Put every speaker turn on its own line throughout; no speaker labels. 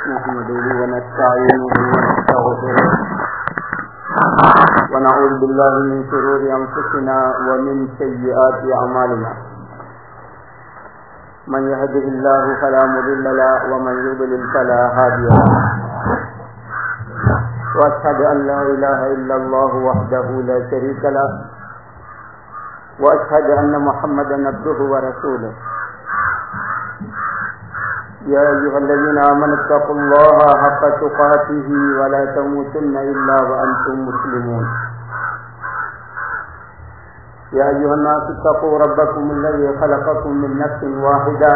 نحمده ونستعينه ونستغفره ونعوذ بالله من شرور أنفسنا ومن سيئات أعمالنا من يهده الله فلا مضل له ومن يضلل فلا هادي له وأشهد أن لا إله إلا الله وحده لا شريك له وأشهد أن محمدا عبده ورسوله يا أيها الذين آمنوا اتقوا الله حق تقاته ولا تموتن إلا وأنتم مسلمون يا أيها الناس اتقوا ربكم الذي خلقكم من نفس واحدة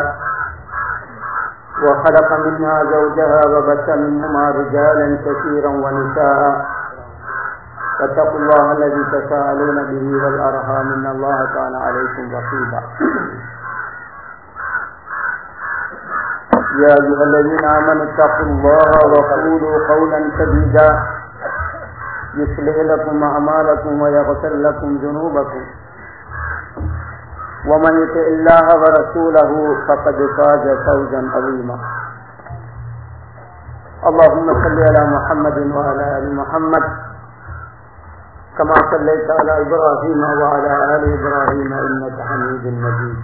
وخلق منها زوجها وبث منهما رجالا كثيرا ونساء فاتقوا الله الذي تساءلون به والأرحام إن الله كان عليكم رقيبا يا أيها الذين آمنوا اتقوا الله وقولوا قولا سديدا يصلح لكم أعمالكم ويغفر لكم ذنوبكم ومن يطع الله ورسوله فقد فاز فوزا عظيما اللهم صل على محمد وعلى ال محمد كما صليت على ابراهيم وعلى ال ابراهيم انك حميد مجيد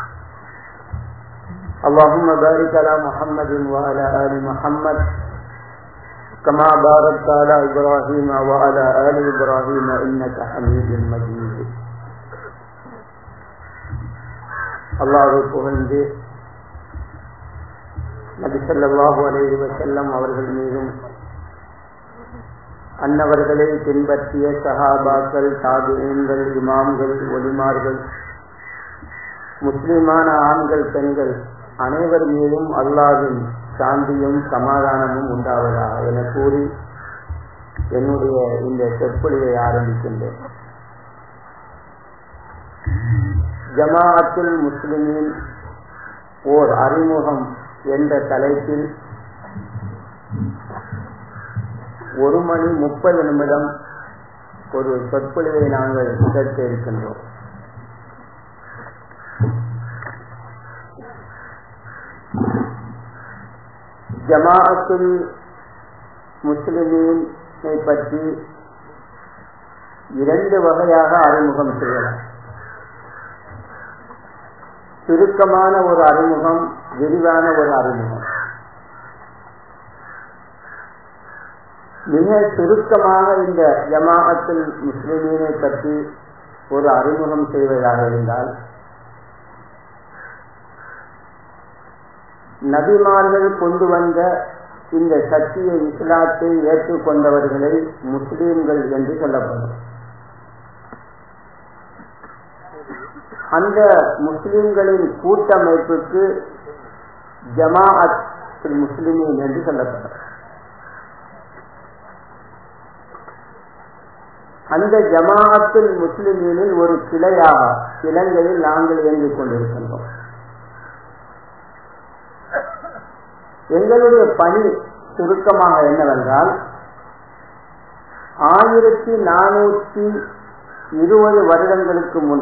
اللهم بارك على محمد وعلى ال محمد كما باركت على ابراهيم وعلى ال ابراهيم انك حميد مجيد அல்லாஹை புகழ்ந்து நபி சொல்லாஹு அலைஹி வசல்லம் அவர்கள் மீதும் அன்னவர்களை பின்பற்றிய சஹாபாக்கள் தாபியன்கள் இமாம்கள் ஒலிமார்கள் முஸ்லிமான ஆண்கள் பெண்கள் அனைவர் மீதும் அல்லாவின் சாந்தியும் சமாதானமும் உண்டாவதாக என கூறி என்னுடைய இந்த சொற்பொழிவை ஆரம்பிக்கின்றேன் ஜமாஅத்துல் முஸ்லிமின் ஓர் அறிமுகம் என்ற தலைப்பில் ஒரு மணி முப்பது நிமிடம் ஒரு சொற்பொழிவை நாங்கள் கேட்க இருக்கின்றோம் ஜமாஅத்துல் முஸ்லிமீனை பற்றி இரண்டு வகையாக அறிமுகம் செய்யலாம் சுருக்கமான ஒரு அறிமுகம் விரிவான ஒரு அறிமுகம் மிக சுருக்கமாக இந்த ஜமாஅத்துல் முஸ்லிமீனை பற்றி ஒரு அறிமுகம் செய்வதாக இருந்தால் நபிமார்கள் கொண்டு வந்த இந்த சத்திய இஸ்லாத்தை ஏற்றுக்கொண்டவர்களை முஸ்லீம்கள் என்று சொல்லப்படும் அந்த முஸ்லிம்களின் கூட்டமைப்புக்கு ஜமாஅத் முஸ்லிமின் என்று சொல்லப்படும் அந்த ஜமாஅத்துல் முஸ்லிமினில் ஒரு கிளையாக இலங்கையில் நாங்கள் இயங்கிக் கொண்டிருக்கின்றோம் எங்களுடைய பணி சுருக்கமாக என்னவென்றால் ஆயிரத்தி நானூற்றி இருபது வருடங்களுக்கு முன்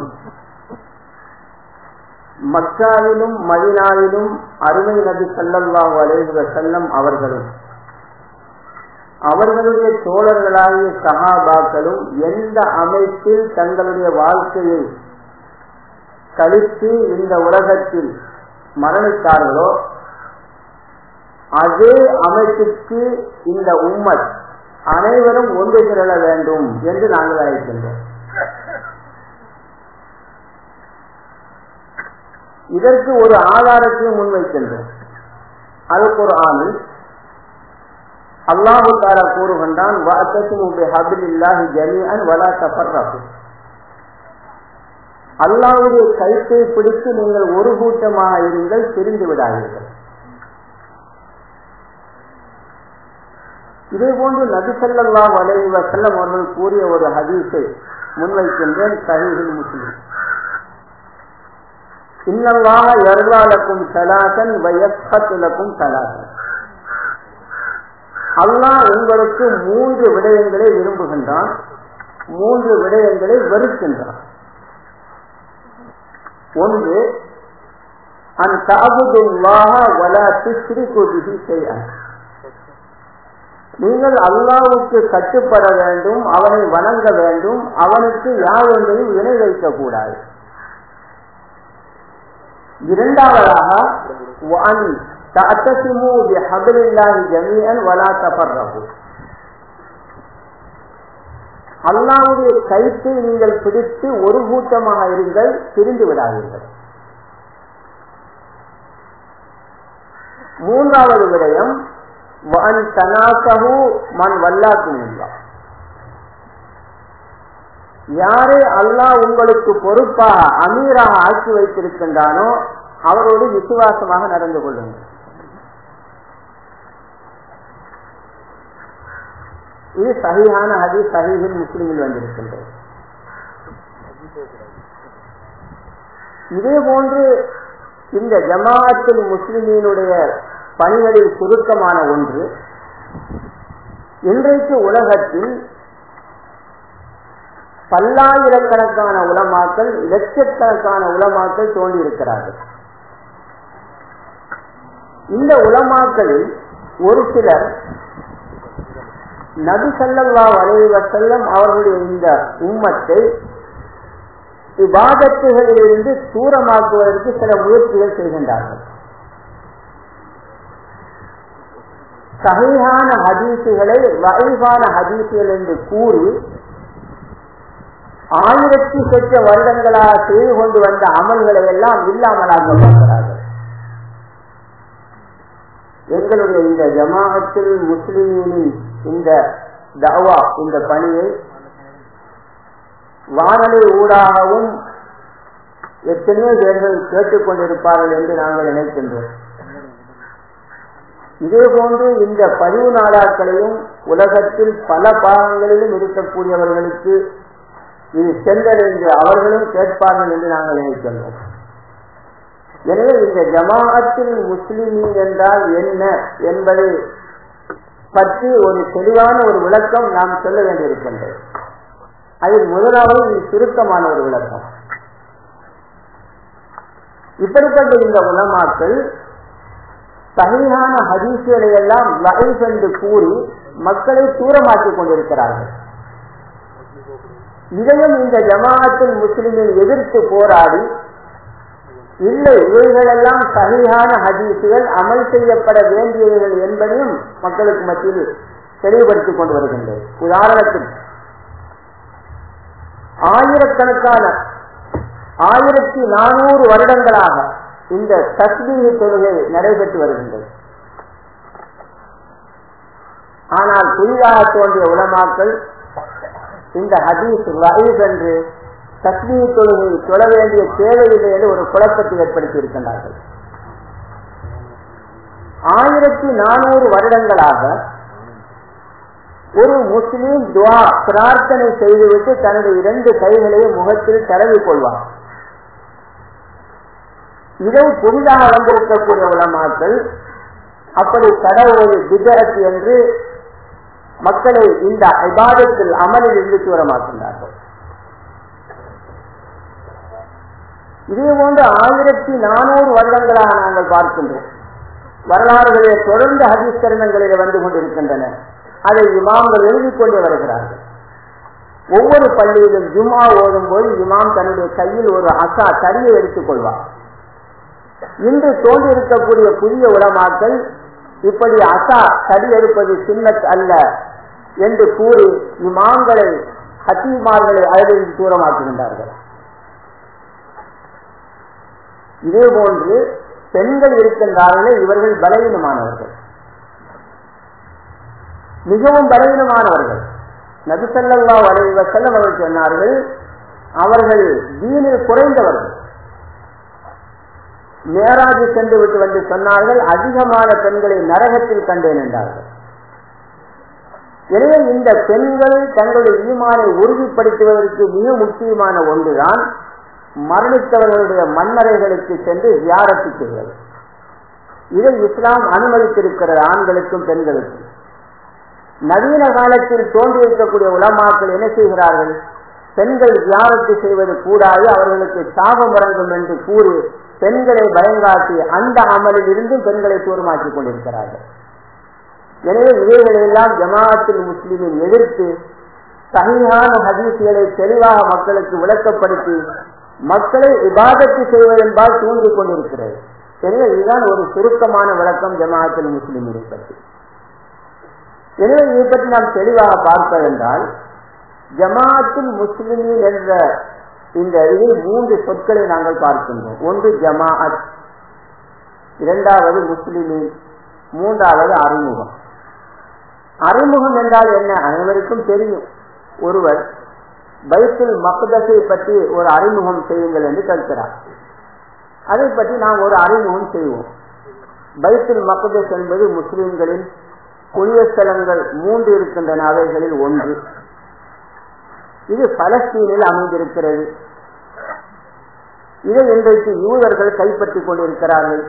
மக்காவிலும் மதினாவிலும் அருமை நபி சல்லல்லாஹு அலைஹி செல்லம் அவர்களும் அவர்களுடைய தோழர்களாகிய சகாபாக்களும் எந்த அமைப்பில் தங்களுடைய வாழ்க்கையை கழித்து இந்த உலகத்தில் மரணித்தார்களோ அதே அமைப்புக்கு இந்த உம்மத் அனைவரும் ஒன்று திரள வேண்டும் என்று நாங்கள் அழைக்கின்றோம் இதற்கு ஒரு ஆதாரத்தையும் முன்வைக்கின்றோம் அது ஒரு ஆணில் அல்லாஹு தாரா கூறுகின்றான் அல்லாவுடைய கழுத்தை பிடித்து நீங்கள் ஒரு கூட்டமாக இருங்கள் பிரிந்து விடாதீர்கள் இதே போன்று நபிசல்லா வலைவ செல்லம் அவர்கள் கூறிய ஒரு ஹதீஸை முன்வைக்கின்றேன் சஹீஹில் முஸ்லிம் இன்னல்லாக எர்லாலக்கும் சலாசன் வயஸ்கத்துலக்கும் சலாசன் அல்லாஹ் உங்களுக்கு மூன்று விடயங்களை விரும்புகின்றான் மூன்று விடயங்களை வெறுக்கின்றான் ஒன்று அன் தாபுதுல்லாஹ வலா துஷ்ரிகு பிஹி ஷைஅன் நீங்கள் அல்லாவுக்கு கட்டுப்பட வேண்டும் அவனை வணங்க வேண்டும் அவனுக்கு யார் ஒன்றையும் இணை வைக்கக்கூடாது இரண்டாவதாக அல்லாவுடைய கைத்தை நீங்கள் பிடித்து ஒரு கூட்டமாக இருங்கள் பிரிந்து விடாதீர்கள் மூன்றாவது விடயம் வன் தனாசகு மண் வல்லாக்கும் யாரை அல்லாஹ் உங்களுக்கு பொறுப்பாக அமீராக ஆக்கி வைத்திருக்கின்றானோ அவரோடு விசுவாசமாக நடந்து கொள்ளுங்கள் இது சகியான ஹதி சகிகள் முஸ்லிமில் வந்திருக்கின்றது இதே போன்று இந்த ஜமாஅத்தில் முஸ்லிமீனுடைய பணிகளில் சுருக்கமான ஒன்று இன்றைக்கு உலகத்தில் பல்லாயிரக்கணக்கான உலமாக்கள் லட்சக்கணக்கான உலமாக்கள் தோன்றியிருக்கிறார்கள் இந்த உலமாக்களில் ஒரு சிலர் நபி சல்லல்லா வலைவ செல்லம் அவர்களுடைய இந்த உம்மத்தை இவ்வாதத்துகளிலிருந்து தூரமாக்குவதற்கு சில முயற்சிகள் செய்கின்றார்கள் சகையான ஹதீசுகளை வகைவான ஹதீசுகள் என்று கூறி ஆயிரத்தி சொச்ச வருடங்களாக செய்து கொண்டு வந்த அமல்களை எல்லாம் இல்லாமலாக பார்க்கிறார்கள் எங்களுடைய இந்த ஜமாஅத்தில் முஸ்லிமின் இந்த தவா இந்த பணியை வானொலி ஊடாகவும் எத்தனையோ பேர்கள் கேட்டுக்கொண்டிருப்பார்கள் என்று நாங்கள் நினைக்கின்றோம் இதே போன்று இந்த பதிவு நாடாக்களையும் உலகத்தில் பல பாகங்களிலும் இருக்கக்கூடியவர்களுக்கு இது சென்றடைந்து அவர்களும் கேட்பார்கள் என்று நாங்கள் நினைக்கின்றோம் எனவே இந்த ஜமாஅத்தில் முஸ்லிமீன் என்றால் என்ன என்பதை பற்றி ஒரு தெளிவான ஒரு விளக்கம் நாம் சொல்ல வேண்டியிருக்கின்றது அதில் முதலாவது இது சுருக்கமான ஒரு விளக்கம் இப்படிப்பட்ட இந்த உலமாக்கள் சகையான ஹதீசுகளை எல்லாம் வகை என்று கூறி மக்களை தூரமாக்கிக் கொண்டிருக்கிறார்கள் இதையும் இந்த ஜமாஅத்தில் முஸ்லிமில் எதிர்த்து போராடி இல்லை இவைகளெல்லாம் சகையான ஹதீசுகள் அமல் செய்யப்பட வேண்டியவைகள் என்பதையும் மக்களுக்கு மத்தியில் தெளிவுபடுத்திக் கொண்டு வருகின்றது உதாரணத்துக்கு ஆயிரக்கணக்கான ஆயிரத்தி நானூறு வருடங்களாக இந்த தஸ்மீக தொழுகை நடைபெற்று வருகின்றது ஆனால் புதிதாக தோன்றிய உலமாக்கள் இந்த ஹதீஸ் வயது என்று தஸ்மீக தொழுகை தொழ வேண்டிய தேவையில்லை என்று ஒரு குழப்பத்தை ஏற்படுத்தி இருக்கின்றார்கள் ஆயிரத்தி நானூறு வருடங்களாக ஒரு முஸ்லீம் துவா பிரார்த்தனை செய்துவிட்டு தனது இரண்டு கைகளையும் முகத்தில் தடவி கொள்வார் இதை புதிதாக வந்திருக்கக்கூடிய உலமாக்கள் அப்படி கடவுள் விதரத்து என்று மக்களை இந்த ஐபாதத்தில் அமலில் இருந்து தூரமாக்கின்றார்கள் இதே போன்று ஆயிரத்தி நானூறு வருடங்களாக நாங்கள் பார்க்கின்றோம் வரலாறுகளிலே தொடர்ந்து ஹதீஸ்கரணங்களிலே வந்து கொண்டிருக்கின்றன அதை இமாம்கள் எழுதிக் கொண்டே வருகிறார்கள் ஒவ்வொரு பள்ளியிலும் ஜும்மா ஓதும் போது இமாம் தன்னுடைய கையில் ஒரு அசா தடியை எடுத்துக் கொள்வார் இன்று தோன்றியிருக்கக்கூடிய புதிய உலமாக்கள் இப்படி அசா தடி எடுப்பது சின்னத் அல்ல என்று கூறி இமாம்களை ஹத்தீமார்களை அதிலிருந்து தூரமாக்குகின்றார்கள் இதே போன்று பெண்கள் இருக்கின்றார்களே இவர்கள் பலவீனமானவர்கள் மிகவும் பலவீனமானவர்கள் நபிசல்லா வலைவ செல்லம் அவர்கள் சொன்னார்கள் அவர்கள் தீனில் குறைந்தவர்கள் மேராஜி சென்று விட்டு வந்து சொன்னார்கள் அதிகமான பெண்களை நரகத்தில் கண்டேன் என்றார்கள் எனவே இந்த பெண்கள் தங்களுடைய ஈமானை உறுதிப்படுத்துவதற்கு மிக முக்கியமான ஒன்றுதான் மரணித்தவர்களுடைய மன்னரைகளுக்கு சென்று வியாரத்து செய்வது இதை இஸ்லாம் அனுமதித்திருக்கிறது ஆண்களுக்கும் பெண்களுக்கும் நவீன காலத்தில் தோன்றியிருக்கக்கூடிய உலமாக்கள் என்ன செய்கிறார்கள் பெண்கள் தியானத்து செய்வது கூடாது அவர்களுக்கு சாபம் வழங்கும் என்று கூறி பெண்களை பயங்காட்டி அந்த அமலில் இருந்தும் பெண்களை தூரமாக்கிக் கொண்டிருக்கிறார்கள் எனவே இவைகளை எல்லாம் ஜமாஅத்தில் முஸ்லிமின் எதிர்த்து சகிஹான ஹதீஸ்களை தெளிவாக மக்களுக்கு விளக்கப்படுத்தி மக்களை விவாதத்து செய்வதென்பால் தூண்டிக் கொண்டிருக்கிறது எனவே இதுதான் ஒரு சுருக்கமான விளக்கம் ஜமாஅத்தில் முஸ்லிமினை பற்றி எனவே இதை பற்றி நாம் தெளிவாக பார்ப்பதென்றால் ஜமாஅத்துல் முஸ்லிமின் என்ற இந்த இதில் மூன்று சொற்களை நாங்கள் பார்க்கின்றோம் ஒன்று ஜமாஅத் இரண்டாவது முஸ்லிமின் மூன்றாவது அறிமுகம் அறிமுகம் என்றால் என்ன அனைவருக்கும் தெரியும் ஒருவர் பைத்துல் மக்தஸை பற்றி ஒரு அறிமுகம் செய்யுங்கள் என்று கேட்கிறார் அதை பற்றி நாம் ஒரு அறிமுகம் செய்வோம் பைத்துல் மக்தஸ் என்பது முஸ்லிம்களின் குளியஸ்தலங்கள் மூன்று இருக்கின்றன அவைகளில் ஒன்று இது பலஸ்தீனில் அமைந்திருக்கிறது இதை இன்றைக்கு யூதர்கள் கைப்பற்றிக் கொண்டிருக்கிறார்கள்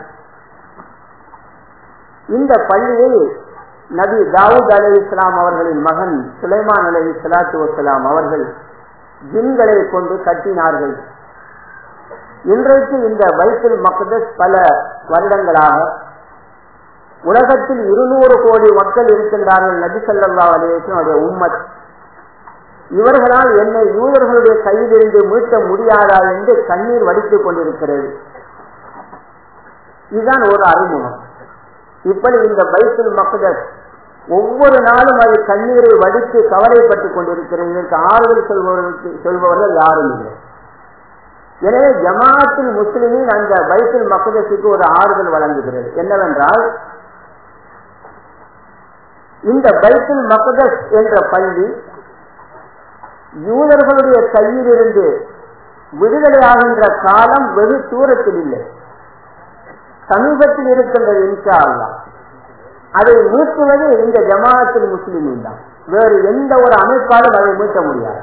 இந்த பள்ளியை நபி தாவூத் அலி இஸ்லாம் அவர்களின் மகன் சுலைமான் அலி சலாத்து வசலாம் அவர்கள் ஜின்களை கொண்டு கட்டினார்கள் இன்றைக்கு இந்த பைத்துல் மக்தஸ் பல வருடங்களாக உலகத்தில் இருநூறு கோடி மக்கள் இருக்கின்றார்கள் நபி சல்லா அலிஸ்லாமுடைய உம்மத் இவர்களால் என்னை யூதர்களுடைய கையிலிருந்து மீட்ட முடியாதா என்று கண்ணீர் வடித்துக் கொண்டிருக்கிறது இதுதான் ஒரு அறிமுகம் இப்படி இந்த பைத்துல் மக்தஸ் ஒவ்வொரு நாளும் அது கண்ணீரை வடித்து கவலைப்பட்டுக் கொண்டிருக்கிறது இதற்கு ஆறுதல் சொல்பவர்களுக்கு சொல்பவர்கள் யாரும் இல்லை எனவே ஜமாத்தில் முஸ்லிமின் அந்த பைத்துல் மக்தஸுக்கு ஒரு ஆறுதல் வழங்குகிறது என்னவென்றால் இந்த பைத்துல் மக்தஸ் என்ற பள்ளி யூதர்களுடைய கையிலிருந்து விடுதலையாகின்ற காலம் வெகு தூரத்தில் இல்லை சமீபத்தில் இருக்கின்றது இன்ஷா அல்லா அதை மீட்டுவது இந்த ஜமாஅத்தில் முஸ்லிமின் தான் வேறு எந்த ஒரு அமைப்பாலும் அதை மீட்ட முடியாது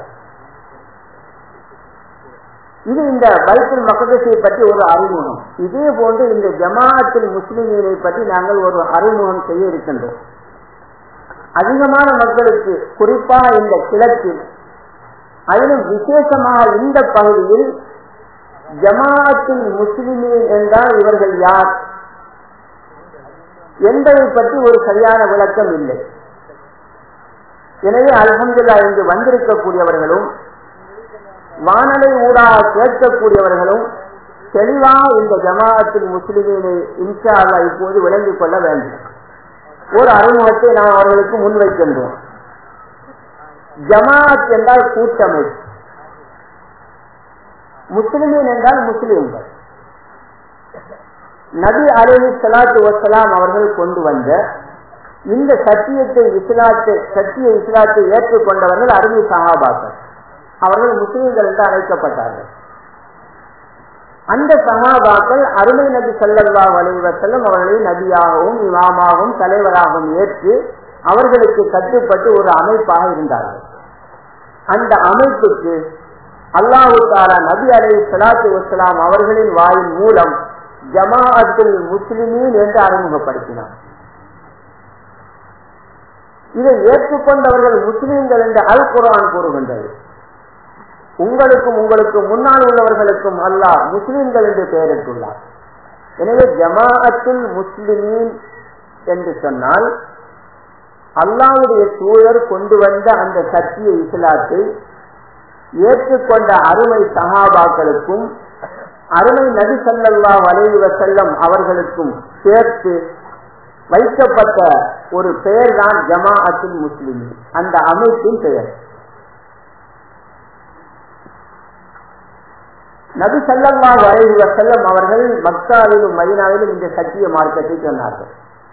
இது இந்த பைத்துல் மக்கதத்தை பற்றி ஒரு அறிமுகம் இதே போன்று இந்த ஜமாஅத்தில் முஸ்லிமீனை பற்றி நாங்கள் ஒரு அறிமுகம் செய்ய இருக்கின்றோம் அதிகமான மக்களுக்கு குறிப்பாக இந்த கிழக்கில் அதிலும் விசேஷமாக இந்த பகுதியில் ஜமாஅத்தில் முஸ்லிமீன் என்றால் இவர்கள் யார் என்பதை பற்றி ஒரு சரியான விளக்கம் இல்லை எனவே அலமதுல்லா இங்கு வந்திருக்கக்கூடியவர்களும் வானலை ஊடாக கேட்கக்கூடியவர்களும் தெளிவாக இந்த ஜமாஅத்தில் முஸ்லிமீனை இன்ஷா அல்லா இப்போது விளங்கிக் கொள்ள வேண்டும் ஒரு அறிமுகத்தை நாம் அவர்களுக்கு முன்வைக்கின்றோம் ஜமாஅத் என்றால் கூட்டமைப்பு முஸ்லிமீன் என்றால் முஸ்லிம்கள் நபி அலி சலாத்து வசலாம் அவர்கள் கொண்டு வந்த இந்த சத்தியத்தை இஸ்லாத்தை சத்திய இஸ்லாத்தை ஏற்றுக்கொண்டவர்கள் அருமை சகாபாக்கள் அவர்கள் முஸ்லிம்கள் என்று அழைக்கப்பட்டார்கள் அந்த சகாபாக்கள் அருமை நபி சல்லல்லா வலைவசல்லம் அவர்களை நபியாகவும் இமாமாகவும் தலைவராகவும் ஏற்று அவர்களுக்கு கட்டுப்பட்டு ஒரு அமைப்பாக இருந்தார்கள் அந்த அமைப்புக்கு அல்லாஹு தாலா நபி அலை சலாத்து வசலாம் அவர்களின் வாயின் மூலம் ஜமாஅத்துல் முஸ்லிமீன் என்று அறிமுகப்படுத்தினார் இதை ஏற்றுக்கொண்டவர்கள் முஸ்லிம்கள் என்று அல் குரான் கூறுகின்றது உங்களுக்கும் உங்களுக்கு முன்னால் உள்ளவர்களுக்கும் அல்லாஹ் முஸ்லிம்கள் என்று பெயரிட்டுள்ளார் எனவே ஜமாஅத்துல் முஸ்லிமீன் என்று சொன்னால் அல்லாவுடைய தூதர் கொண்டு வந்த அந்த சத்திய இஸ்லாத்தை ஏற்றுக்கொண்ட அருமை சகாபாக்களுக்கும் அருமை நபி சல்லல்லா வலைவ செல்லம் அவர்களுக்கும் சேர்த்து வைக்கப்பட்ட ஒரு பெயர் தான் ஜமாஅத்துல் முஸ்லிம் அந்த அமைப்பின் பெயர் நபி சல்லல்லா வரைவ செல்லம் அவர்கள் மக்காவிலும் மதினாவிலும் இந்த சத்திய மார்க்கத்தை சொன்னார்கள்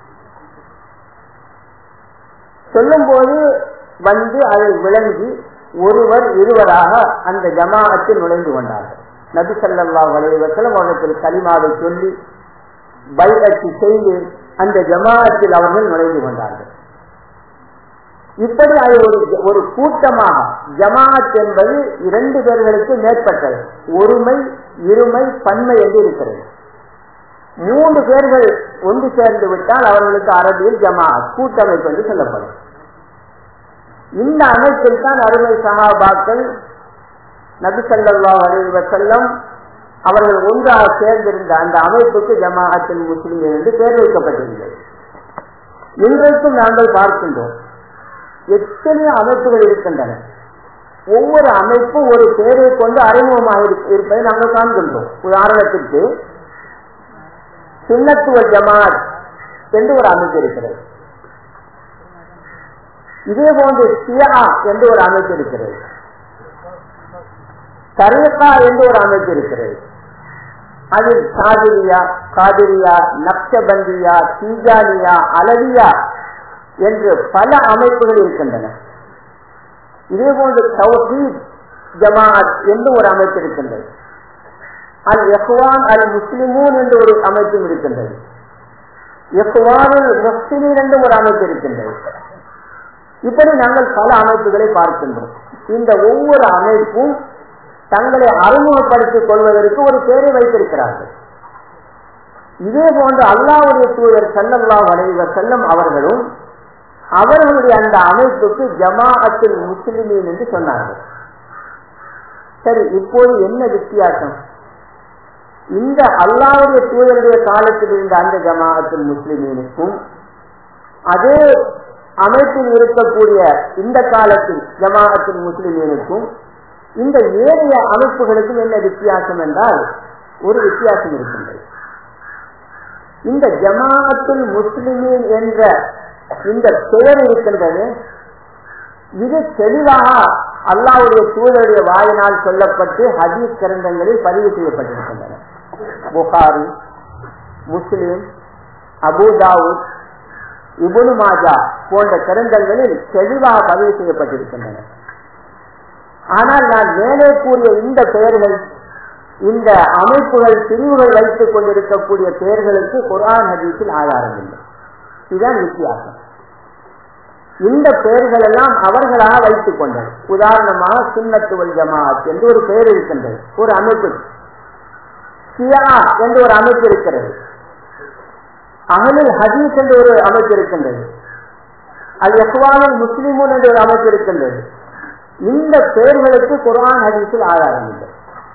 சொல்லும் போது வந்து அதை விளங்கி ஒருவர் இருவராக அந்த ஜமாஅத்தில் நுழைந்து கொண்டார்கள் நபி சல்லா வலைவசலம் அவர்கள் கலிமாவை சொல்லி பைலட்சி செய்து அந்த ஜமாஅத்தில் அவர்கள் நுழைந்து கொண்டார்கள் இப்படி அது ஒரு ஒரு கூட்டமாக ஜமாஅத் என்பது இரண்டு பேர்களுக்கு மேற்பட்டது ஒருமை இருமை பன்மை என்று இருக்கிறது மூன்று பேர்கள் ஒன்று சேர்ந்து விட்டால் அவர்களுக்கு அரபியில் ஜமாஅத் கூட்டமைப்பு என்று சொல்லப்படும் இந்த அமைப்பில் தான் அருமை சகாபாக்கள் நபிசல்லா அலைவ செல்லம் அவர்கள் ஒன்றாக சேர்ந்திருந்த அந்த அமைப்புக்கு ஜமாஅத்தில் முஸ்லிம் என்று பெயர் வைக்கப்பட்டிருந்தது இன்றைக்கும் நாங்கள் பார்க்கின்றோம் எத்தனை அமைப்புகள் இருக்கின்றன ஒவ்வொரு அமைப்பும் ஒரு பேரை கொண்டு அறிமுகமாக இருப்பதை நாங்கள் காண்கின்றோம் உதாரணத்திற்கு சுண்ணத்துவ ஜமாத் என்று ஒரு அமைப்பு இருக்கிறது இதே போன்று சியா என்று ஒரு அமைப்பு இருக்கிறது தரீகா என்று ஒரு அமைப்பு இருக்கிறது அதில் காதிரியா காதிரியா நக்ஷபந்தியா தீஜானியா அலவியா என்று பல அமைப்புகள் இருக்கின்றன இதே போன்று தௌஹீத் ஜமாத் என்று ஒரு அமைப்பு இருக்கின்றது அல் எஹ்வான் அல் முஸ்லிமூன் என்று ஒரு அமைப்பும் இருக்கின்றது எஹ்வானுல் முஸ்லிமீன் என்று ஒரு அமைப்பு இருக்கின்றது இப்படி நாங்கள் பல அமைப்புகளை பார்க்கின்றோம் இந்த ஒவ்வொரு அமைப்பும் தங்களை அறிமுகப்படுத்திக் கொள்வதற்கு ஒரு பேரை வைத்திருக்கிறார்கள் இதே போன்று அல்லாவுடைய தூதர் செல்லல்லா வரைவ செல்லம் அவர்களும் அவர்களுடைய அந்த அமைப்புக்கு ஜமாஅத்தில் முஸ்லிமீன் என்று சொன்னார்கள் சரி இப்போது என்ன வித்தியாசம் இந்த அல்லாவுடைய தூதருடைய காலத்தில் இருந்த அந்த ஜமாஅத்தில் முஸ்லிமீனுக்கும் அதே அமைப்பில் இருக்கக்கூடிய இந்த காலத்தில் ஜமாஅத்தில் முஸ்லிமீனுக்கும் இந்த ஏனைய அமைப்புகளுக்கும் என்ன வித்தியாசம் என்றால் ஒரு வித்தியாசம் இருக்கின்றது இந்த ஜமாஅத்துல் முஸ்லிமீன் என்ற இந்த பெயர் இருக்கின்றது இது தெளிவாக அல்லாவுடைய தூதருடைய வாயினால் சொல்லப்பட்டு ஹதீஸ் கிரந்தங்களில் பதிவு செய்யப்பட்டிருக்கின்றன புகாரி முஸ்லிம் அபுதாவுத் இபுனு மாஜா போன்ற கிரந்தங்களில் தெளிவாக பதிவு செய்யப்பட்டிருக்கின்றன ஆனால் நான் மேலே கூறிய இந்த பெயர்கள் இந்த அமைப்புகள் பிரிவுகள் வைத்துக் கொண்டிருக்கக்கூடிய பெயர்களுக்கு குரான் ஹதீஸில் ஆதாரம் இல்லை இதுதான் வித்தியாசம் இந்த பெயர்கள் எல்லாம் அவர்களாக வைத்துக் கொண்டது உதாரணமாக சுண்ணத்துவல் ஜமாத் என்று ஒரு பெயர் இருக்கின்றது ஒரு அமைப்பு சியா என்று ஒரு அமைப்பு இருக்கிறது அகலில் ஹதீஸ் என்று ஒரு அமைப்பு இருக்கின்றது அல் எக்வானில் முஸ்லிமுன் என்று ஒரு அமைப்பு இருக்கின்றது இந்த பெயர்களுக்கு குரான் ஹதீஸில் ஆதாரம் இல்லை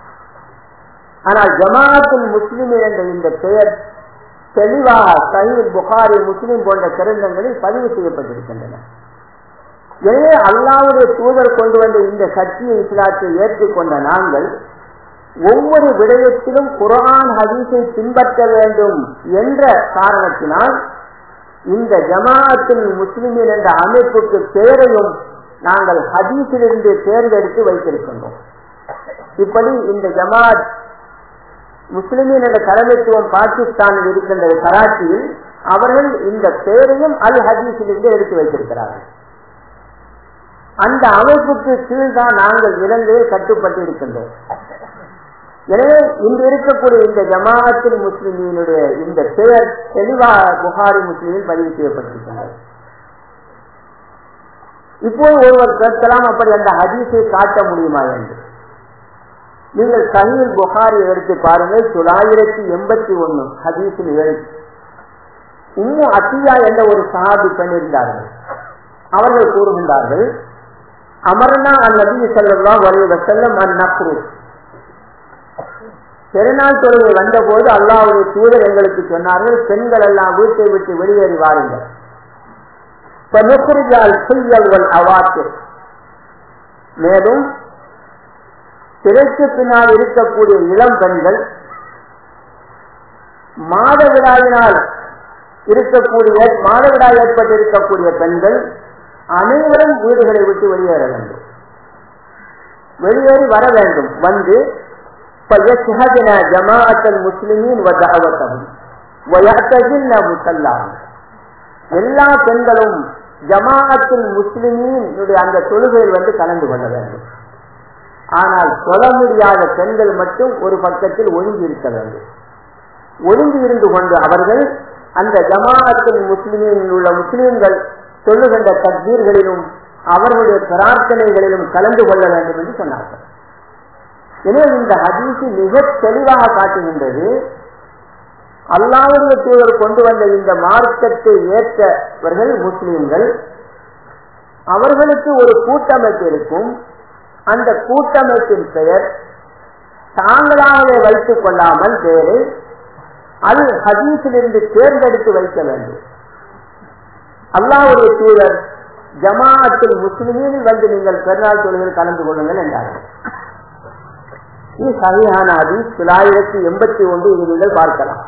ஆனால் ஜமாத்துல் முஸ்லிம் என்ற இந்த பெயர் தெளிவாக சஹீல் புகாரி முஸ்லிம் போன்ற கிரந்தங்களில் பதிவு செய்யப்பட்டிருக்கின்றன எனவே அல்லாவுடைய தூதர் கொண்டு வந்த இந்த சத்திய இஸ்லாத்தை ஏற்றுக்கொண்ட நாங்கள் ஒவ்வொரு விடயத்திலும் குரான் ஹதீஸை பின்பற்ற வேண்டும் என்ற காரணத்தினால் இந்த ஜமாஅத்தில் முஸ்லிமின் என்ற அமைப்புக்கு பெயரையும் நாங்கள் ஹதீஸிலிருந்து தேர்ந்தெடுத்து வைத்திருக்கின்றோம் இப்படி இந்த ஜமாத் முஸ்லிமின் என்ற தலைமைத்துவம் பாகிஸ்தானில் இருக்கின்றது கராச்சியில் அவர்கள் இந்த பெயரையும் அல் ஹதீஸிலிருந்து எடுத்து வைத்திருக்கிறார்கள் அந்த அமைப்புக்கு கீழ்தான் நாங்கள் இலங்கையில் கட்டுப்பட்டு இருக்கின்றோம் எனவே இன்று இருக்கக்கூடிய இந்த ஜமாஅத்தில் முஸ்லிமினுடைய இந்த பெயர் தெளிவாக புகாரி முஸ்லிமில் பதிவு செய்யப்பட்டிருக்கின்றது இப்போது ஒருவர் கேட்கலாம் அப்படி அந்த ஹதீஸை காட்ட முடியுமா என்று நீங்கள் சஹீல் புகாரி எடுத்து பாருங்கள் தொள்ளாயிரத்தி எண்பத்தி ஒன்னு ஹதீஸில் எழுதி உம்மு அத்தியா என்ற ஒரு சஹாபி பெண் இருந்தார்கள் அவர்கள் கூறுகின்றார்கள் அமர்னா அந் நபி செல்லா வரைய செல்லம் அந் நக்ரு பெருநாள் தொழுகை வந்தபோது அல்லாவுடைய தூதர் எங்களுக்கு சொன்னார்கள் பெண்கள் எல்லாம் வீட்டை விட்டு வெளியேறி வாருங்கள் மேலும் திரைக்கு பின்னால் இருக்கக்கூடிய இளம் பெண்கள் மாதவிடாயினால் இருக்கக்கூடிய மாதவிடாய் ஏற்பட்டிருக்கக்கூடிய பெண்கள் அனைவரும் வீடுகளை விட்டு வெளியேற வேண்டும் வெளியேறி வர வேண்டும் வந்து ஜமாஅத்தல் முஸ்லிமின் எல்லா பெண்களும் ஜமாஅத்தில் முஸ்லிமின் அந்த தொழுகையில் வந்து கலந்து கொள்ள வேண்டும் ஆனால் சொல்ல முடியாத பெண்கள் மட்டும் ஒரு பக்கத்தில் ஒழுங்கி இருக்க வேண்டும் ஒழுங்கி இருந்து கொண்டு அவர்கள் அந்த ஜமாஅத்தில் முஸ்லிமில் உள்ள முஸ்லிம்கள் சொல்லுகின்ற தக்பீர்களிலும் அவர்களுடைய பிரார்த்தனைகளிலும் கலந்து கொள்ள வேண்டும் என்று சொன்னார்கள் எனவே இந்த ஹதீசு மிக தெளிவாக காட்டுகின்றது அல்லாவுடைய தூதர் கொண்டு வந்த இந்த மார்க்கத்தை ஏற்றவர்கள் முஸ்லிம்கள் அவர்களுக்கு ஒரு கூட்டமைப்பு இருக்கும் அந்த கூட்டமைப்பின் பெயர் தாங்களாகவே வைத்துக் கொள்ளாமல் வேறு அது ஹதீஸிலிருந்து தேர்ந்தெடுத்து வைக்க வேண்டும் அல்லாவுடைய தூதர் ஜமாஅத்தில் முஸ்லிமில் வந்து நீங்கள் பெருநாள் தொழிலில் கலந்து கொள்ளுங்கள் என்றார்கள் இது சரியான அதி தொள்ளாயிரத்தி எண்பத்தி ஒன்று இது நீங்கள் பார்க்கலாம்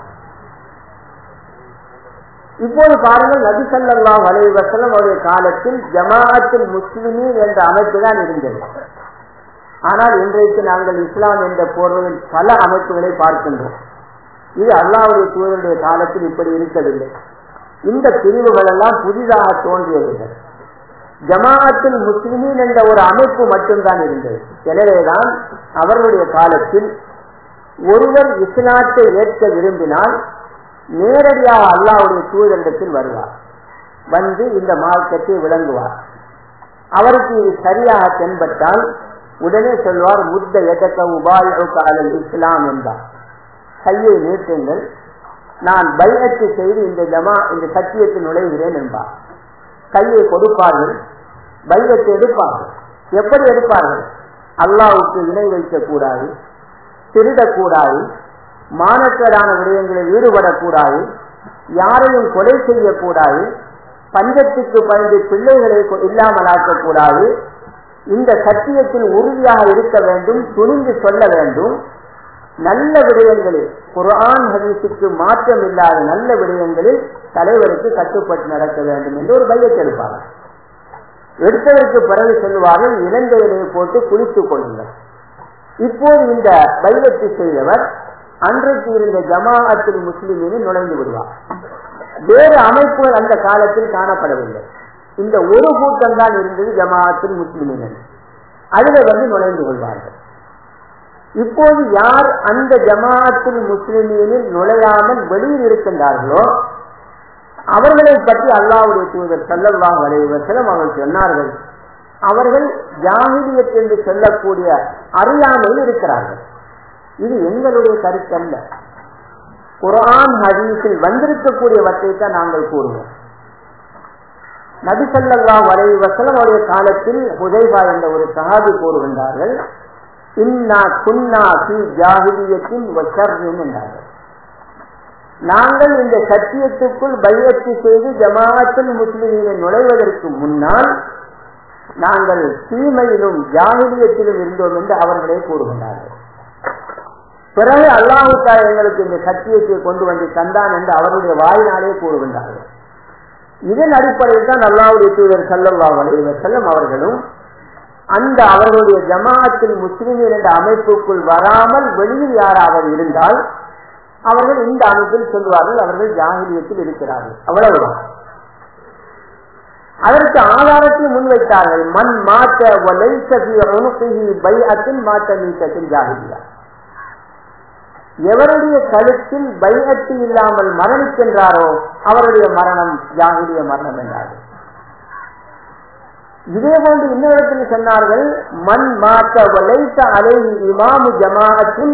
இப்போது பாருங்கள் நபி சல்லா வலைவசலம் அவருடைய காலத்தில் ஜமாஅத்தில் முஸ்லிமீன் என்ற அமைப்பு தான் இருந்தது ஆனால் இன்றைக்கு நாங்கள் இஸ்லாம் என்ற போர்வையில் பல அமைப்புகளை பார்க்கின்றோம் இது அல்லாவுடைய தூதருடைய காலத்தில் இப்படி இருக்கவில்லை இந்த பிரிவுகள் எல்லாம் புதிதாக தோன்றியவர்கள் ஜமாஅத்தில் முஸ்லிமீன் என்ற ஒரு அமைப்பு மட்டும்தான் இருந்தது எனவேதான் அவர்களுடைய காலத்தில் ஒருவர் இஸ்லாத்தை ஏற்க விரும்பினால் நேரடியாக அல்லாவுடைய தூதரிடத்தில் வருவார் வந்து இந்த மார்க்கத்தை விளங்குவார் அவருக்கு இது சரியாக தென்பட்டால் உடனே சொல்வார் முத்த எதக்க உபாயல் இஸ்லாம் என்றார் கையை நீட்டுங்கள் நான் பைரத்து செய்து இந்த ஜமா இந்த சத்தியத்தில் நுழைகிறேன் என்பார் கையை கொடுப்பார்கள் பைரத்தை எடுப்பார்கள் எப்படி எடுப்பார்கள் அல்லாவுக்கு இணை வைக்கக்கூடாது திருடக்கூடாது மானக்கரான விடயங்களில் ஈடுபடக்கூடாது யாரையும் கொலை செய்யக்கூடாது பஞ்சத்துக்கு பயந்து பிள்ளைகளை இல்லாமலாக்கக்கூடாது இந்த சத்தியத்தில் உறுதியாக இருக்க வேண்டும் துணிந்து சொல்ல வேண்டும் நல்ல விடயங்களில் குரான் ஹதீஸுக்கு மாற்றம் இல்லாத நல்ல விடயங்களில் தலைவருக்கு கட்டுப்பட்டு நடக்க வேண்டும் என்று ஒரு பையத்தை எடுப்பார்கள் எடுத்ததற்கு பிறகு சொல்லுவார்கள் இலங்கையிலே போட்டு குளித்துக் கொள்ளுங்கள் இப்போது இந்த பையத்தை செய்தவர் அன்றைக்கு இருந்த ஜமாஅத்தில் முஸ்லிமில் நுழைந்து விடுவார் வேறு அமைப்புகள் அந்த காலத்தில் காணப்படவில்லை இந்த ஒரு கூட்டம் தான் இருந்தது ஜமாஅத்தில் முஸ்லிமின் அதில் வந்து நுழைந்து கொள்வார்கள் இப்போது யார் அந்த ஜமாஅத்தில் முஸ்லிமீனில் நுழையாமல் வெளியில் இருக்கின்றார்களோ அவர்களை பற்றி அல்லாவுடைய தூதர் சல்லல்லா வலைவசலம் அவர்கள் சொன்னார்கள் அவர்கள் ஜாகிலியத் என்று சொல்லக்கூடிய அறியாமையில் இருக்கிறார்கள் இது எங்களுடைய கருத்து அல்ல குரான் ஹதீஸில் வந்திருக்கக்கூடியவற்றை தான் நாங்கள் கூறுவோம் நபிசல்லா வலை வசலம் அவருடைய காலத்தில் ஹுதைபா என்ற ஒரு சகாபி கூறுகின்றார்கள் இன்னா குன்னா சி ஜாகிலியத்தின் என்றார்கள் நாங்கள் இந்த சத்தியத்துக்குள் பையத்து செய்து ஜமாஅத்தில் முஸ்லிமினை நுழைவதற்கு முன்னால் நாங்கள் தீமையிலும் ஜாகிலியத்திலும் இருந்தோம் என்று அவர்களே கூறுகின்றார்கள் பிறகு அல்லாஹுக்கா எங்களுக்கு இந்த சத்தியத்தை கொண்டு வந்து தந்தான் என்று அவருடைய வாயினாலே கூறுகின்றார்கள் இதன் அடிப்படையில் தான் அல்லாவுடைய தூதர் சல்லல்லா அலைவர் செல்லம் அவர்களும் அந்த அவர்களுடைய ஜமாஅத்தில் முஸ்லிமின் என்ற அமைப்புக்குள் வராமல் வெளியில் யாராவது இருந்தால் அவர்கள் இந்த அமைப்பில் சொல்வார்கள் அவர்கள் ஜாகிலியத்தில் இருக்கிறார்கள் அவ்வளவுதான் அதற்கு ஆதாரத்தை முன்வைத்தார்கள் மண் மாற்ற பைஅத்தின் மாற்ற நீக்கத்தின் ஜாகிலியா எவருடைய கழுத்தில் பைஅத்து இல்லாமல் மரணிக்கின்றாரோ அவருடைய மரணம் ஜாகிலிய மரணம் என்றார்கள் இதே போன்று இன்னொரு சொன்னார்கள் மண் மாற்ற வலைத்த அலை இமாமு ஜமாஅத்தின்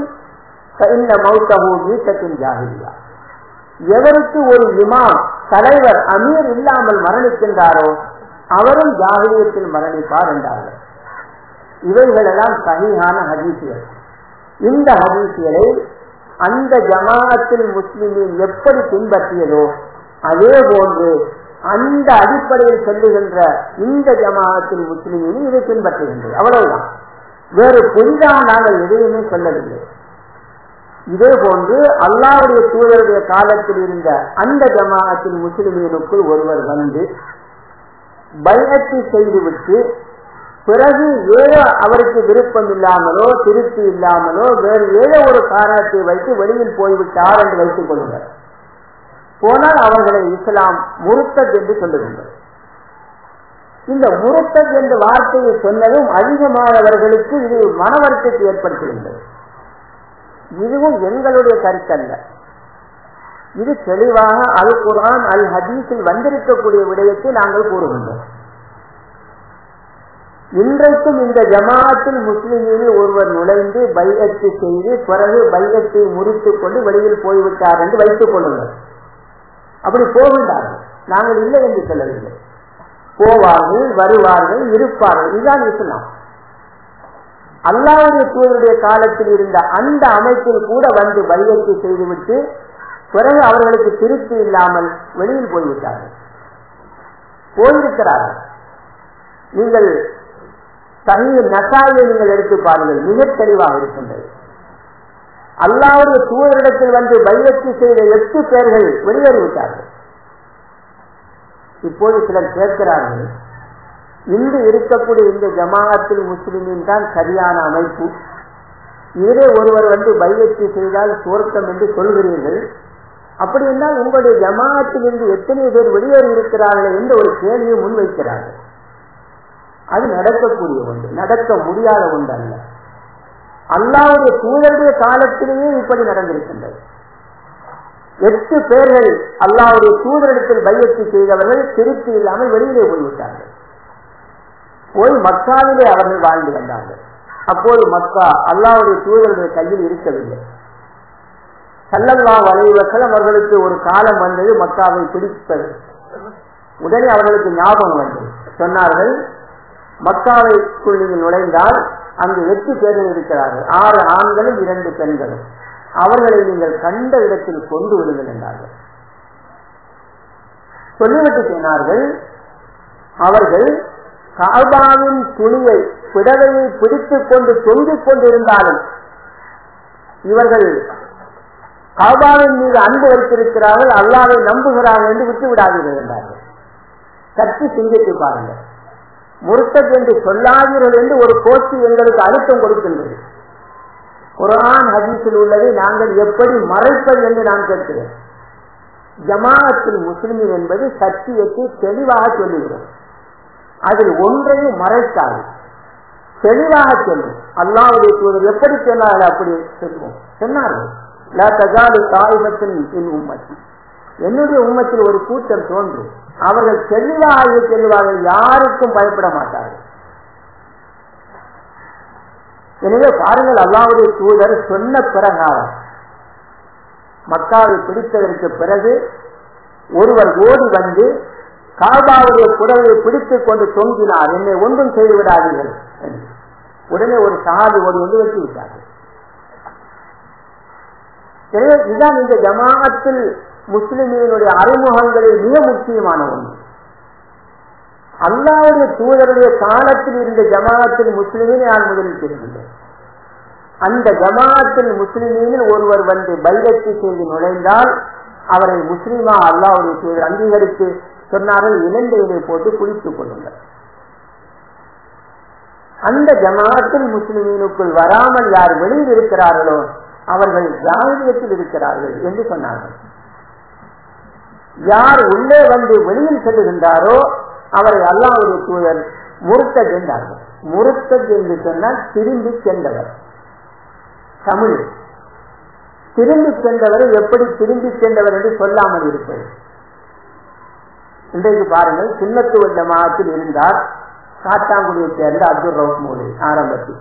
ஜாகிலியா எவருக்கு ஒரு இமாம் தலைவர் அமீர் இல்லாமல் மரணிக்கின்றாரோ அவரும் ஜாகிலியத்தில் மரணிப்பார் என்றார்கள் இவைகளெல்லாம் சகிஹான ஹதீசுகள் இந்த ஹதீசுகளை அந்த ஜமாஅத்தில் முஸ்லிமின் எப்படி பின்பற்றியதோ அதே போன்று அந்த அடிப்படையில் சொல்லுகின்ற இந்த ஜமாஅத்தில் முஸ்லிமின் இதை பின்பற்றுகின்றது அவ்வளவுதான் வேறு புதிதாக நாங்கள் எதையுமே சொல்லவில்லை இதே போன்று அல்லாவுடைய தூதருடைய காலத்தில் இருந்த அந்த ஜமாஅத்தில் முஸ்லிமீனுக்குள் ஒருவர் வந்து பயத்தை செய்துவிட்டு பிறகு ஏதோ அவருக்கு விருப்பம் இல்லாமலோ திருப்தி இல்லாமலோ வேறு ஏதோ ஒரு காரணத்தை வைத்து வெளியில் போய்விட்டார் என்று வைத்துக் கொள்ளுங்கள் போனால் அவர்களை இஸ்லாம் முருத்தத் என்று சொல்லுகின்றது இந்த முருத்தத் என்ற வார்த்தையை சொன்னதும் அதிகமானவர்களுக்கு இது மன வருத்தத்தை ஏற்படுத்துகின்றது இதுவும் எங்களுடைய கருத்தல்ல இது தெளிவாக அல் குரான் அல் ஹதீஸில் வந்திருக்கக்கூடிய விடயத்தை நாங்கள் கூறுகின்றோம் இன்றைக்கும் இந்த ஜமாத்தில் முஸ்லிமில் ஒருவர் நுழைந்து பையத்து செய்து பிறகு பையத்தை முறித்துக் கொண்டு வெளியில் போய்விட்டார் என்று வைத்துக் கொள்ளுங்கள் அப்படி போகின்றார்கள் நாங்கள் இல்லை என்று சொல்லவில்லை போவார்கள் வருவார்கள் இருப்பார்கள் இதுதான் இஸ்லாம் அல்லாவுடைய தூதருடைய காலத்தில் இருந்த அந்த அமைப்பில் கூட வந்து பையத்தை செய்துவிட்டு பிறகு அவர்களுக்கு திருப்தி இல்லாமல் வெளியில் போய்விட்டார்கள் போயிருக்கிறார்கள் நீங்கள் தனி நசாயை நீங்கள் எடுத்து பாருங்கள் மிக தெளிவாக இருக்கின்றது அல்லாவுடைய தூதரிடத்தில் வந்து பைரத்தி செய்த எட்டு பேர்கள் வெளியேறிவிட்டார்கள் இப்போது சிலர் கேட்கிறார்கள் இன்று இருக்கக்கூடிய இந்த ஜமாஅத்தில் முஸ்லிமின் தான் சரியான அமைப்பு இதே ஒருவர் வந்து பைரத்தி செய்தால் சுவர்க்கம் என்று சொல்கிறீர்கள் அப்படி என்றால் உங்களுடைய ஜமாஅத்தில் இருந்து எத்தனை பேர் வெளியேறி இருக்கிறார்கள் என்று ஒரு கேள்வியை முன்வைக்கிறார்கள் அது நடக்கக்கூடிய ஒன்று நடக்க முடியாத ஒன்று அல்ல அல்லாவுடைய தூதருடைய காலத்திலேயே இப்படி நடந்திருக்கின்றது எட்டு பேர்கள் அல்லாவுடைய தூதரிடத்தில் பையத்தி செய்தவர்கள் திருப்தி இல்லாமல் வெளியிலே போய்விட்டார்கள் போய் மக்காவிலே அவர்கள் வாழ்ந்து வந்தார்கள் அப்போது மக்கா அல்லாவுடைய தூதருடைய கையில் இருக்கவில்லை சல்லல்லா வலைவசலம் அவர்களுக்கு ஒரு காலம் வந்தது மக்காவை பிடிப்பது உடனே அவர்களுக்கு ஞாபகம் வந்தது சொன்னார்கள் மக்காவைக்குள் நீங்கள் நுழைந்தால் அங்கு எட்டு பேர்கள் இருக்கிறார்கள் ஆறு ஆண்களும் இரண்டு பெண்களும் அவர்களை நீங்கள் கண்ட இடத்தில் கொண்டு விடுங்கள் என்றார்கள் சொல்லிவிட்டு சொன்னார்கள் அவர்கள் காபாவின் துணியை பிடவையை பிடித்துக் கொண்டு தொங்கிக் கொண்டிருந்தாலும் இவர்கள் காபாவின் மீது அன்பு வைத்திருக்கிறார்கள் அல்லாவை நம்புகிறார்கள் என்று விட்டு விடாதீர்கள் என்றார்கள் சற்று சிந்தித்து பாருங்கள் முருத்தத் என்று சொல்லாதீர்கள் என்று ஒரு கோஷ்டி எங்களுக்கு அழுத்தம் கொடுக்கின்றது குரான் ஹதீஸில் உள்ளதை நாங்கள் எப்படி மறைப்பது என்று நான் கேட்கிறேன் ஜமாஅத்தில் முஸ்லிமின் என்பது சத்தியத்தை தெளிவாக சொல்லுகிறோம் அதில் ஒன்றையும் மறைக்காது தெளிவாக சொல்லும் அல்லாவுடைய தூதர் எப்படி சொன்னார்கள் அப்படி சொல்லுவோம் சொன்னார்கள் என்னுடைய உம்மத்தில் ஒரு கூட்டம் தோன்றும் அவர்கள் தெளிவாக செல்வார்கள் யாருக்கும் பயப்பட மாட்டார்கள் எனவே பாருங்கள் அல்லாவுடைய தூதர் சொன்ன பிரகாரம் மக்காவை பிடித்ததற்கு பிறகு ஒருவர் ஓடி வந்து காபாவுடைய புடவை பிடித்துக் கொண்டு தொங்கினார் என்னை ஒன்றும் செய்து விடாதீர்கள் உடனே ஒரு சகாதி ஓடி வந்து வெட்டி விட்டார்கள் எனவே இதுதான் இந்த ஜமாஅத்தில் முஸ்லிமினுடைய அறிமுகங்களில் மிக முக்கியமான ஒன்று அல்லாவுடைய தூதருடைய காலத்தில் இருந்த ஜமாஅத்தில் முஸ்லிமின் நான் முதலில் தெரிவித்தேன் அந்த ஜமாஅத்தில் முஸ்லிமீனில் ஒருவர் வந்து பைரத்தி செய்து நுழைந்தால் அவரை முஸ்லிமா அல்லாவுடைய தூதர் அங்கீகரித்து சொன்னார்கள் இலண்டையிலே போட்டு குளித்துக் கொள்ளுங்கள் அந்த ஜமாஅத்தில் முஸ்லிமீனுக்குள் வராமல் யார் வெளியில் இருக்கிறார்களோ அவர்கள் ஜாகிரியத்தில் இருக்கிறார்கள் என்று சொன்னார்கள் யார் உள்ளே வந்து வெளியில் செல்லுகின்றாரோ அவரை அல்லாவுடைய தூதர் முருத்தத் என்றார்கள் முருத்தத் என்று சொன்னால் திரும்பி சென்றவர் தமிழ் திரும்பி சென்றவரை எப்படி திரும்பி சென்றவர் என்று சொல்லாமல் இருப்பது இன்றைக்கு பாருங்கள் சின்னத்துவ ஜமாத்தில் இருந்தார் காத்தாங்குடியை சேர்ந்த அப்துல் ரவுப் மோடி ஆரம்பத்தில்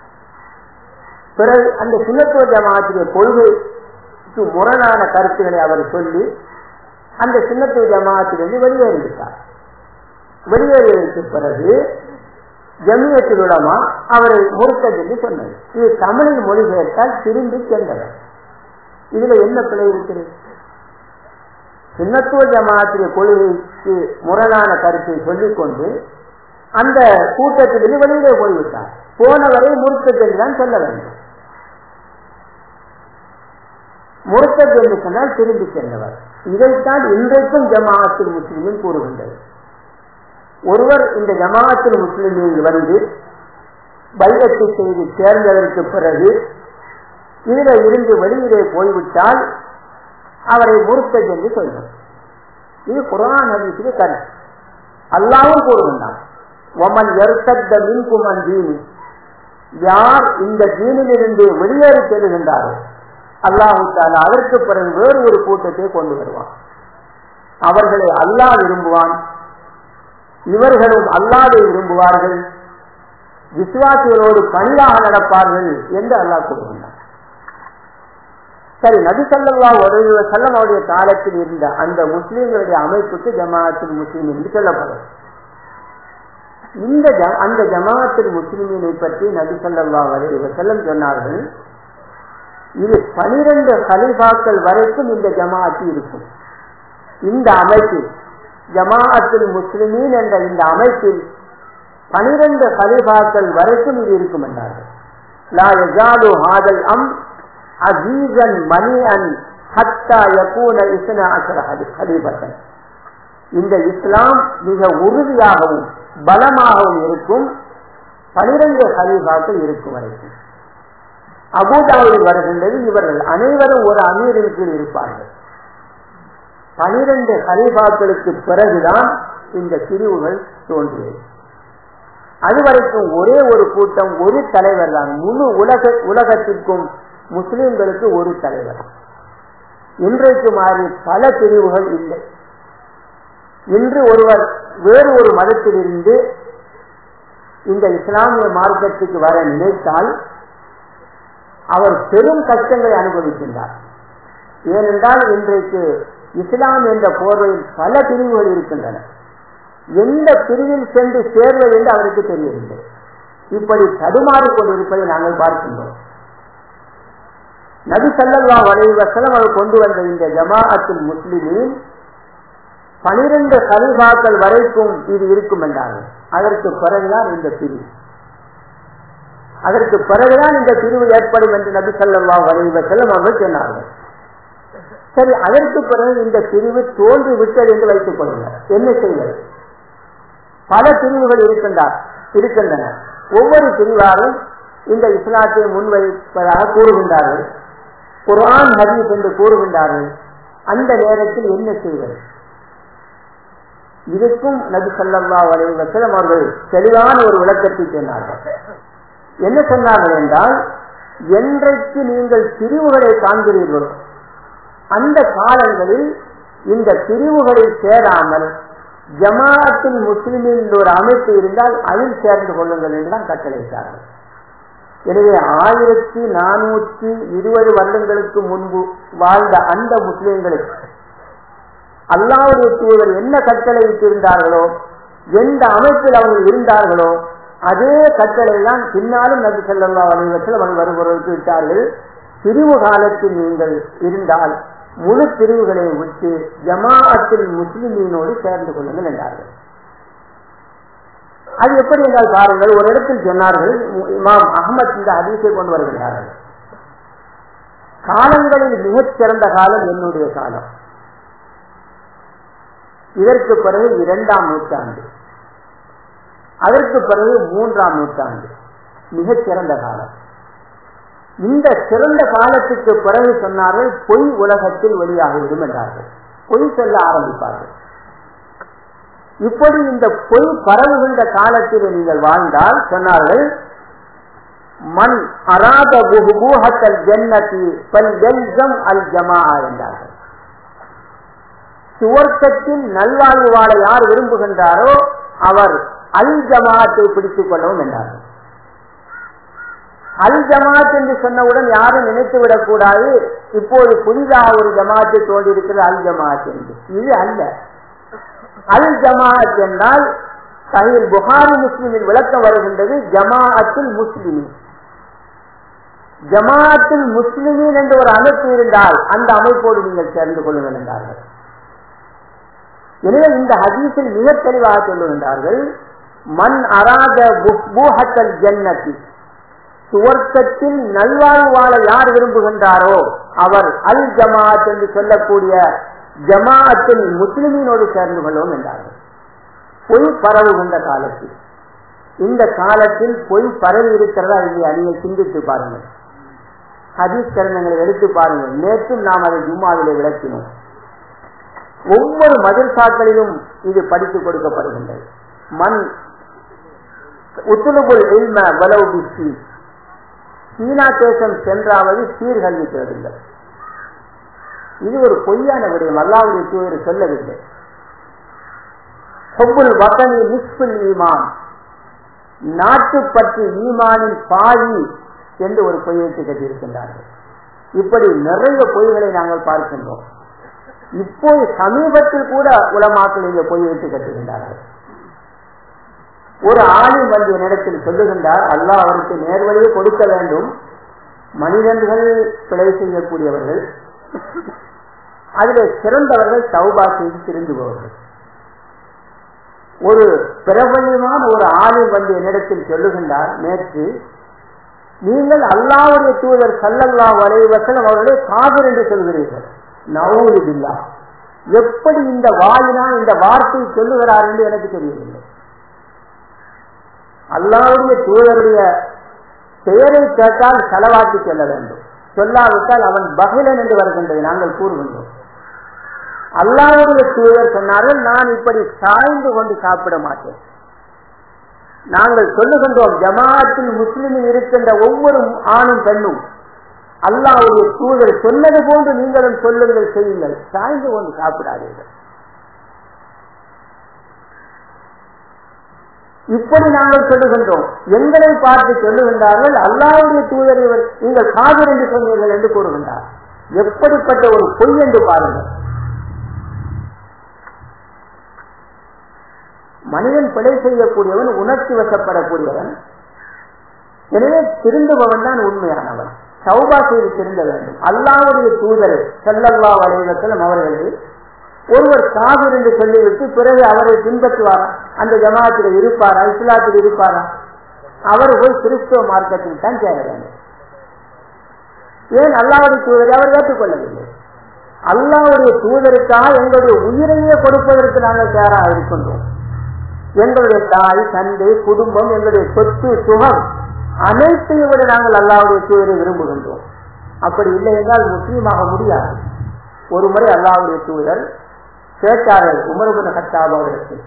பிறகு அந்த சின்னத்துவ ஜமாத்திய கொள்கைக்கு முரணான கருத்துக்களை அவர் சொல்லி அந்த சின்னத்துவ ஜமாத்திலிருந்து வெளியேறிவிட்டார் வெளியேறியதற்கு பிறகு ஜமியத்தில் உலமா அவரை முறுக்கத் என்று சொன்னது இது தமிழில் மொழிபெயர்த்தால் திரும்பி சென்றவர் இதுல என்ன பிழை இருக்கிறது சின்னத்துவ ஜமாத்திய கொள்கைக்கு முரணான கருத்தை சொல்லிக்கொண்டு அந்த கூட்டத்திலிருந்து வெளியிலே போய்விட்டார் போனவரை முறுக்கத் என்றுதான் சொல்ல வேண்டும் முறுக்கத் என்று சொன்னால் திரும்பி சென்றவர் இதைத்தான் இன்றைக்கும் ஜமாஅத்தில் முஸ்லிமின் கூறுகின்றது ஒருவர் இந்த ஜமாஅத்தில் முஸ்லிமில் வந்து பைரத்தை செய்து சேர்ந்ததற்கு பிறகு இதில் இருந்து வெளியிலே போய்விட்டால் அவரை முறுத்தது என்று சொல்லும் இது குரான் ஹதீஸுக்கு கருத்து அல்லாவும் கூறுகின்றான் ஒமன் எருத்தத்த மின்குமன் தீனி யார் இந்த தீனிலிருந்து வெளியேறி செல்கின்றாரோ அல்லாஹு தாலா அதற்கு பிறகு வேறு ஒரு கூட்டத்தை கொண்டு வருவான் அவர்களை அல்லாஹ் விரும்புவான் இவர்களும் அல்லாதை விரும்புவார்கள் விசுவாசிகளோடு பணிவாக நடப்பார்கள் என்று அல்லாஹ் கூறுகின்றார் சரி நபி சல்லா ஒரு செல்லம் அவருடைய காலத்தில் இருந்த அந்த முஸ்லீம்களுடைய அமைப்புக்கு ஜமாஅத்தில் முஸ்லீம் என்று சொல்லப்படும் இந்த அந்த ஜமாஅத்தில் முஸ்லிமினை பற்றி நபி சல்லா வரை செல்லம் சொன்னார்கள் இது பனிரெண்டு கலிபாக்கள் வரைக்கும் இந்த ஜமாஅத்து இருக்கும் இந்த அமைப்பு ஜமாஅத்துல் முஸ்லிமீன் என்ற இந்த அமைப்பில் பனிரெண்டு கலிபாக்கள் வரைக்கும் இது இருக்கும் என்றார்கள் லா யஜாலு ஹாதல் அம் அசீசன் மணியன் ஹத்தா யகூன இஸ்ன அசர ஹலீபத்தன் இந்த இஸ்லாம் மிக உறுதியாகவும் பலமாகவும் இருக்கும் பனிரெண்டு ஹலீஃபாக்கள் இருக்கும் வரைக்கும் அபூதாவில் வருகின்றது இவர்கள் அனைவரும் ஒரு அமீரின் கீழ் இருப்பார்கள் பனிரெண்டு ஹலீஃபாக்களுக்கு பிறகுதான் இந்த பிரிவுகள் தோன்றியது அதுவரைக்கும் ஒரே ஒரு கூட்டம் ஒரு தலைவர் தான் முழு உலக உலகத்திற்கும் முஸ்லிம்களுக்கு ஒரு தலைவர் இன்றைக்கு மாறி பல பிரிவுகள் இல்லை இன்று ஒருவர் வேறு ஒரு மதத்திலிருந்து இந்த இஸ்லாமிய மார்க்கத்துக்கு வர நினைத்தால் அவர் பெரும் கஷ்டங்களை அனுபவிக்கின்றார் ஏனென்றால் இன்றைக்கு இஸ்லாம் என்ற போர்வையில் பல பிரிவுகள் இருக்கின்றன எந்த பிரிவில் சென்று சேர்வது என்று அவருக்கு தெரியவில்லை இப்படி தடுமாறிக் கொண்டிருப்பதை நாங்கள் பார்க்கின்றோம் நபி சல்லல்லா வலைவசலம் அவர் கொண்டு வந்த இந்த ஜமாஅத்துல் முஸ்லிமின் பனிரெண்டு கலிபாக்கள் வரைக்கும் இது இருக்கும் என்றார்கள் அதற்கு பிறகுதான் இந்த பிரிவு அதற்கு பிறகுதான் இந்த பிரிவு ஏற்படும் என்று நபி சல்லா வலைவசலம் அவர்கள் சொன்னார்கள் சரி அதற்கு பிறகு இந்த பிரிவு தோன்றி விட்டது என்று வைத்துக் கொள்ளுங்கள் என்ன செய்வது பல பிரிவுகள் இருக்கின்றார் இருக்கின்றன ஒவ்வொரு பிரிவாரும் இந்த இஸ்லாத்தை முன்வைப்பதாக கூறுகின்றார்கள் குர்ஆன் ஹதீஸ் என்று கூறுகின்றார்கள் அந்த நேரத்தில் என்ன செய்வது இதுக்கும் நபி சல்லா வலைவசலம் அவர்கள் தெளிவான ஒரு விளக்கத்தை சொன்னார்கள் என்ன சொன்னார்கள் என்றால் என்றைக்கு நீங்கள் பிரிவுகளை காண்கிறீர்களோ அந்த காலங்களில் இந்த பிரிவுகளில் சேராமல் ஜமாஅத்தில் முஸ்லிமின் ஒரு அமைப்பு இருந்தால் அதில் சேர்ந்து கொள்ளுங்கள் என்றுதான் கட்டளையிட்டார்கள் எனவே ஆயிரத்தி நானூற்றி இருபது வருடங்களுக்கு முன்பு வாழ்ந்த அந்த முஸ்லிம்களுக்கு அல்லாவுடைய தூதர் என்ன கட்டளை இருந்தார்களோ எந்த அமைப்பில் அவர்கள் இருந்தார்களோ அதே கட்டளை தான் பின்னாலும் நபி சொல்லா வணிகத்தில் அவர்கள் வருபவர்களுக்கு விட்டார்கள் பிரிவு காலத்தில் நீங்கள் இருந்தால் முழு பிரிவுகளை விட்டு ஜமாஅத்தில் முஸ்லிமீனோடு சேர்ந்து கொள்ளுங்கள் என்றார்கள் அது எப்படி என்றால் பாருங்கள் ஒரு இடத்தில் சொன்னார்கள் இமாம் அகமத் இந்த அதிசை கொண்டு வருகிறார்கள் காலங்களில் மிகச் சிறந்த காலம் என்னுடைய காலம் இதற்கு பிறகு இரண்டாம் நூற்றாண்டு அதற்கு பிறகு மூன்றாம் நூற்றாண்டு மிகச் சிறந்த காலம் இந்த சிறந்த காலத்துக்கு பிறகு சொன்னார்கள் பொய் உலகத்தில் வெளியாகிவிடும் என்றார்கள் பொய் சொல்ல ஆரம்பிப்பார்கள் இப்படி இந்த பொய் பரவுகின்ற காலத்தில் நீங்கள் வாழ்ந்தால் சொன்னார்கள் மண் அராத பூஹத்தல் ஜன்னதி பல் எல்சம் அல் ஜமா என்றார்கள் சுவர்க்கத்தில் நல்வாழ்வு வாழ யார் விரும்புகின்றாரோ அவர் அல் ஜமாத்தை பிடித்துக் கொள்ளவும் என்றார்கள் அல் ஜமாத் என்று சொன்னவுடன் யாரும் நினைத்து விடக்கூடாது இப்போது புதிதாக ஒரு ஜமாத்தை தோன்றியிருக்கிறது அல் ஜமாத் என்று இது அல்ல அல் ஜமாத் என்றால் சஹீல் புகாரி முஸ்லிமின் விளக்கம் வருகின்றது ஜமாஅத்துல் முஸ்லிமின் ஜமாஅத்துல் முஸ்லிமின் என்ற ஒரு அமைப்பு இருந்தால் அந்த அமைப்போடு நீங்கள் சேர்ந்து கொள்ளுங்கள் என்றார்கள் எனவே இந்த ஹதீஸில் மிக தெளிவாக சொல்லுகின்றார்கள் மண் அராத பூஹத்தல் ஜன்னதி சுவர்க்கத்தில் நல்வாழ்வு வாழ யார் விரும்புகின்றாரோ அவர் அல் ஜமாத் என்று சொல்லக்கூடிய ஜமாஅத்தில் முஸ்லிமீனோடு சேர்ந்து கொள்வோம் என்றார்கள் பொய் பரவுகின்ற காலத்தில் இந்த காலத்தில் பொய் பரவி இருக்கிறதா இல்லையா நீங்கள் சிந்தித்து பாருங்கள் ஹதீஸ் கரணங்களை எடுத்து பாருங்கள் நேற்றும் நாம் அதை ஜும்மாவிலே விளக்கினோம் ஒவ்வொரு மதிர்சாக்களிலும் இது படித்துக் கொடுக்கப்படுகின்றது மண் உத்துலுபுல் இல்ம வலவு பிஸ்தி சீனா தேசம் சென்றாவது சீர்கல்வி தேடுங்கள் இது ஒரு பொய்யான விடயம் அல்லாவுடைய தூதர் சொல்லவில்லை சொப்புல் வசனி நிஸ்புல் ஈமான் நாட்டுப்பற்று ஈமானின் பாதி என்று ஒரு பொய்யத்தை கட்டியிருக்கின்றார்கள் இப்படி நிறைய பொய்களை நாங்கள் பார்க்கின்றோம் இப்போது சமீபத்தில் கூட உலமாக்கள் இந்த பொய்யத்தை கட்டுகின்றார்கள் ஒரு ஆளும் வந்து என்னிடத்தில் சொல்லுகின்றார் அல்லாஹ் அவருக்கு நேர்வழியை கொடுக்க வேண்டும் மனிதர்கள் பிழை செய்யக்கூடியவர்கள் அதில் சிறந்தவர்கள் சௌபா செய்து திருந்துபவர்கள் ஒரு பிரபல்யமான ஒரு ஆளும் வந்து என்னிடத்தில் சொல்லுகின்றார் நேற்று நீங்கள் அல்லாவுடைய தூதர் சல்லல்லா வலைவசலம் அவர்களே காதல் என்று சொல்கிறீர்கள் நவூதுபில்லா எப்படி இந்த வாயினா இந்த வார்த்தை சொல்லுகிறார் என்று எனக்கு தெரியவில்லை அல்லாவுடைய தூதருடைய பெயரை கேட்டால் செலவாக்கி செல்ல வேண்டும் சொல்லாவிட்டால் அவன் பகிலன் என்று வருகின்றது நாங்கள் கூறுகின்றோம் அல்லாவுடைய தூதர் சொன்னார்கள் நான் இப்படி சாய்ந்து கொண்டு சாப்பிட மாட்டேன் நாங்கள் சொல்லுகின்றோம் ஜமாத்தில் முஸ்லிமில் இருக்கின்ற ஒவ்வொரு ஆணும் பெண்ணும் அல்லாவுடைய தூதர் சொன்னது போன்று நீங்களும் சொல்லுங்கள் செய்யுங்கள் சாய்ந்து கொண்டு சாப்பிடாதீர்கள் இப்படி நாங்கள் சொல்லுகின்றோம் எங்களை பார்த்து சொல்லுகின்றார்கள் அல்லாவுடைய தூதர் இவர் நீங்கள் காதல் என்று சொன்னீர்கள் என்று கூறுகின்றார் எப்படிப்பட்ட ஒரு பொய் என்று பாருங்கள் மனிதன் பிழை செய்யக்கூடியவன் உணர்ச்சி வசப்படக்கூடியவன் எனவே திருந்துபவன் தான் உண்மையானவன் சௌபா செய்து திருந்த வேண்டும் அல்லாவுடைய தூதர் செல்லல்லா வலைவசலம் அவர்களே ஒருவர் காதல் என்று சொல்லிவிட்டு பிறகு அவரை பின்பற்றுவாரா அந்த ஜமாத்தில் இருப்பாரா இஸ்லாத்தில் இருப்பாரா அவர் போய் கிறிஸ்துவ மார்க்கத்தில் தான் சேர வேண்டும் ஏன் அல்லாவுடைய தூதரை அவர் ஏற்றுக்கொள்ளவில்லை அல்லாவுடைய தூதருக்காக எங்களுடைய உயிரையே கொடுப்பதற்கு நாங்கள் தயாராக இருக்கின்றோம் எங்களுடைய தாய் தந்தை குடும்பம் எங்களுடைய சொத்து சுகம் அனைத்தையும் விட நாங்கள் அல்லாவுடைய தூதரை விரும்புகின்றோம் அப்படி இல்லை என்றால் முஸ்லீமாக முடியாது ஒரு முறை அல்லாவுடைய தூதர் கேட்டார்கள் உமர்பின் ஹத்தாப் அவர்களுக்கு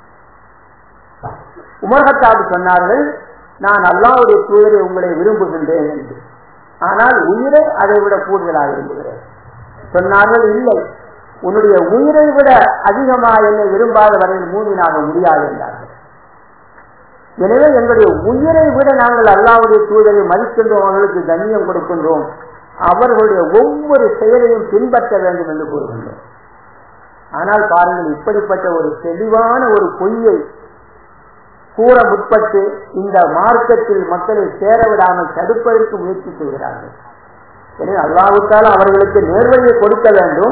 உமர் ஹத்தாப் சொன்னார்கள் நான் அல்லாவுடைய தூதரை உங்களை விரும்புகின்றேன் என்று ஆனால் உயிரை அதை விட கூடுதலாக விரும்புகிறேன் சொன்னார்கள் இல்லை உன்னுடைய உயிரை விட அதிகமாக என்னை விரும்பாத வரையில் மூமினாக முடியாது என்றார்கள் எனவே எங்களுடைய உயிரை விட நாங்கள் அல்லாவுடைய தூதரை மதிக்கின்றோம் அவர்களுக்கு கண்ணியம் கொடுக்கின்றோம் அவர்களுடைய ஒவ்வொரு செயலையும் பின்பற்ற வேண்டும் என்று கூறுகின்றோம் ஆனால் பாருங்கள் இப்படிப்பட்ட ஒரு தெளிவான ஒரு பொய்யை கூற முற்பட்டு இந்த மார்க்கத்தில் மக்களை சேர விடாமல் தடுப்பதற்கு முயற்சி செய்கிறார்கள் எனவே அல்லாவுக்கால் அவர்களுக்கு நேர்வழியை கொடுக்க வேண்டும்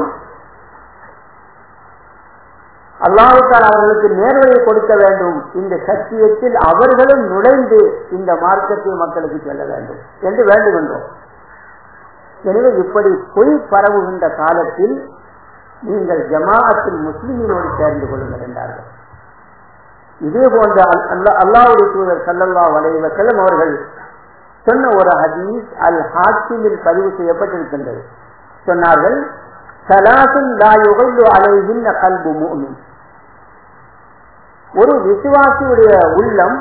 அல்லாவுக்கால் அவர்களுக்கு நேர்வழியை கொடுக்க வேண்டும் இந்த சத்தியத்தில் அவர்களும் நுழைந்து இந்த மார்க்கத்தை மக்களுக்கு செல்ல வேண்டும் என்று வேண்டுகின்றோம் எனவே இப்படி பொய் பரவுகின்ற காலத்தில் நீங்கள் ஜமாஅத்தில் முஸ்லிமினோடு சேர்ந்து கொள்ளுங்கள் என்றார்கள் இதே போன்ற அல்லாவுடைய தூதர் சல்லல்லா வலைவசலம் அவர்கள் சொன்ன ஒரு ஹதீஸ் அல் ஹாக்கிமில் பதிவு செய்யப்பட்டிருக்கின்றது சொன்னார்கள் சலாசுன் லா யுகைலு அலைஹின்ன கல்பு முஃமின் ஒரு விசுவாசியுடைய உள்ளம்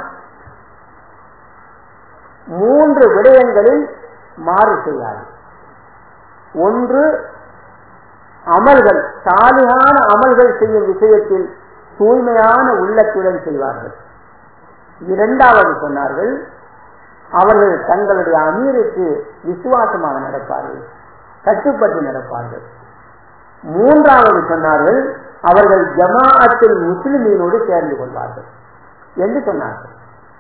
மூன்று விடயங்களில் மாறு செய்யாது ஒன்று அமல்கள் சாலிகான அமல்கள் செய்யும் விஷயத்தில் தூய்மையான உள்ளத்துடன் செய்வார்கள் இரண்டாவது சொன்னார்கள் அவர்கள் தங்களுடைய அமீருக்கு விசுவாசமாக நடப்பார்கள் கட்டுப்பட்டு நடப்பார்கள் மூன்றாவது சொன்னார்கள் அவர்கள் ஜமாஅத்தில் முஸ்லிமீனோடு சேர்ந்து கொள்வார்கள் என்று சொன்னார்கள்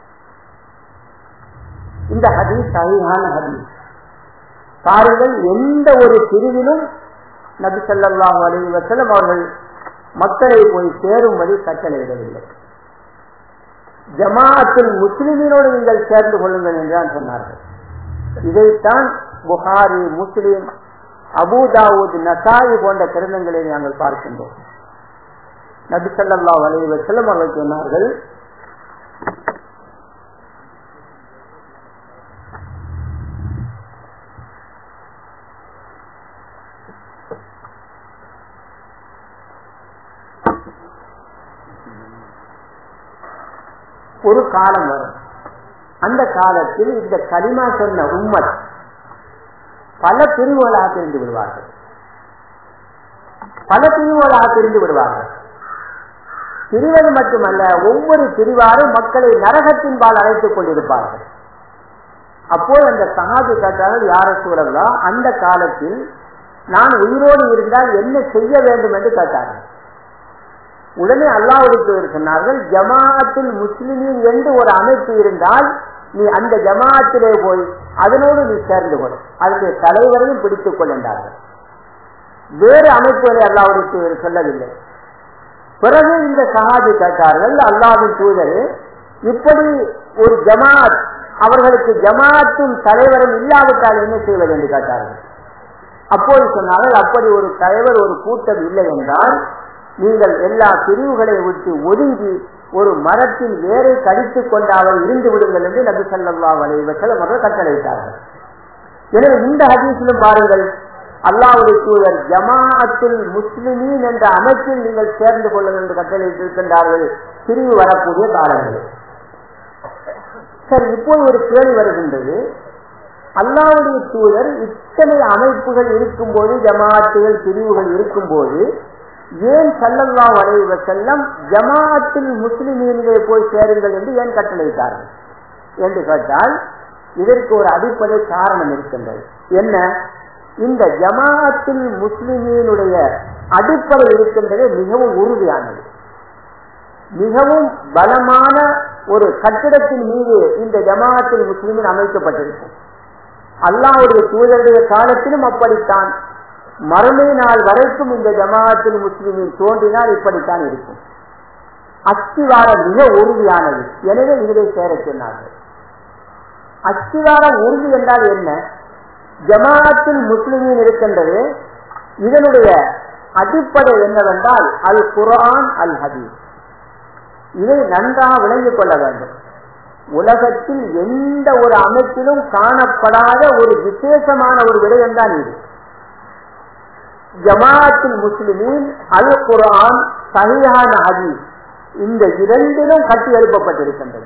இந்த ஹதீஸ் சரியான ஹதீஸ் பாருங்கள் எந்த ஒரு பிரிவிலும் நபி சொல்லாஹு அலி வசலம் அவர்கள் மக்களை போய் சேரும்படி கட்டளையிடவில்லை ஜமாஅத்தில் முஸ்லிமினோடு நீங்கள் சேர்ந்து கொள்ளுங்கள் என்றுதான் சொன்னார்கள் இதைத்தான் புகாரி முஸ்லிம் அபுதாவுத் நசாயி போன்ற கிரந்தங்களை நாங்கள் பார்க்கின்றோம் நபி சொல்லா அலி வசலம் அவர்கள் சொன்னார்கள் ஒரு காலம் வரும் அந்த காலத்தில் இந்த களிமா சொன்ன உம்மத் பல பிரிவுகளாக பிரிந்து விடுவார்கள் பல பிரிவுகளாக பிரிந்து விடுவார்கள் பிரிவது மட்டுமல்ல ஒவ்வொரு பிரிவாரும் மக்களை நரகத்தின் பால் அழைத்துக் கொண்டிருப்பார்கள் அப்போது அந்த சகாது கேட்டார்கள் யார சூழலா அந்த காலத்தில் நான் உயிரோடு இருந்தால் என்ன செய்ய வேண்டும் என்று கேட்டார்கள் உடனே அல்லாவுடைய சொன்னார்கள் ஜமாஅத்தில் முஸ்லிமின் என்று ஒரு அமைப்பு இருந்தால் நீ அந்த ஜமாஅத்திலே போய் அதனோடு நீ சேர்ந்து கொள் அதனுடைய தலைவரையும் பிடித்துக் கொள் என்றார்கள் வேறு அமைப்புகளை அல்லாவுடைய சொல்லவில்லை பிறகு இந்த சகாஜி கேட்டார்கள் அல்லாவின் தூதர் இப்படி ஒரு ஜமாத் அவர்களுக்கு ஜமாத்தும் தலைவரும் இல்லாவிட்டால் என்ன செய்வது என்று கேட்டார்கள் அப்போது சொன்னார்கள் அப்படி ஒரு தலைவர் ஒரு கூட்டம் இல்லை என்றால் நீங்கள் எல்லா பிரிவுகளை விட்டு ஒதுங்கி ஒரு மரத்தின் வேரை கடித்துக் கொண்டாவது இருந்து விடுங்கள் என்று நபி சல்லா வலைவசலம் அவர்கள் கட்டளையிட்டார்கள் எனவே இந்த ஹதீஸிலும் பாருங்கள் அல்லாவுடைய தூதர் ஜமாஅத்துல் முஸ்லிமீன் என்ற அமைப்பில் நீங்கள் சேர்ந்து கொள்ளுங்கள் என்று கட்டளையிட்டிருக்கின்றார்கள் பிரிவு வரக்கூடிய காலங்கள் சரி இப்போது ஒரு கேள்வி வருகின்றது அல்லாவுடைய தூதர் இத்தனை அமைப்புகள் இருக்கும்போது ஜமாத்துகள் பிரிவுகள் இருக்கும்போது ஏன் சல்லல்லா வரைவ செல்லம் ஜமாஅத்தில் முஸ்லிமீன்களை போய் சேருங்கள் என்று ஏன் கட்டளையிட்டார்கள் என்று கேட்டால் இதற்கு ஒரு அடிப்படை காரணம் இருக்கின்றது என்ன இந்த ஜமாஅத்தில் முஸ்லிமீனுடைய அடிப்படை இருக்கின்றது மிகவும் உறுதியானது மிகவும் பலமான ஒரு கட்டிடத்தின் மீது இந்த ஜமாஅத்தில் முஸ்லிமின் அமைக்கப்பட்டிருக்கும் அல்லாவுடைய தூதருடைய காலத்திலும் அப்படித்தான் மறுமை நாள் வரைக்கும் இந்த ஜமாஅத்தில் முஸ்லிமின் தோன்றினால் இப்படித்தான் இருக்கும் அஸ்திவாரம் மிக உறுதியானது எனவே இதை சேர சொன்னார்கள் அஸ்திவாரம் உறுதி என்றால் என்ன ஜமாஅத்தில் முஸ்லிமின் இருக்கின்றது இதனுடைய அடிப்படை என்னவென்றால் அல் குரான் அல் ஹதீஸ் இதை நன்றாக விளங்கிக் கொள்ள வேண்டும் உலகத்தில் எந்த ஒரு அமைப்பிலும் காணப்படாத ஒரு விசேஷமான ஒரு விடயம் தான் இது ஜமாஅத்தில் முஸ்லிமின் அல் குரான் சரியான ஹதீஸ் இந்த இரண்டிலும் கட்டி எழுப்பப்பட்டிருக்கின்றது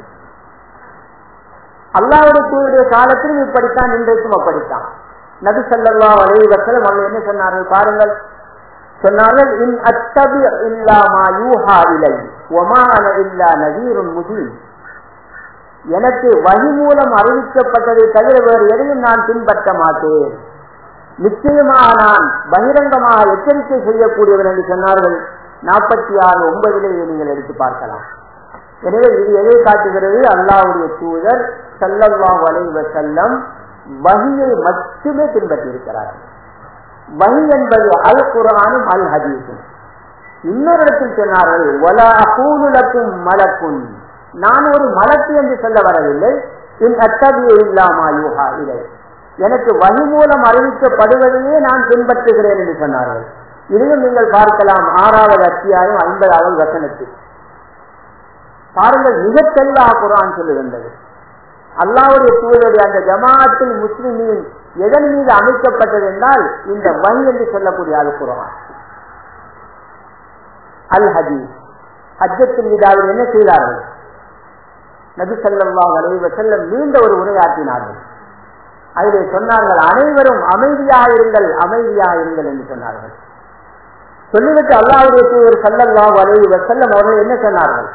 அல்லாவுடைய காலத்திலும் இப்படித்தான் இன்றைக்கும் அப்படித்தான் நபி சல்லா அலைவசலம் அவர்கள் என்ன சொன்னார்கள் பாருங்கள் சொன்னார்கள் இன் அத்தபி இல்லாமா யூஹா இலை ஒமான இல்லா நதீருன் முஜீன் எனக்கு வழி மூலம் அறிவிக்கப்பட்டதை தவிர வேறு எதையும் நான் பின்பற்ற மாட்டேன் நிச்சயமாக நான் பகிரங்கமாக எச்சரிக்கை செய்யக்கூடியவர் என்று சொன்னார்கள் நாற்பத்தி ஆறு ஒன்பதிலே நீங்கள் எடுத்து பார்க்கலாம் எனவே இது எதை காட்டுகிறது அல்லாவுடைய தூதர் சல்லல்லா வலைவ செல்லம் வகியை மட்டுமே பின்பற்றியிருக்கிறார்கள் வகி என்பது அல் குரானும் அல் ஹதீஸும் இன்னொரு இடத்தில் சொன்னார்கள் ஒலா கூலுலக்கும் மலக்கும் நான் ஒரு மலக்கு என்று சொல்ல வரவில்லை இன் அத்தபிய இல்லாமா யூஹா இதை எனக்கு வகி மூலம் அறிவிக்கப்படுவதையே நான் பின்பற்றுகிறேன் என்று சொன்னார்கள் இதையும் நீங்கள் பார்க்கலாம் ஆறாவது அத்தியாயம் ஐம்பதாவது வசனத்தில் பாருங்கள் மிக தெளிவாக குரான் சொல்லுகின்றது அல்லாவுடைய தூதருடைய அந்த ஜமாத்தில் முஸ்லிமின் எதன் மீது அமைக்கப்பட்டது என்றால் இந்த வகி என்று சொல்லக்கூடிய அல் குரான் அல் ஹதீஸ் ஹஜ்ஜத்தின் மீது அவர் என்ன செய்தார்கள் நபி சல்லா அலைவ செல்லம் நீண்ட ஒரு உரையாற்றினார்கள் அதிலே சொன்னார்கள் அனைவரும் அமைதியாக இருங்கள் அமைதியாக இருங்கள் என்று சொன்னார்கள் சொல்லிவிட்டு அல்லாவுடைய தூதர் சல்லல்லா அலைவ செல்லம் அவர்கள் என்ன சொன்னார்கள்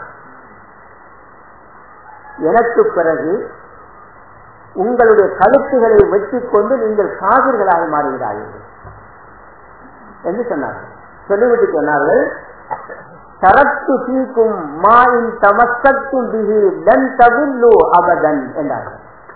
எனக்கு பிறகு உங்களுடைய கழுத்துகளை வெட்டி கொண்டு நீங்கள் காவிர்களாக மாறுகிறார்கள் என்று சொன்னார்கள் சொல்லிவிட்டு சொன்னார்கள் தரத்து தீக்கும் மாயின் தமசத்தும் பிகி டன் தவில்லு அபதன் என்றார்கள்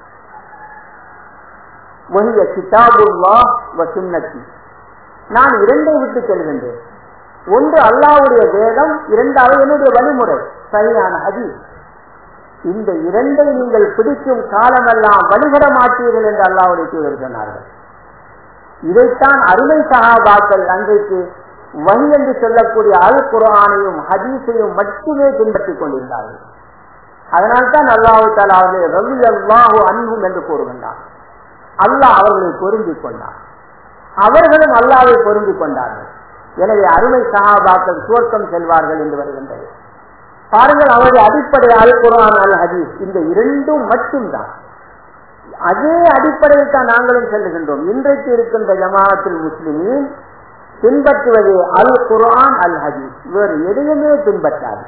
ஒழிய கிதாபுல்லா வசுன்னத்தி நான் இரண்டை விட்டு செல்கின்றேன் ஒன்று அல்லாவுடைய வேதம் இரண்டாவது என்னுடைய வழிமுறை சரியான ஹதீஸ் இந்த இரண்டை நீங்கள் பிடிக்கும் காலமெல்லாம் வழிபட மாட்டீர்கள் என்று அல்லாவுடைய தூதர் சொன்னார்கள் இதைத்தான் அருமை சகாபாக்கள் அன்றைக்கு வழி என்று சொல்லக்கூடிய அல் குரானையும் ஹதீஸையும் மட்டுமே பின்பற்றிக் கொண்டிருந்தார்கள் அதனால்தான் அல்லாஹு தாலா அவர்களை ரவி அல்லாஹு அன்பும் என்று கூறுகின்றார் அல்லாஹ் அவர்களை பொருந்திக் கொண்டார் அவர்களும் அல்லாவை பொருந்திக் கொண்டார்கள் எனவே அருமை சகாபாக்கள் சுவர்க்கம் செல்வார்கள் என்று வருகின்றது பாருங்கள் அவருடைய அடிப்படை அல் குரான் அல் ஹதீஸ் இந்த இரண்டும் மட்டும்தான் அதே அடிப்படையில் தான் நாங்களும் செல்லுகின்றோம் இன்றைக்கு இருக்கின்ற ஜமாத்தில் முஸ்லிமின் பின்பற்றுவது அல் குரான் அல் ஹதீஸ் வேறு எதையுமே பின்பற்றாது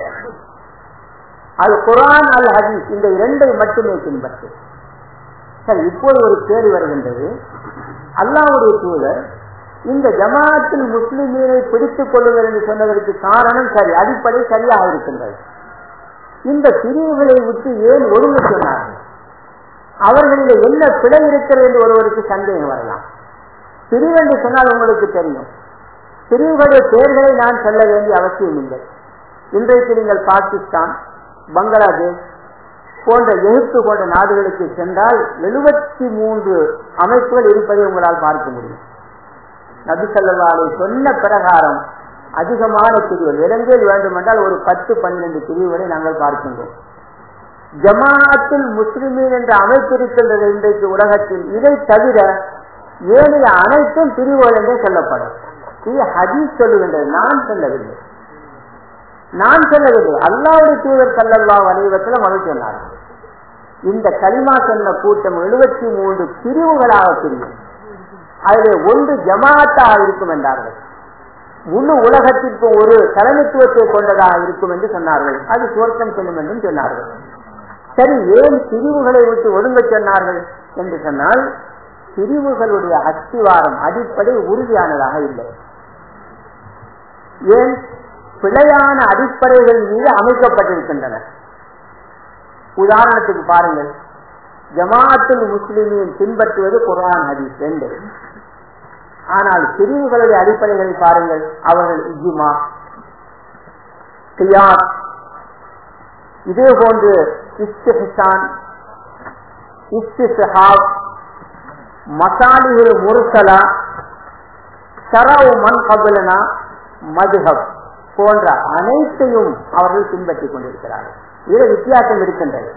அல் குரான் அல் ஹதீஸ் இந்த இரண்டை மட்டுமே பின்பற்று சரி இப்போது ஒரு கேள்வி வருகின்றது அல்லாவுடைய தூதர் இந்த ஜமாத்தில் முஸ்லிமீனை பிடித்துக் கொள்ளுங்கள் என்று சொன்னதற்கு காரணம் சரி அடிப்படை சரியாக இருக்கின்றது இந்த பிரிவுகளை விட்டு ஏன் ஒழுங்கு சொன்னார்கள் அவர்களில் என்ன பிழை இருக்கிறது என்று ஒருவருக்கு சந்தேகம் வரலாம் பிரிவு என்று சொன்னால் உங்களுக்கு தெரியும் பிரிவுகளுடைய பெயர்களை நான் சொல்ல வேண்டிய அவசியம் இல்லை இன்றைக்கு நீங்கள் பாகிஸ்தான் பங்களாதேஷ் போன்ற எகிப்து போன்ற நாடுகளுக்கு சென்றால் எழுபத்தி மூன்று அமைப்புகள் இருப்பதை உங்களால் பார்க்க முடியும் நபிசல்லாலை சொன்ன பிரகாரம் அதிகமான பிரிவுகள் இலங்கையில் வேண்டுமென்றால் ஒரு பத்து பன்னிரண்டு பிரிவுகளை நாங்கள் பார்க்கின்றோம் ஜமாஅத்துல் முஸ்லிமீன் என்ற அமைப்பு இருக்கின்றது இன்றைக்கு உலகத்தில் இதை தவிர ஏனைய அனைத்தும் பிரிவுகள் என்றே சொல்லப்படும் இது ஹதீஸ் சொல்லுகின்றது நான் சொல்லவில்லை நான் சொல்லவில்லை அல்லாவுடைய தூதர் சல்லல்லா வலைவத்தில் மகள் சொன்னார்கள் இந்த களிமா சொன்ன கூட்டம் எழுபத்தி மூன்று பிரிவுகளாக பிரியும் அதில் ஒன்று ஜமாத்தாக இருக்கும் என்றார்கள் முழு உலகத்திற்கு ஒரு தலைமைத்துவத்தை கொண்டதாக இருக்கும் என்று சொன்னார்கள் அது சுவர்க்கம் செல்லும் என்றும் சொன்னார்கள் சரி ஏன் பிரிவுகளை விட்டு ஒதுங்க சொன்னார்கள் என்று சொன்னால் பிரிவுகளுடைய அஸ்திவாரம் அடிப்படை உறுதியானதாக இல்லை ஏன் பிழையான அடிப்படைகள் மீது அமைக்கப்பட்டிருக்கின்றன உதாரணத்துக்கு பாருங்கள் ஜமாஅத்துல் முஸ்லிமின் பின்பற்றுவது குரான் ஹதீஸ் ரெண்டு ஆனால் பிரிவுகளுடைய அடிப்படைகளை பாருங்கள் அவர்கள் இஜுமா கியாஸ் இதே போன்று இஸ்திஹான் இஸ்திஹாப் மசாலிகள் முருசலா ஷரவு மண் கபலனா மதுஹப் போன்ற அனைத்தையும் அவர்கள் பின்பற்றிக் கொண்டிருக்கிறார்கள் இதில் வித்தியாசம் இருக்கின்றது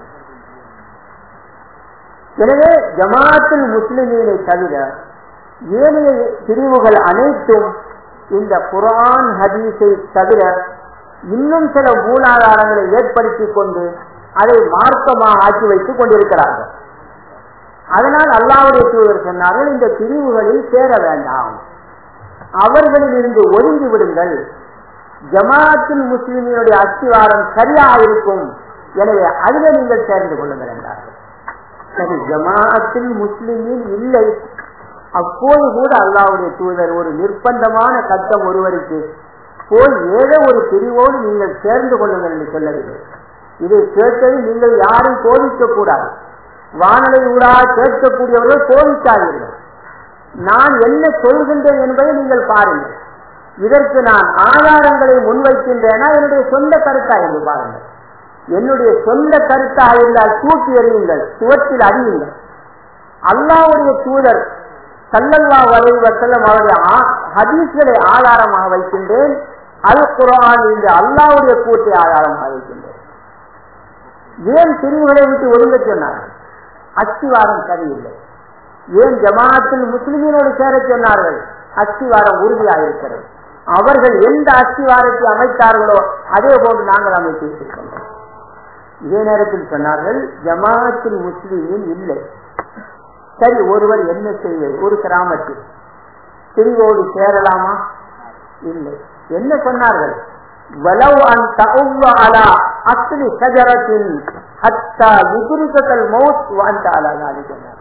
எனவே ஜமாத்தில் முஸ்லிமீனை தவிர ஏனைய பிரிவுகள் அனைத்தும் இந்த குரான் ஹதீஸை தவிர இன்னும் சில மூலாதாரங்களை ஏற்படுத்திக் கொண்டு அதை மார்க்கமாக ஆக்கி வைத்துக் கொண்டிருக்கிறார்கள் அதனால் அல்லாவுடைய தூதர் சொன்னார்கள் இந்த பிரிவுகளில் சேர வேண்டாம் அவர்களில் இருந்து ஒதுங்கி விடுங்கள் ஜமாத்தில் முஸ்லிமினுடைய அஸ்திவாரம் சரியாக இருக்கும் எனவே அதில் நீங்கள் சேர்ந்து கொள்ளுங்கள் என்றார்கள் சரி ஜமாத்தில் முஸ்லிமின் இல்லை அப்போது கூட அல்லாவுடைய தூதர் ஒரு நிர்பந்தமான கட்டம் ஒருவருக்கு போய் ஏதோ ஒரு பிரிவோடு நீங்கள் சேர்ந்து கொள்ளுங்கள் என்று சொல்லவில்லை இதை கேட்டது நீங்கள் யாரும் கோவிக்க கூடாது வானலை ஊடாக கேட்கக்கூடியவர்கள் கோவிக்காதீர்கள் நான் என்ன சொல்கின்றேன் என்பதை நீங்கள் பாருங்கள் இதற்கு நான் ஆதாரங்களை முன்வைக்கின்றேனா என்னுடைய சொந்த கருத்தா என்று பாருங்கள் என்னுடைய சொந்த கருத்தாக இருந்தால் தூக்கி எறியுங்கள் சுவற்றில் அறியுங்கள் அல்லாவுடைய தூதர் சல்லல்லா வரைவ செல்லம் அவருடைய ஹதீஸ்களை ஆதாரமாக வைக்கின்றேன் அல் குரான் என்று அல்லாவுடைய கூட்டை ஆதாரமாக வைக்கின்றேன் ஏன் பிரிவுகளை விட்டு ஒழுங்க சொன்னார்கள் அஸ்திவாரம் சரியில்லை ஏன் ஜமாத்தில் முஸ்லிமீனோடு சேர சொன்னார்கள் அஸ்திவாரம் உறுதியாக இருக்கிறது அவர்கள் எந்த அஸ்திவாரத்தை அமைத்தார்களோ அதே போன்று நாங்கள் அமைத்து வைத்திருக்கின்றோம் இதே நேரத்தில் சொன்னார்கள் ஜமாத்தில் முஸ்லீமின் இல்லை சரி ஒருவர் என்ன செய்வது ஒரு கிராமத்தில் பிரிவோடு சேரலாமா இல்லை என்ன சொன்னார்கள் வலவ் அன் தகுவ அலா அஸ்லி சஜரத்தின் ஹத்தா யுகுரிக்கல் மௌத் வாந்த அலாதானி சொன்னார்கள்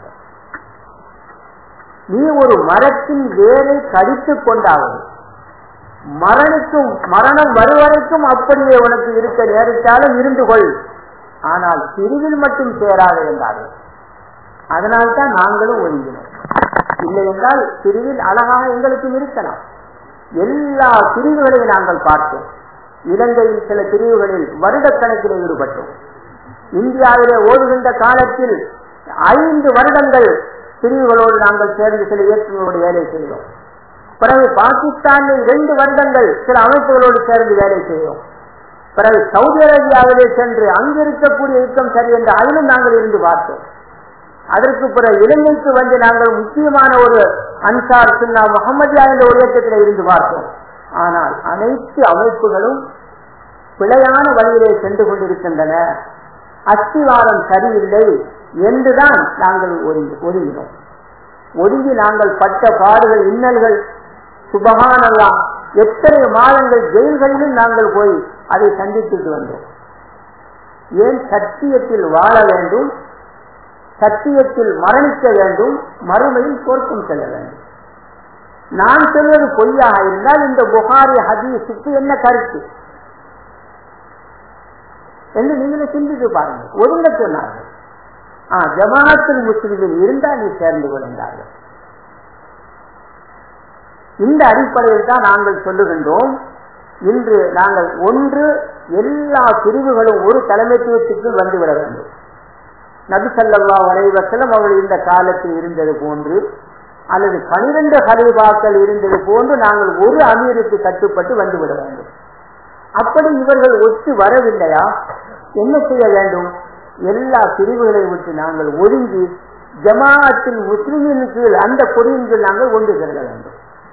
நீ ஒரு மரத்தின் வேரை கடித்து கொண்டாவது மரணிக்கும் மரணம் வருவரைக்கும் அப்படியே உனக்கு இருக்க நேரிட்டாலும் இருந்து கொள் ஆனால் பிரிவில் மட்டும் சேராது என்றார்கள் அதனால்தான் நாங்களும் ஒதுங்கினோம் இல்லை என்றால் பிரிவில் அழகாக எங்களுக்கும் இருக்கலாம் எல்லா பிரிவுகளையும் நாங்கள் பார்த்தோம் இலங்கையில் சில பிரிவுகளில் வருடக்கணக்கில் ஈடுபட்டோம் இந்தியாவிலே ஓடுகின்ற காலத்தில் ஐந்து வருடங்கள் பிரிவுகளோடு நாங்கள் சேர்ந்து சில இயக்கங்களோடு வேலை செய்தோம் பிறகு பாகிஸ்தானில் இரண்டு வருடங்கள் சில அமைப்புகளோடு சேர்ந்து வேலை செய்தோம் பிறகு சவுதி அரேபியாவிலே சென்று அங்கு இருக்கக்கூடிய இயக்கம் சரி என்று அதிலும் நாங்கள் இருந்து பார்த்தோம் அதற்கு பிறகு இலங்கைக்கு வந்து நாங்கள் முக்கியமான ஒரு அன்சார் சுன்னா முகமதியா என்ற ஒரு இயக்கத்தில் இருந்து பார்த்தோம் ஆனால் அனைத்து அமைப்புகளும் பிழையான வழியிலே சென்று கொண்டிருக்கின்றன அஸ்திவாரம் சரியில்லை என்றுதான் நாங்கள் ஒதுங்கினோம் ஒதுங்கி நாங்கள் பட்ட பாடுகள் இன்னல்கள் சுபகானல்லாம் எத்தனை மாதங்கள் ஜெயில்களிலும் நாங்கள் போய் அதை சந்தித்துட்டு வந்தோம் ஏன் சத்தியத்தில் வாழ வேண்டும் சத்தியத்தில் மரணிக்க வேண்டும் மறுமையில் தோற்றம் செல்ல வேண்டும் நான் சொல்வது பொய்யாக இருந்தால் இந்த புகாரி ஹதீஸுக்கு என்ன கருத்து என்று நீங்களே சிந்தித்து பாருங்க ஒதுங்க சொன்னார்கள் ஆ ஜமாத்தில் முஸ்லிமில் இருந்தால் நீ சேர்ந்து கொள்கிறார்கள் இந்த அடிப்படையில் தான் நாங்கள் சொல்லுகின்றோம் இன்று நாங்கள் ஒன்று எல்லா பிரிவுகளும் ஒரு தலைமைத்துவத்துக்கு வந்துவிட வேண்டும் நபிசல்லா வரைவசலம் அவர்கள் இந்த காலத்தில் இருந்தது போன்று அல்லது பனிரெண்டு ஹலீபாக்கள் இருந்தது போன்று நாங்கள் ஒரு அமீருக்கு கட்டுப்பட்டு வந்துவிட வேண்டும் அப்படி இவர்கள் ஒத்து வரவில்லையா என்ன செய்ய வேண்டும் எல்லா பிரிவுகளை விட்டு நாங்கள் ஒதுங்கி ஜமாஅத்தில் முஸ்லிமின் கீழ் அந்த கொடியின் கீழ் நாங்கள் ஒன்று செல்ல வேண்டும்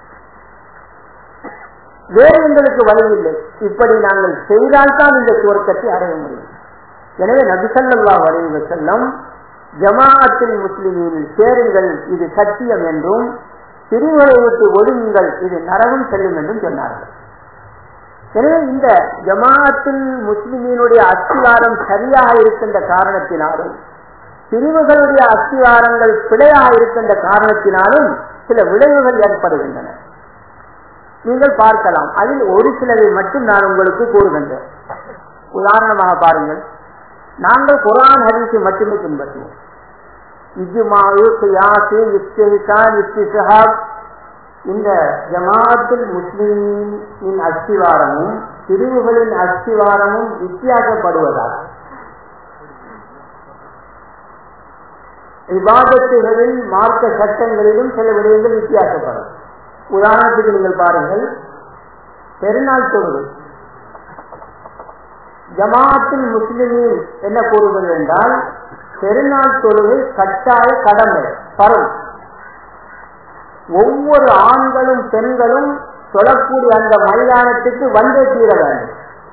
வேறு எங்களுக்கு வழியில்லை இப்படி நாங்கள் செய்தால்தான் இந்த சுவர்க்கத்தை அடைய முடியும் எனவே நபிசல்லா வரைவு செல்லம் ஜமாஅத்தில் முஸ்லிமில் சேருங்கள் இது சத்தியம் என்றும் பிரிவுகளை விட்டு ஒழுங்குங்கள் இது நரகம் செல்லும் என்றும் சொன்னார்கள் எனவே இந்த ஜமாஅத்தில் முஸ்லிமினுடைய அஸ்திவாரம் சரியாக இருக்கின்ற காரணத்தினாலும் பிரிவுகளுடைய அஸ்திவாரங்கள் பிழையாக இருக்கின்ற காரணத்தினாலும் சில விளைவுகள் ஏற்படுகின்றன நீங்கள் பார்க்கலாம் அதில் ஒரு சிலரை மட்டும் நான் உங்களுக்கு கூறுகின்றேன் உதாரணமாக பாருங்கள் நாங்கள் குரான் ஹரிசை மட்டுமே பின்பற்றுவோம் இஜுமாவு கியாசு இஸ்திஹான் இஸ்திஹாப் இந்த ஜமாத்தில் முஸ்லிமின் அஸ்திவாரமும் பிரிவுகளின் அஸ்திவாரமும் வித்தியாசப்படுவதால் விவாதத்துகளில் மார்க்க சட்டங்களிலும் சில விடயங்கள் வித்தியாசப்படும் உதாரணத்துக்கு நீங்கள் பாருங்கள் பெருநாள் தொழுகை ஜமாத்தில் முஸ்லிமின் என்ன கூறுவது என்றால் பெருநாள் தொழுகை கட்டாய கடமை பரம் ஒவ்வொரு ஆண்களும் பெண்களும் தொழக்கூடிய அந்த மைதானத்துக்கு வந்தே தீர வேண்டும்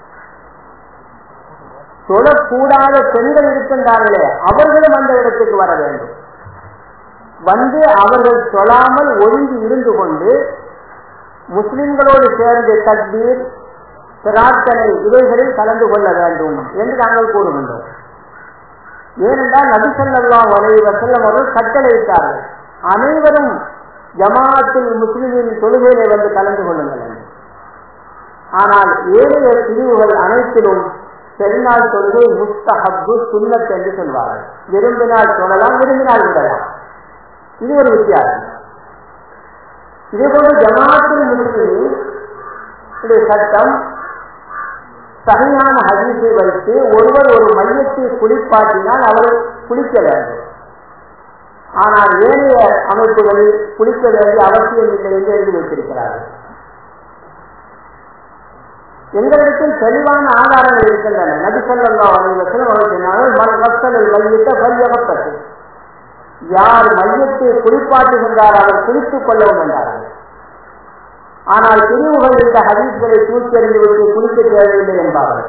தொழக்கூடாத பெண்கள் இருக்கின்றார்களே அவர்களும் அந்த இடத்துக்கு வர வேண்டும் வந்து அவர்கள் தொழாமல் ஒழுங்கி இருந்து கொண்டு முஸ்லிம்களோடு சேர்ந்து தக்பீர் பிரார்த்தனை இவைகளில் கலந்து கொள்ள வேண்டும் என்று நாங்கள் கூறுகின்றோம் ஏனென்றால் நபிசல்லா வலைவசல்லம் அவர்கள் கட்டளையிட்டார்கள் அனைவரும் ஜமாத்தில் முஸ்லிமின் தொழுகையிலே வந்து கலந்து கொள்ளுங்கள் என்று ஆனால் ஏழைய பிரிவுகள் அனைத்திலும் பெருநாள் தொழுகை முஸ்தஹப்பு சுண்ணத் என்று சொல்வார்கள் விரும்பினால் சொல்லலாம் விரும்பினால் விடலாம் இது ஒரு வித்தியாசம் இதே போல ஜமாத்தில் முஸ்லிமின் சட்டம் சரியான ஹதீஸை வைத்து ஒருவர் ஒரு மையத்தை குளிப்பாட்டினால் அவர் குளிக்க வேண்டும் ஆனால் ஏனைய அமைப்புகளில் குளிக்க வேண்டிய அவசியம் இல்லை என்று எழுதி வைத்திருக்கிறார்கள் எங்களிடத்தில் தெளிவான ஆதாரங்கள் இருக்கின்றன நபிசல்லா அலுவலத்தில் அவர்கள் மையத்தை பல்யகப்பட்டு யார் மையத்தை குளிப்பாட்டுகின்றார் அவர் குளித்துக் கொள்ளவும் என்றார்கள் ஆனால் பிரிவுகள் இந்த ஹதீஸ்களை தூக்கெறிந்து விட்டு குளிக்க தேவையில்லை என்பார்கள்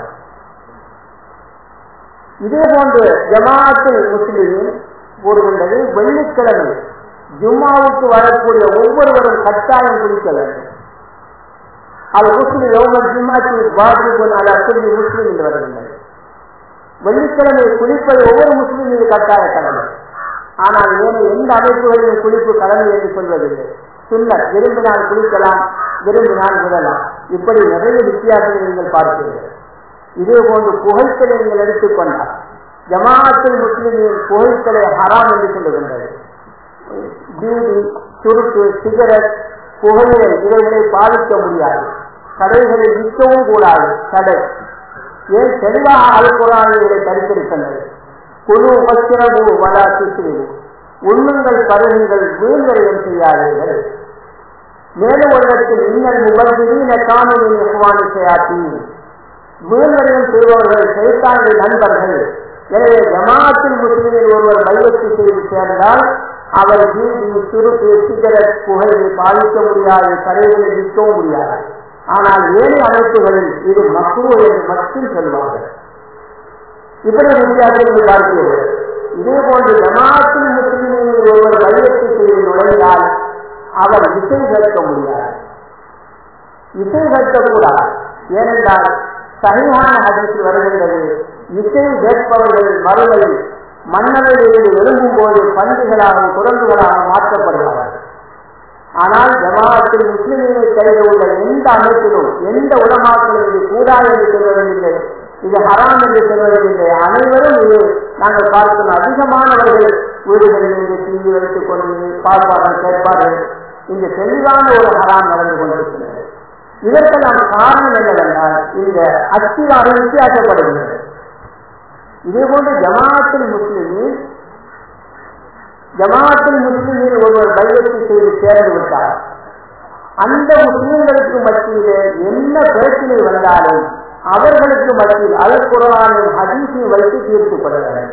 இதே போன்று ஜமாத்தில் முஸ்லிமின் கூறுகின்றது வெள்ளிக்கிழமை ஜும்மாவுக்கு வரக்கூடிய ஒவ்வொருவரும் கட்டாயம் குளிக்க வேண்டும் அது முஸ்லிம் யோகன் ஜும்மாக்கு வாஜிபுன் அல சொல்லி முஸ்லிம் என்று வருகின்றது வெள்ளிக்கிழமை குளிப்பது ஒவ்வொரு முஸ்லிம் மீது கட்டாய கடமை ஆனால் ஏன் எந்த அமைப்புகளிலும் குளிப்பு கடமை என்று சொல்வதில்லை சுண்ணர் விரும்பினால் குளிக்கலாம் விரும்பினால் விடலாம் இப்படி நிறைய வித்தியாசங்களை நீங்கள் பார்க்கிறீர்கள் இதே போன்று புகைத்தலை நீங்கள் எடுத்துக்கொண்டால் ஜமாத்தில் முஸ்லிமின் புகைத்தலை ஹராம் என்று சொல்லுகின்றது பீடி சுருட்டு சிகரெட் புகையிலை இவைகளை பாதிக்க முடியாது கடைகளில் விற்கவும் கூடாது கடை ஏன் தெளிவாக அல்குரானிகளை தடுத்திருக்கின்றது குழு பத்திரவு வலா சுற்றிவு உண்ணுங்கள் பருகுங்கள் வீழ்வரையம் செய்யாதீர்கள் மேலும் உள்ளத்தில் இன்னல் முபந்திரீன காமினின் இஹ்வானி செய்யாத்தி வீழ்வரையம் செய்பவர்கள் சைத்தானுடைய நண்பர்கள் எனவே ஜமாத்தில் முஸ்லிமில் ஒருவர் மையத்தை செய்து சேர்ந்தால் அவர் வீதி சுருட்டு சிகரெட் புகையை பாதிக்க முடியாது கடைகளை விற்கவும் முடியாது ஆனால் ஏழை அமைப்புகளில் இது மக்குவ என்று மட்டும் சொல்வார்கள் இப்படி வித்தியாசங்கள் பார்க்கிறீர்கள் இதே போன்று ஜமாத்தில் முஸ்லிமில் ஒருவர் மையத்தை செய்து நுழைந்தால் அவர் இசை கேட்க முடியாது இசை கேட்கக்கூடாது ஏனென்றால் சரியான ஹதீஸில் வருகின்றது இசை கேட்பவர்கள் மறுமையில் மன்னரிலிருந்து எழும்பும் போது பந்துகளாகவும் குரங்குகளாகவும் மாற்றப்படுகிறார்கள் ஆனால் ஜமாத்தில் முஸ்லிம்களை கையில் உள்ள எந்த அமைப்பிலும் எந்த உலமாக்களும் இது கூடாது என்று சொல்வதில்லை இது ஹராம் என்று சொல்வதில்லை அனைவரும் இது நாங்கள் பார்க்கும் அதிகமானவர்கள் வீடுகளில் இருந்து தீங்கி வைத்துக் கொண்டு பார்ப்பார்கள் கேட்பார்கள் இந்த தெளிவான ஒரு ஹராம் நடந்து கொண்டிருக்கிறது இதற்கெல்லாம் காரணம் என்னவென்றால் இந்த அஸ்திவாரம் வித்தியாசப்படுகிறது இதே போன்று ஜமாத்தில் முஸ்லிமில் ஜமாத்தில் முஸ்லிமில் ஒருவர் பையத்தை செய்து சேர்ந்து விட்டார் அந்த முஸ்லிம்களுக்கு மத்தியிலே என்ன பிரச்சனை வந்தாலும் அவர்களுக்கு மத்தியில் அல் குரானின் ஹதீஸை வைத்து தீர்த்து கொள்கிறார்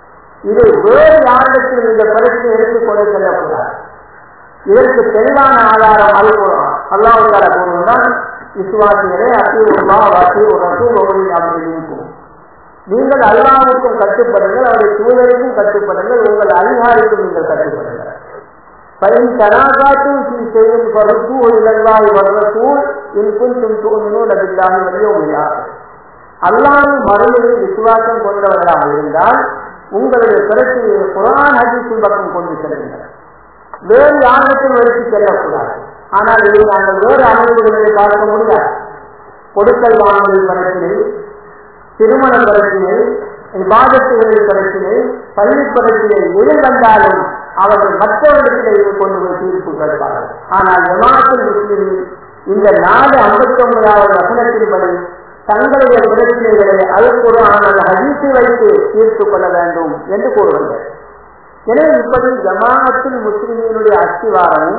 இதை வேறு யாரிடத்தில் இந்த பிரச்சனை எடுத்துக் கொண்டு செல்லக்கூடாது இதற்கு தெளிவான ஆதாரம் அல் குரான் அல்லாவுக்கார கூறுவதுதான் விசுவாசிகளே அத்தீவுமா வாசியுறதும் ஒவ்வொரு இருக்கும் நீங்கள் அல்லாவுக்கும் கட்டுப்படுங்கள் அவருடைய சூழலுக்கும் கட்டுப்படுங்கள் உங்கள் அதிகாரிக்கும் நீங்கள் கட்டுப்படுங்கள் فإن تنازعتم في شيء فردوه إلى الله والرسول إن كنتم تؤمنون بالله واليوم الآخر அல்லாஹ் மறுமையை விசுவாசம் கொண்டவர்களாக இருந்தால் உங்களுடைய பிரச்சனையை குரான் ஹதீஸின் பக்கம் கொண்டு செல்லுங்கள் வேறு யாருக்கும் எடுத்து செல்லக்கூடாது ஆனால் இதை நாங்கள் வேறு அமைப்புகளை பார்க்க முடியாது கொடுக்கல் வாங்கல் பிரச்சனை திருமண பிரச்சனை விவாதத்துகளின் பிரச்சனை பள்ளி பிரச்சனை எது வந்தாலும் அவர்கள் மற்றவர்களிடத்தில் இதை கொண்டு போய் தீர்ப்பு கேட்பார்கள் ஆனால் ஜமாத்தில் முஸ்லிமில் இந்த நாடு ஐம்பத்தி ஒன்பதாவது வசனத்தின்படி தங்களுடைய பிரச்சனைகளை அழுக்குறான ஹதீஸை வைத்து தீர்த்து கொள்ள வேண்டும் என்று கூறுகின்றனர் எனவே இப்படி ஜமாஅத்தில் முஸ்லிமினுடைய அஸ்திவாரமும்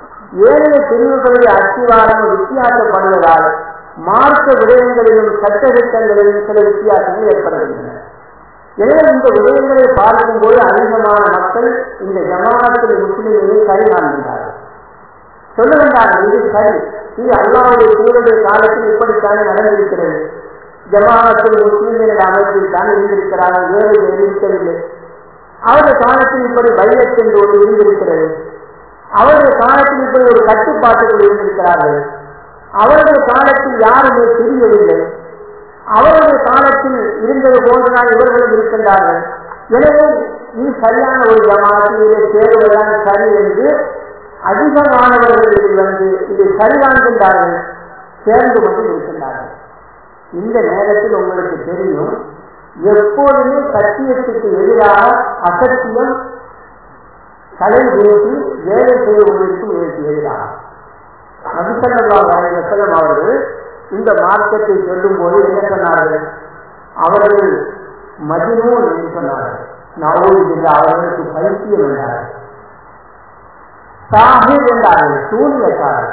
ஏனைய பிரிவுகளுடைய அஸ்திவாரமும் வித்தியாசப்படுவதால் மார்க்க விடயங்களிலும் சட்ட திட்டங்களிலும் சில வித்தியாசங்கள் ஏற்படுகின்றன எனவே இந்த விடயங்களை பார்க்கும்போது அதிகமான மக்கள் இந்த ஜமாஅத்தில் முஸ்லிம்களை சரி காண்கின்றார்கள் சொல்லுகின்றார்கள் இது சரி இது அல்லாவுடைய சூழலுடைய காலத்தில் இப்படித்தானே நடந்திருக்கிறது ஜமாஅத்தில் முஸ்லிம்களின் அமைப்பில் தான் இருந்திருக்கிறார்கள் வேறு இருக்கவில்லை அவருடைய காலத்தில் இப்படி வைரஸ் என்று ஒன்று இருந்திருக்கிறது அவருடைய காலத்தில் இப்படி ஒரு கட்டுப்பாட்டுகள் இருந்திருக்கிறார்கள் அவருடைய காலத்தில் யாருமே தெரியவில்லை அவருடைய காலத்தில் இருந்தது போன்றுதான் இவர்களும் இருக்கின்றார்கள் எனவே இது சரியான ஒரு ஜமாத்திலே சேருவதுதான் சரி என்று அதிகமானவர்கள் இதில் வந்து இதை சரிவாங்குகின்றார்கள் சேர்ந்து கொண்டு இருக்கின்றார்கள் இந்த நேரத்தில் உங்களுக்கு தெரியும் எப்போதுமே சத்தியத்துக்கு எதிராக அசத்தியம் தலை பேசி வேலை செய்ய கொண்டிருக்கும் இதற்கு எதிராக நபிசல்லாம் வசலம் அவர்கள் இந்த மார்க்கத்தை சொல்லும் போது என்ன சொன்னார்கள் அவர்கள் மதினூன் என்று சொன்னார்கள் நாவூர் என்ற அவர்களுக்கு பைத்தியம் என்றார்கள் சாஹிர் என்றார்கள் சூனியக்காரர்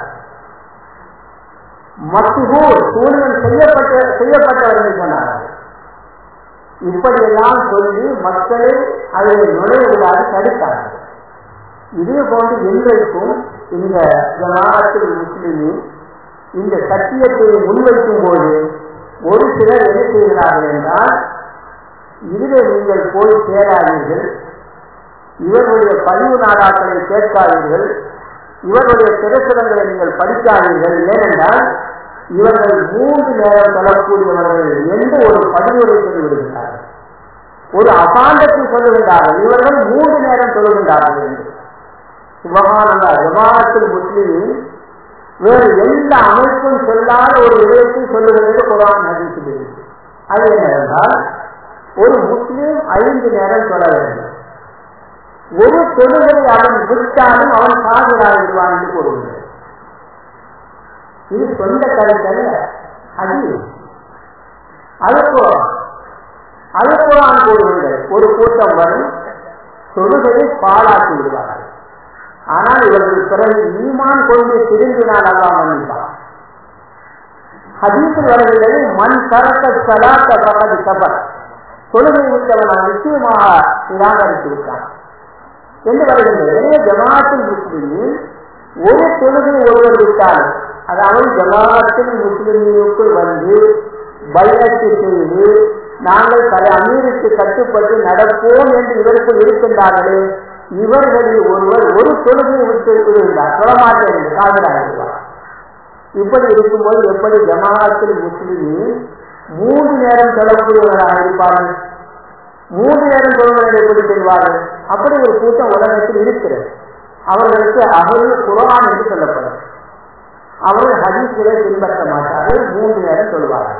மத்துகூர் சூனியம் செய்யப்பட்ட செய்யப்பட்டவர்கள் சொன்னார்கள் இப்படியெல்லாம் சொல்லி மக்களை அதில் நுழைய விடாது தடுத்தார்கள் இதே போன்று இன்றைக்கும் இந்த ஜமாத்தில் முஸ்லிமின் இந்த சத்தியத்தை முன்வைக்கும் போது ஒரு சிலர் என்ன செய்கிறார்கள் என்றால் இதில் நீங்கள் போய் சேராதீர்கள் இவர்களுடைய பதிவு நாடாக்களை கேட்காதீர்கள் இவர்களுடைய திரைப்படங்களை நீங்கள் படிக்காதீர்கள் ஏனென்றால் இவர்கள் மூன்று நேரம் சொல்லக்கூடியவர்கள் என்று ஒரு பதிவுரை சொல்லிவிடுகிறார்கள் ஒரு அசாண்டத்தை சொல்லுகின்றார்கள் இவர்கள் மூன்று நேரம் சொல்லுகின்றார்கள் என்று சுபகானந்தா ஜமாத்தில் முஸ்லிமின் வேறு எந்த அமைப்பும் சொல்லாத ஒரு விடயத்தை சொல்லுகிறது குரான் ஹதீஸில் அது என்னவென்றால் ஒரு முஸ்லீம் ஐந்து நேரம் சொல்ல வேண்டும் ஒரு தொழுகை அவன் விட்டாலும் அவன் காதலாக விடுவான் என்று கூறுகிறது இது சொந்த கருத்தல்ல அது அதுக்கு அதுக்குறான் கூறுகிறது ஒரு கூட்டம் வரும் தொழுகையை பாழாக்கி விடுவார்கள் ஆனால் இவர்கள் பிறகு ஈமான் கொண்டு திரும்பினால் அல்லாஹ் மன்னிப்பான் ஹதீஸில் வருகிறது மண் சரக்க சலாத்த பகது சபர் தொழுகை விட்டவன் நிச்சயமாக நிராகரித்து விட்டான் என்று வருகின்றது எனவே ஜமாத்தில் முஸ்லிமில் ஒரு தொழுகை ஒருவர் விட்டால் அதாவது ஜமாத்தில் முஸ்லிமுக்குள் வந்து பைரத்து செய்து நாங்கள் தலை அமீருக்கு கட்டுப்பட்டு நடப்போம் என்று இவருக்குள் இருக்கின்றார்களே இவர்களில் ஒருவர் ஒரு தொழுகையை விட்டு விடுகிறார் சொல்லமாட்டேன் என்று காதலாகிறார் இப்படி இருக்கும்போது எப்படி ஜமாத்தில் முஸ்லிமில் மூன்று நேரம் சொல்லக்கூடியவர்களாக இருப்பார்கள் மூன்று நேரம் சொல்வதை எப்படி செய்வார்கள் அப்படி ஒரு கூட்டம் உலகத்தில் இருக்கிறது அவர்களுக்கு அகல் குரான் என்று சொல்லப்படும் அவர்கள் ஹதீஸ்களை பின்பற்ற மாட்டார்கள் மூன்று நேரம் சொல்வார்கள்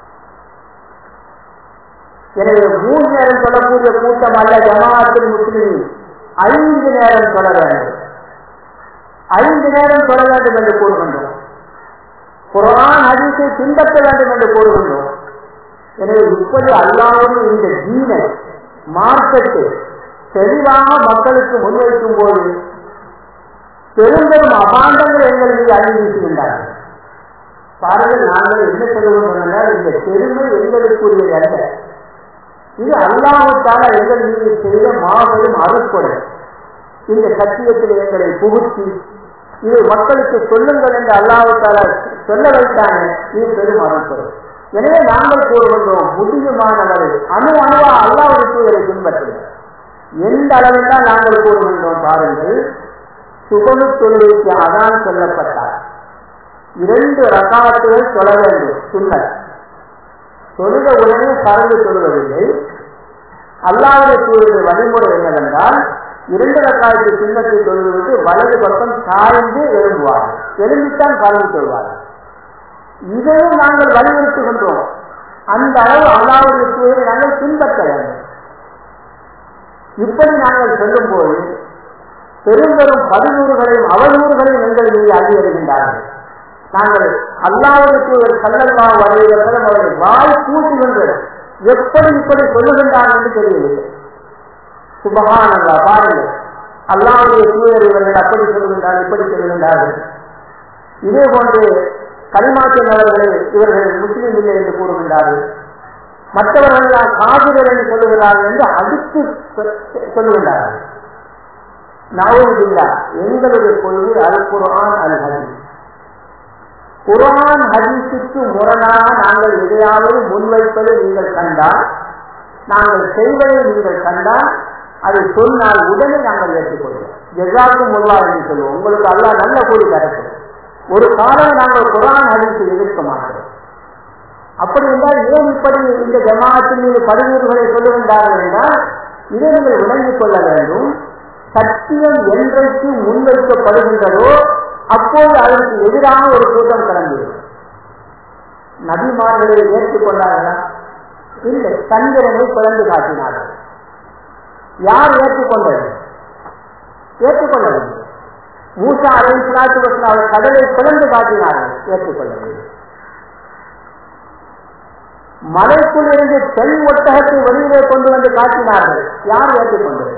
எனவே மூன்று நேரம் சொல்லக்கூடிய கூட்டம் அல்ல ஜமாத்தில் முஸ்லிம் ஐந்து நேரம் சொல்ல வேண்டும் ஐந்து நேரம் சொல்ல வேண்டும் என்று கூறுகின்றோம் குரான் ஹதீஸை பின்பற்ற வேண்டும் என்று கூறுகின்றோம் எனவே இப்படி அல்லாமல் இந்த தீனை மார்க்கத்தை தெளிவாக மக்களுக்கு முன்வைக்கும் போது பெரும்பெரும் அபாண்டங்கள் எங்கள் மீது அள்ளி வீசுகின்றார்கள் பாருங்கள் நாங்கள் என்ன சொல்லுவோம் என்றால் இந்த பெருமை எங்களுக்குரியது அல்ல இது அல்லாவுக்கான எங்கள் மீது செய்த மாபெரும் அறுப்படை இந்த சத்தியத்தில் எங்களை புகுத்தி இதை மக்களுக்கு சொல்லுங்கள் என்று அல்லாவுக்கால சொல்ல வைத்தாங்க இது பெரும் அறுப்படை எனவே நாங்கள் கூறுகின்றோம் முடியுமானவரை அணு அணுவா அல்லாவுக்கு இதை பின்பற்றுங்கள் எந்த அளவில் தான் நாங்கள் கூறுகின்றோம் பாருங்கள் சுபனு தொழுகைக்கு அதான் சொல்லப்பட்டார் இரண்டு ரகாத்துகள் தொழ வேண்டும் சுண்ணர் தொழுத உடனே பறந்து தொழுவதில்லை அல்லாவுடைய தூருடைய வழிமுறை என்னவென்றால் இரண்டு ரக்காயத்து சின்னத்தை தொழுவது வலது பக்கம் சாய்ந்து எழும்புவார்கள் எழும்பித்தான் பறந்து தொழுவார்கள் இதையும் நாங்கள் வலியுறுத்துகின்றோம் அந்த அளவு அல்லாவுடைய தூரை நாங்கள் பின்பற்ற வேண்டும் இப்படி நாங்கள் சொல்லும் போது பெரும் பெரும் பதினூறுகளையும் அவநூறுகளையும் எங்கள் மீது அதிகரிக்கின்றார்கள் நாங்கள் அல்லாவுக்கு ஒரு கல்லல்லா வரையிலும் அவர்கள் வாய் கூட்டுகின்றது எப்படி இப்படி சொல்லுகின்றார் என்று தெரியவில்லை சுபகானந்தா பாருங்கள் அல்லாவுடைய தூயர் இவர்கள் அப்படி சொல்லுகின்றார் இப்படி சொல்லுகின்றார்கள் இதே போன்று கலிமாற்றின் அவர்களை இவர்கள் முஸ்லீம் இல்லை என்று கூறுகின்றார்கள் மற்றவர்கள் காவிரர் என்று சொல்லுகிறார்கள் என்று அடுத்து சொல்லுகின்றார்கள் நாவுதில்லா எங்களுடைய கொள்கை அல் குரான் அல் ஹதீஸ் குரான் ஹதீஸுக்கு முரணாக நாங்கள் எதையாவது முன்வைப்பதை நீங்கள் கண்டால் நாங்கள் செய்வதை நீங்கள் கண்டால் அதை சொன்னால் உடனே நாங்கள் ஏற்றுக்கொள்வோம் ஜெசாக்கும் முல்லா என்று சொல்லுவோம் உங்களுக்கு அல்லா நல்ல கூலி கிடைக்கும் ஒரு காலம் நாங்கள் குரான் ஹதீஸை எதிர்க்க மாட்டோம் அப்படி என்றால் ஏன் இப்படி இந்த ஜமாத்தின் மீது பதினீடுகளை சொல்லுகின்றார்கள் என்றால் இதை நீங்கள் விளங்கிக் கொள்ள வேண்டும் சத்தியம் என்றைக்கு முன்வைக்கப்படுகின்றதோ அப்போது அதற்கு எதிரான ஒரு கூட்டம் கிளம்பியது நபிமார்களை ஏற்றுக்கொண்டார்களா இல்லை சந்திரனை பிளந்து காட்டினார்கள் யார் ஏற்றுக்கொண்டது ஏற்றுக்கொள்ளவில்லை மூசா அலை சிலாத்து வசன் அவர் கடலை பிளந்து காட்டினார்கள் ஏற்றுக்கொள்ளவில்லை மலைக்குள் இருந்து தென் ஒட்டகத்தை வெளியிலே கொண்டு வந்து காட்டினார்கள் யார் ஏற்றுக்கொண்டது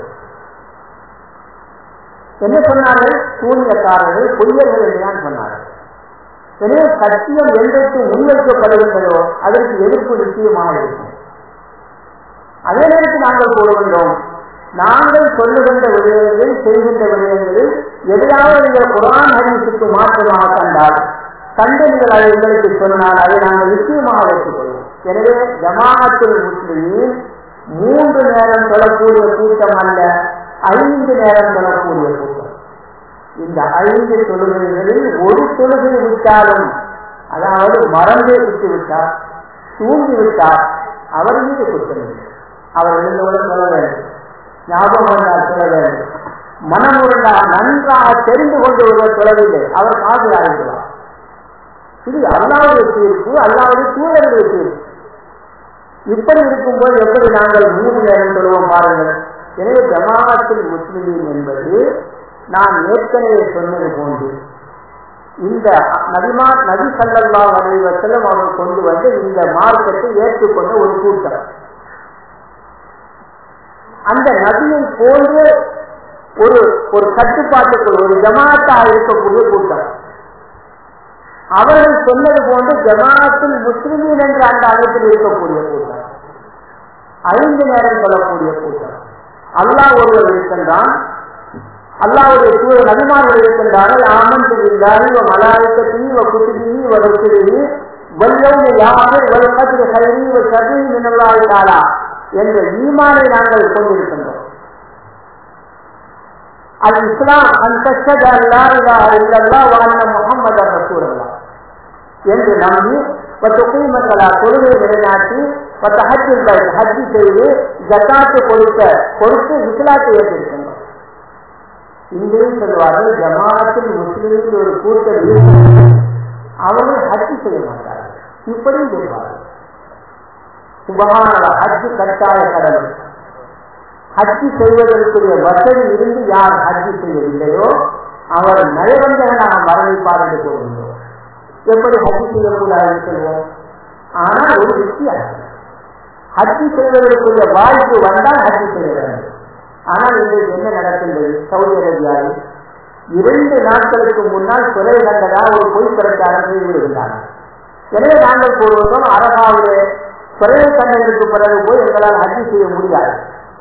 என்ன சொன்னார்கள் சூரியக்காரர்கள் பொய்யர்கள் என்றுதான் சொன்னார்கள் எனவே சத்தியம் என்றைக்கு முன்வைக்கப்படுகின்றதோ அதற்கு எதிர்ப்பு நிச்சயமாக இருக்கும் அதே நேரத்தில் நாங்கள் கூறுகின்றோம் நாங்கள் சொல்லுகின்ற விடயங்களில் செய்கின்ற விடயங்களில் எதையாவது நீங்கள் குரான் ஹரிசுக்கு மாற்றமாக கண்டால் கண்டு நீங்கள் அதை எங்களுக்கு சொன்னால் அதை நாங்கள் நிச்சயமாக ஏற்றுக்கொள்வோம் எனவே ஜமாஅத்துல் முஸ்லிமின் மூன்று நேரம் சொல்லக்கூடிய கூட்டம் அல்ல ஐந்து நேரம் சொல்லக்கூடிய கூட்டம் இந்த ஐந்து தொழுகைகளில் ஒரு தொழுகை விட்டாலும் அதாவது மறந்து விட்டு விட்டார் தூங்கி விட்டார் அவர் மீது குற்றம் அவர் எழுந்தவுடன் சொல்ல வேண்டும் ஞாபகம் வந்தால் சொல்ல வேண்டும் மனம் இருந்தால் நன்றாக தெரிந்து கொண்டு ஒருவர் சொல்லவில்லை அவர் காது ஆகிடுவார் இது அல்லாவுடைய தீர்ப்பு அல்லாவுடைய தூதருடைய தீர்ப்பு இப்படி இருக்கும்போது எப்படி நாங்கள் மூணு நேரம் சொல்லுவோம் பாருங்கள் எனவே ஜமாஅத்தில் முஸ்லிமின் என்பது நான் ஏற்கனவே சொன்னது போன்று இந்த நபிமா நபி சல்லல்லா வரைவத்திலும் அவர் கொண்டு வந்து இந்த மார்க்கத்தை ஏற்றுக்கொண்ட ஒரு கூட்டம் அந்த நபியை போன்று ஒரு ஒரு கட்டுப்பாட்டுக்குள் ஒரு ஜமாத்தாக இருக்கக்கூடிய கூட்டம் அவர்கள் சொன்னது போன்று ஜமாத்தில் முஸ்லிமின் என்ற அந்த அமைப்பில் இருக்கக்கூடிய கூட்டம் ஐந்து நேரம் சொல்லக்கூடிய கூட்டம் அல்லாஹ் ஒருவர் இருக்கின்றான் அல்லாவுடைய சூழ நபிமார்கள் இருக்கின்றார்கள் ஆமன் தெரிந்தாரி மலாயக்கத்தி குத்துபி வருகிறது வல்லவுடைய யாரு வல்கத்திர கல்வி சதி மின்னல்லாயிட்டாரா என்ற ஈமானை நாங்கள் கொண்டிருக்கின்றோம் அது இஸ்லாம் அந்த அல்லா இல்லா இல்லல்லா வாழ்ந்த முகமது ரசூல்லா என்று நம்பி பத்து குய்மக்களா தொழுகை நிலைநாட்டி பத்து ஹஜ்ஜில் ஹஜ்ஜி செய்து ஜக்காத்து கொடுத்த கொடுத்து இஸ்லாத்தை ஏற்றிருக்கின்றோம் இங்கேயும் சொல்வார்கள் ஜமாத்தில் முஸ்லிமில் ஒரு கூட்டம் அவர்கள் ஹஜ்ஜி செய்ய மாட்டார்கள் இப்படியும் சொல்வார்கள் சுபகான ஹஜ்ஜு கட்டாய கடமை ஹஜ்ஜி செய்வதற்குரிய வசதி இருந்து யார் ஹஜ்ஜி செய்யவில்லையோ அவர் நயவஞ்சகனாக மரணிப்பார் என்று கூறுகின்றோம் எப்படி ஹஜ் செய்யக்கூடாது சொல்லுவோம் ஆனால் ஒரு வித்தியாசம் ஹஜ் செய்வதற்குரிய வாய்ப்பு வந்தால் ஹஜ் செய்ய வேண்டும் ஆனால் இன்றைக்கு என்ன நடக்கின்றது சவுதி அரேபியாவில் இரண்டு நாட்களுக்கு முன்னால் சிறை கண்டதா ஒரு பொய் பிரச்சாரம் செய்து விடுகின்றார்கள் எனவே நாங்கள் கூறுவதும் அரபாவிலே சிறை கண்டதுக்கு பிறகு போய் எங்களால் ஹஜ் செய்ய முடியாது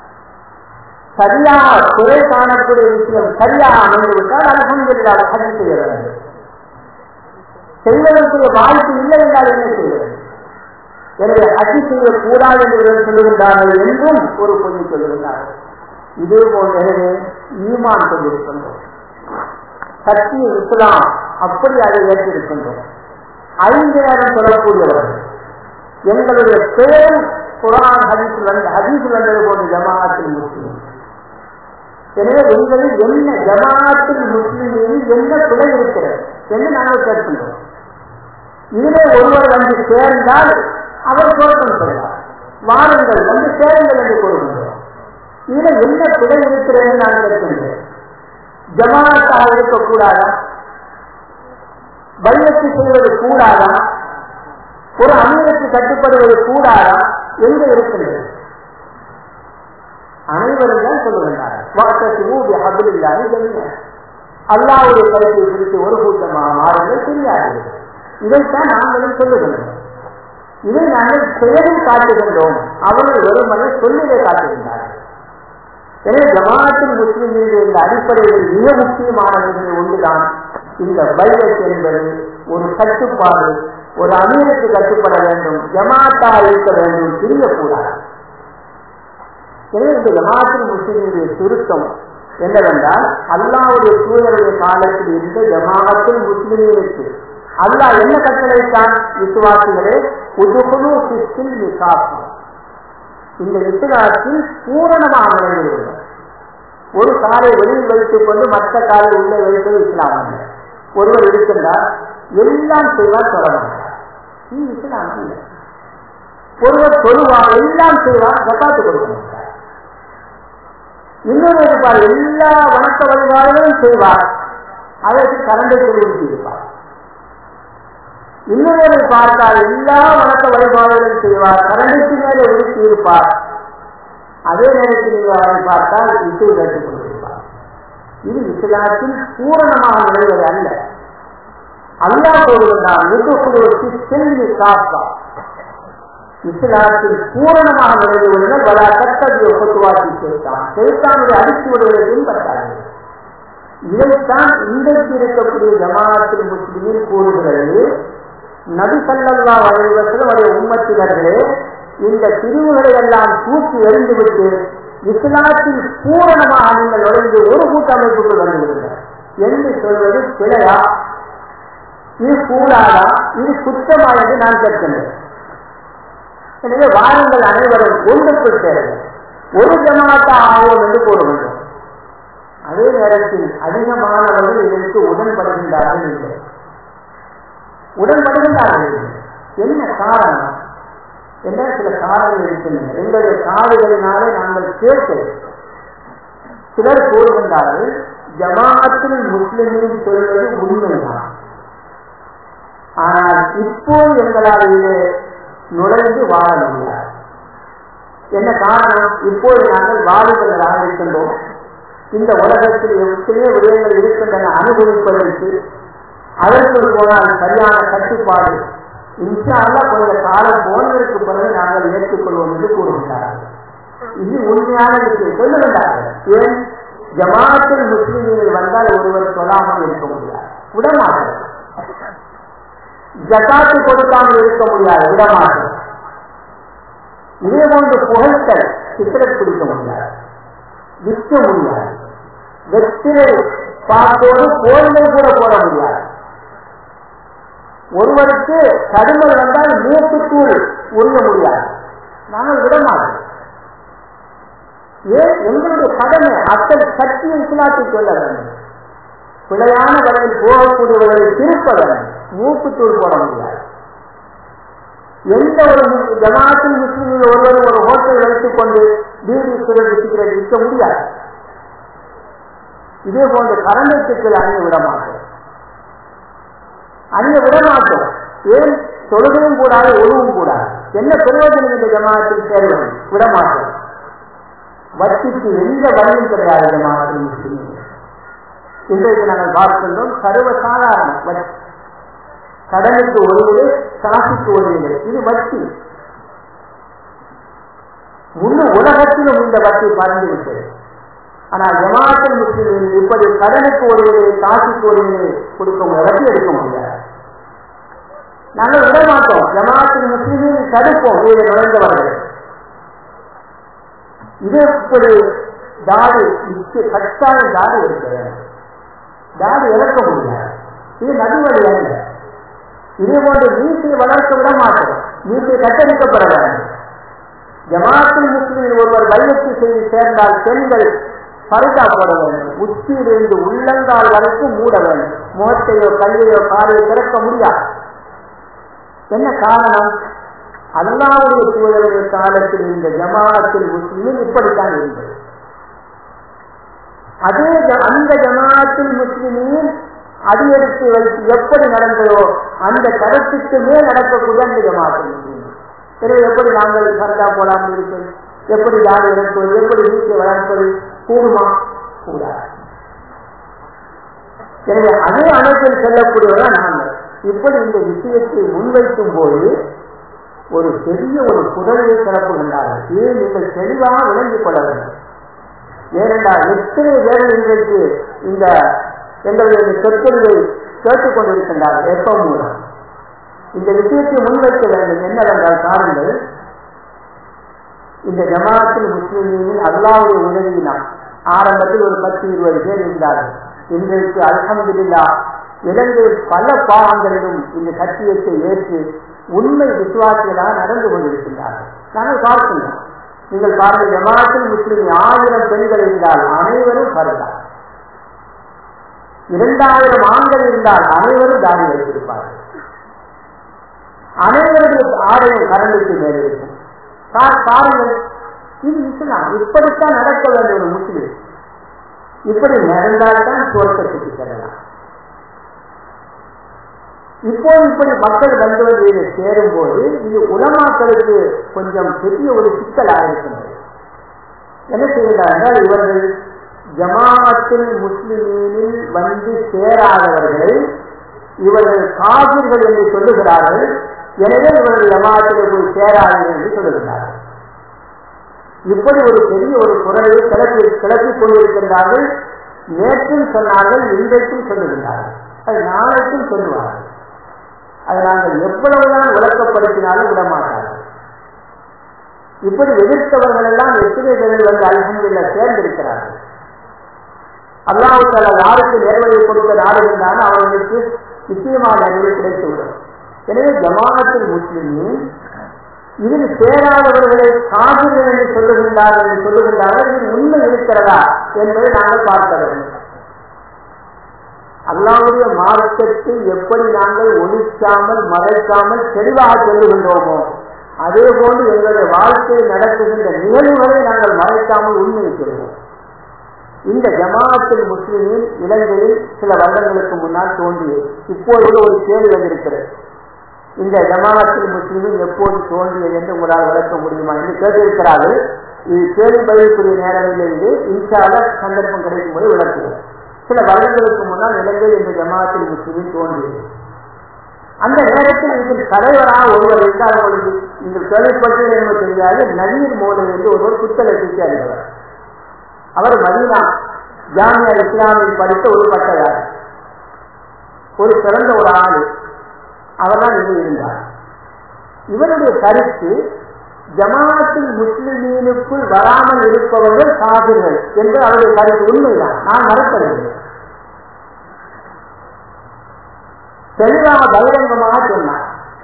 சரியாக குறை காணக்கூடிய விஷயம் சரியாக அமைந்துவிட்டால் அலமதுல்லாத ஹஜ் செய்ய வேண்டும் செய்வதற்குரிய வாய்ப்பு இல்லை என்றால் என்ன செய்வது எனவே ஹஜ் செய்யக்கூடாது என்று சொல்லுகின்றார்கள் என்றும் ஒரு பொய் சொல்லுகின்றார்கள் இதே போன்ற ஈமான் கொண்டிருக்கின்றோம் சத்திய இஸ்லாம் அப்படி அதை ஏற்றிருக்கின்றோம் ஐந்து நேரம் சொல்லக்கூடியவர்கள் எங்களுடைய பெயர் குரான் ஹதீஸில் வந்து ஹதீஸில் வந்தது போன்ற ஜமாத்தில் முஸ்லீம் எனவே எங்களில் என்ன ஜமாத்தில் முஸ்லீமில் என்ன பிழை இருக்கிறது என்று நாங்கள் கேட்கின்றோம் இதிலே ஒருவர் வந்து சேர்ந்தால் அவர் தோற்றம் செய்வார் வாருங்கள் வந்து சேருங்கள் என்று கூறுகின்றோம் இதுல என்ன பிழை இருக்கிறது நான் கேட்கின்றேன் ஜமாத்தாக இருக்கக்கூடாதா பையத்து செய்வது கூடாதா ஒரு அமீருக்கு கட்டுப்படுவது கூடாதா எங்க இருக்கின்றது அனைவரும் தான் சொல்லுகின்றார்கள் அல்லாவுடைய கருத்தை குறித்து ஒரு கூட்டமாக மாறுங்கள் தெரியாது இதைத்தான் நாங்களும் சொல்லுகின்றோம் இதை நாங்கள் செயலில் காட்டுகின்றோம் அவர்கள் வெறுமனை சொல்லிலே காட்டுகின்றார்கள் எனவே ஜமாத்தில் முஸ்லிம்கள் இந்த அடிப்படையில் மிக முக்கியமானவர்கள் ஒன்றுதான் இந்த பைரத் என்பது ஒரு கட்டுப்பாடு ஒரு அமீருக்கு கட்டுப்பட வேண்டும் ஜமாத்தா இருக்க வேண்டும் தெரியக்கூடாது எனவே இந்த ஜமாத்தில் முஸ்லிம்களுடைய சுருக்கம் என்னவென்றால் அல்லாவுடைய சூழலுடைய காலத்தில் இருந்த ஜமாத்தில் முஸ்லிம்களுக்கு அல்லாஹ் என்ன கட்டளைத்தான் விசுவாசிகளே உதுகுழு சிஸ்டில் நிகாசம் இந்த இஸ்லாத்தில் பூரணமாக நுழைந்துள்ளது ஒரு காலை வெளியில் வைத்துக் கொண்டு மற்ற காலை உள்ளே வைத்தது இஸ்லாம் அல்ல ஒருவர் இருக்கின்றார் எல்லாம் செய்வார் சொல்ல மாட்டார் நீ இஸ்லாம் அல்ல ஒருவர் சொல்லுவார் எல்லாம் செய்வார் ஜப்பாத்து கொடுக்க மாட்டார் இன்னொரு இருப்பார் எல்லா வணக்க வழிபாடுகளும் செய்வார் அதற்கு கரண்டை சொல்லி இருப்பார் இன்னொரு பார்த்தால் எல்லா வணக்க வழிபாடுகளும் செய்வார் கரண்டைக்கு மேலே உறுத்தி இருப்பார் அதே நேரத்தில் நீங்கள் அவரை பார்த்தால் இசை கேட்டுக் கொண்டிருப்பார் இது இஸ்லாத்தில் பூரணமாக நுழைவது அல்ல அல்லா கூறுகின்றான் செல்வி காப்பா இஸ்லாத்தில் பூரணமாக நுழைவுடன் பல கட்டத்தை ஒப்புவாக்கி சேர்த்தான் சேர்த்தானுடைய அடித்து விடுவதை பின்பற்றார்கள் இதைத்தான் இன்றைக்கு இருக்கக்கூடிய ஜமாத்தில் முஸ்லிமில் கூறுகிறது நபி சல்லல்லா வரைவத்தில் அவருடைய உம்மத்தினர்களே இந்த பிரிவுகளை எல்லாம் தூக்கி எறிந்துவிட்டு இஸ்லாத்தில் பூரணமாக நீங்கள் நுழைந்து ஒரு கூட்டமைப்புக்குள் வந்துவிடுங்கள் என்று சொல்வது பிழையா இது கூடாதா இது குற்றமா என்று நான் கேட்கின்றேன் எனவே வாருங்கள் அனைவரும் ஒன்றுக்குள் சேருங்கள் ஒரு ஜமாத்தா ஆகும் என்று கூறுகின்றோம் அதே நேரத்தில் அதிகமானவர்கள் இதற்கு உடன்படுகின்றார்கள் இல்லை உடன்படுகின்றார்கள் என்ன காரணம் என்ன சில காரணங்கள் இருக்கின்றன எங்களுடைய காதுகளினாலே நாங்கள் கேட்கிறோம் சிலர் கூறுகின்றார்கள் ஜமாத்தில் முஸ்லிமின் சொல்வது உண்மைதான் ஆனால் இப்போ எங்களால் இதிலே நுழைந்து வாழ முடியாது என்ன காரணம் இப்போது நாங்கள் வாலிபர்களாக இருக்கின்றோம் இந்த உலகத்தில் எத்தனையோ விடயங்கள் இருக்கின்றன அனுபவிப்பதற்கு அதற்குள் போனால் சரியான கட்டுப்பாடு இன்ஷால்ல கொஞ்ச காலம் போனதற்கு பிறகு நாங்கள் ஏற்றுக்கொள்வோம் என்று கூறுகின்றார்கள் இது உண்மையான விஷயம் சொல்லுகின்றார்கள் ஏன் ஜமாத்தில் முஸ்லிம்கள் வந்தால் ஒருவர் சொல்லாமல் இருக்க முடியாது விடமாட்டோம் ஜக்காத்து கொடுக்காமல் இருக்க முடியாது விடமாட்டோம் இதே போன்று புகழ்கள் சித்திரம் பிடிக்க முடியாது விற்க முடியாது வெற்றிலை பார்த்தோடு கோயிலை கூட போட முடியாது ஒருவருக்கு கடுமை வந்தால் மூக்குத்தூள் உரிய முடியாது நாங்கள் விடமாட்டோம் ஏன் எங்களுடைய கடமை அத்தனை சக்தியை இஸ்லாத்தை சொல்ல வேண்டும் பிழையான வழியில் போகக்கூடியவர்களை திருப்ப வேண்டும் மூக்குத்தூள் போட முடியாது எந்த ஒரு ஜமாத்தில் முஸ்லீம்கள் ஒருவரும் ஒரு ஹோட்டல் வைத்துக் கொண்டு பீடி சிகரெட் சிகரெட் விற்க முடியாது இதே போன்ற கரண்டத்துக்கள் அணிய விட மாட்டோம் அங்க விடமாட்டோம் ஏன் தொழுகையும் கூடாது ஒழுவும் கூடாது என்ன பிரயோஜனம் இந்த ஜமாத்தில் சேர்வது விடமாட்டோம் வட்டிக்கு எந்த வழியும் கிடையாது ஜமாத்தில் முஸ்லிம்கள் இன்றைக்கு நாங்கள் பார்க்கின்றோம் சர்வசாதாரண வட்டி கடனுக்கு ஒருவரு காசுக்கு ஒருவரு இது வட்டி முழு உலகத்திலும் இந்த வட்டி பறந்து விட்டது ஆனால் ஜமாத்தில் முஸ்லிம்கள் இப்படி கடனுக்கு ஒருவரு காசுக்கு ஒருவரு கொடுக்க வட்டி எடுக்க முடியாது நாங்கள் விட மாட்டோம் ஜமாத்தில் முஸ்லிம்கள் தடுப்போம் இதை நுழைந்தவர்கள் இது இப்படி தாடி கட்டாயம் தாடி இருக்கிறது தாடி இறக்க முடியாது இது நடுவழி அல்ல இதே போன்று மீசையை வளர்க்க விட மாட்டோம் மீசை கட்டளிக்கப்பட வேண்டும் ஜமாத்தில் முஸ்லிமில் ஒருவர் வைரத்து செய்து சேர்ந்தால் பெண்கள் பருதா போட வேண்டும் உச்சியிலிருந்து உள்ளங்கால் வரைக்கும் மூட வேண்டும் முகத்தையோ கையையோ காலையோ திறக்க முடியாது என்ன காரணம் அல்லாவுடைய சூழலுடைய காலத்தில் இந்த ஜமாத்தில் முஸ்லிமில் இப்படித்தான் இருந்தது அதே அந்த ஜமாத்தில் முஸ்லிமில் அடியெடுத்து வைத்து எப்படி நடந்ததோ அந்த கருத்துக்கு மேல் நடக்கக்கூடிய அந்த ஜமாத்தில் முஸ்லிம் எனவே எப்படி நாங்கள் சரதா போடாமல் இருப்பது எப்படி யார் இறப்பது எப்படி வீட்டை வளர்ப்பது கூடுமா கூடாது எனவே அதே அமைப்பில் செல்லக்கூடியவர்கள் நாங்கள் இப்படி இந்த விஷயத்தை முன்வைக்கும் போது ஒரு பெரிய ஒரு குரலை கிளப்புகின்றார்கள் இதை நீங்கள் தெளிவாக விளங்கிக் கொள்ள வேண்டும் ஏனென்றால் எத்தனை பேர் இன்றைக்கு இந்த எங்களுடைய சொற்களை கேட்டுக் கொண்டிருக்கின்றார்கள் எப்ப மூலம் இந்த விஷயத்தை முன்வைக்க வேண்டும் என்னவென்றால் பாருங்கள் இந்த ஜமாத்தில் முஸ்லிமின் அல்லாவுடைய உதவியினால் ஆரம்பத்தில் ஒரு பத்து இருபது பேர் இருந்தார்கள் இன்றைக்கு அலமதுல்லா இலங்கை பல பாகங்களிலும் இந்த சத்தியத்தை ஏற்று உண்மை விசுவாசிகளாக நடந்து கொண்டிருக்கின்றார்கள் நாங்கள் பார்க்கின்றோம் நீங்கள் பாருங்கள் ஜமாத்தில் முஸ்லிம் ஆயிரம் பெண்கள் இருந்தால் அனைவரும் பருந்தார் இரண்டாயிரம் ஆண்கள் இருந்தால் அனைவரும் தாடி வைத்திருப்பார்கள் அனைவருடைய ஆடையும் கரண்டுக்கு மேலே இருக்கும் பாருங்கள் இது இஸ்லாம் இப்படித்தான் நடக்க வேண்டிய ஒரு முஸ்லிம் இப்படி நடந்தால்தான் சுவர்க்கத்துக்கு செல்லலாம் இப்போது இப்படி மக்கள் வந்து வந்து இதில் சேரும் போது இது உலமாக்களுக்கு கொஞ்சம் பெரிய ஒரு சிக்கலாக இருக்கின்றது என்ன செய்கிறார்கள் இவர்கள் ஜமாஅத்தில் முஸ்லிமீனில் வந்து சேராதவர்களை இவர்கள் காவிர்கள் என்று சொல்லுகிறார்கள் எனவே இவர்கள் ஜமாஅத்தில் போய் சேராதீர்கள் என்று சொல்லுகிறார்கள் இப்படி ஒரு பெரிய ஒரு குரலை கிளப்பி கிளப்பிக் கொண்டிருக்கின்றார்கள் நேற்றும் சொன்னார்கள் இன்றைக்கும் சொல்லுகின்றார்கள் அது நாளைக்கும் சொல்லுவார்கள் அதை நாங்கள் எவ்வளவுதான் விளக்கப்படுத்தினாலும் விடமாட்டார்கள் இப்படி எதிர்த்தவர்கள் எல்லாம் எத்தனை பேர்கள் வந்து அலகமில்ல சேர்ந்திருக்கிறார்கள் அல்லாவுக்கால யாருக்கு நேர்வழியை கொடுக்க நாடுகின்றாலும் அவர்களுக்கு நிச்சயமான நேர்வழி கிடைத்துவிடும் எனவே ஜமானத்தில் முஸ்லிமின் இதில் சேராதவர்களை காவிர்கள் என்று சொல்லுகின்றார்கள் என்று சொல்லுகின்றார்கள் இது உண்மை இருக்கிறதா என்பதை நாங்கள் பார்க்க வேண்டும் அல்லாவுடைய மார்க்கத்தை எப்படி நாங்கள் ஒழிக்காமல் மறைக்காமல் தெளிவாக சொல்லுகின்றோமோ அதே போன்று எங்களுடைய வாழ்க்கையில் நடக்குகின்ற நிகழ்வுகளை நாங்கள் மறைக்காமல் உண்மையை சொல்வோம் இந்த ஜமாஅத்தில் முஸ்லிமின் இலங்கையில் சில வருடங்களுக்கு முன்னால் தோன்றியது இப்போது ஒரு கேள்வி வந்திருக்கிறது இந்த ஜமாஅத்தில் முஸ்லிமின் எப்போது தோன்றியது என்று உங்களால் விளக்க முடியுமா என்று கேட்டிருக்கிறார்கள் இது கேள்வி பதிலுக்குரிய நேரங்களிலிருந்து இன்ஷால சந்தர்ப்பம் கிடைக்கும் போது விளக்குவோம் சில வருடங்களுக்கு முன்னால் இலங்கையில் இந்த ஜமாஅத்தில் முஸ்லிமின் தோன்றியது அந்த நேரத்தில் இதில் தலைவராக ஒருவர் இருந்தால் அவர்களுக்கு நீங்கள் கேள்விப்பட்டது என்பது தெரியாது நவீர் மோலை என்று ஒருவர் புத்தக அறிந்தவர் அவர் மதீனா ஜாமியா இஸ்லாமில் படித்த ஒரு பட்டதார் ஒரு சிறந்த ஒரு ஆளு அவர்தான் இங்கு இருந்தார் இவருடைய கருத்து ஜமாத்தில் முஸ்லிமீனுக்குள் வராமல் இருப்பவர்கள் காவிர்கள் என்று அவருடைய கருத்து உண்மைதான் நான் மறுப்பதில்லை தெளிவாக பகிரங்கமாக சொன்னார்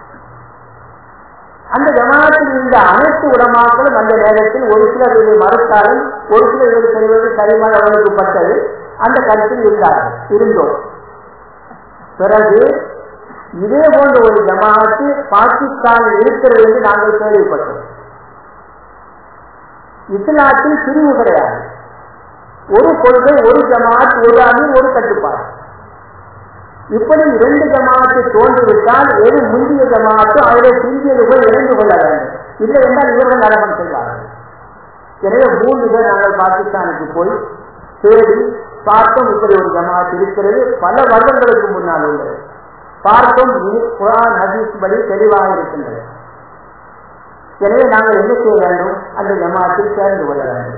அந்த ஜமாத்தில் இருந்த அனைத்து உடமாக்களும் அந்த நேரத்தில் ஒரு சிலர் இதை மறுத்தாலும் ஒரு சிலர் இதை செய்வது சரிமாக கவனிக்கப்பட்டது அந்த கருத்தில் இருந்தார்கள் இருந்தோம் பிறகு இதே போன்ற ஒரு ஜமாத்து பாகிஸ்தானில் இருக்கிறது என்று நாங்கள் கேள்விப்பட்டோம் இஸ்லாத்தில் பிரிவு கிடையாது ஒரு கொள்கை ஒரு ஜமாத் ஒரு அணி ஒரு கட்டுப்பாடு இப்படி இரண்டு ஜமாத்து தோன்றிவிட்டால் எது முந்திய ஜமாத்து அதிலே பிந்தியது போய் இணைந்து கொள்ள வேண்டும் இல்லை என்றால் இவர்கள் நரகம் செய்வார்கள் எனவே மூன்று பேர் நாங்கள் பாகிஸ்தானுக்கு போய் தேடி பார்த்தோம் இப்படி ஒரு ஜமாத் இருக்கிறது பல வருடங்களுக்கு முன்னால் உள்ளது பார்த்தோம் குரான் ஹதீஸ் படி தெளிவாக இருக்கின்றது எனவே நாங்கள் என்ன செய்ய வேண்டும் அந்த ஜமாத்தில் சேர்ந்து கொள்ள வேண்டும்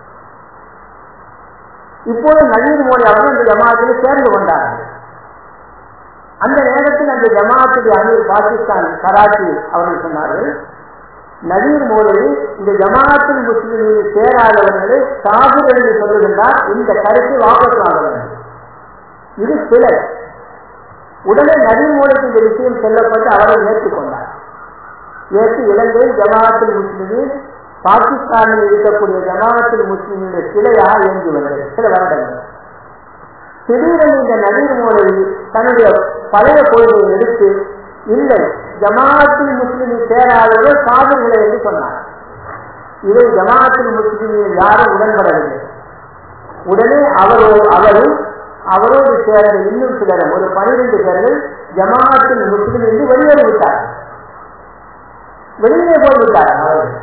இப்போது நவீன் மோடி அவர்கள் அந்த ஜமாத்தில் சேர்ந்து கொண்டார்கள் அந்த நேரத்தில் அந்த ஜமாத்துடைய அமீர் பாகிஸ்தான் கராச்சி அவர்கள் சொன்னார்கள் நவீர் மோடி இந்த ஜமாத்தில் முஸ்லிமில் சேராதவர்களை சாகுர் என்று சொல்லுகின்றார் இந்த கருத்தை வாபஸ் வாங்க வேண்டும் இது பிழை உடனே நவீன் மோடிக்கு இந்த விஷயம் சொல்லப்பட்டு அவரை ஏற்றுக்கொண்டார் ஏற்று இலங்கை ஜமாத்தில் முஸ்லிமில் பாகிஸ்தானில் இருக்கக்கூடிய ஜமாத்தில் முஸ்லிமுடைய கிளையாக இயங்கி வந்தது சில வருடங்கள் திடீரென இந்த நவீன மோடி தன்னுடைய பழைய கொள்கையை எடுத்து இல்லை ஜமாத்தில் முஸ்லிமில் சேராதவர்கள் சாதனைகளை என்று சொன்னார் இதை ஜமாத்தில் முஸ்லிமில் யாரும் உடன்படவில்லை உடனே அவரோ அவரும் அவரோடு சேர்ந்த இன்னும் சிலரும் ஒரு பனிரெண்டு பேர்கள் ஜமாத்தில் முஸ்லிம் என்று வெளியேறிவிட்டார் வெளியே போய்விட்டார் அவர்கள்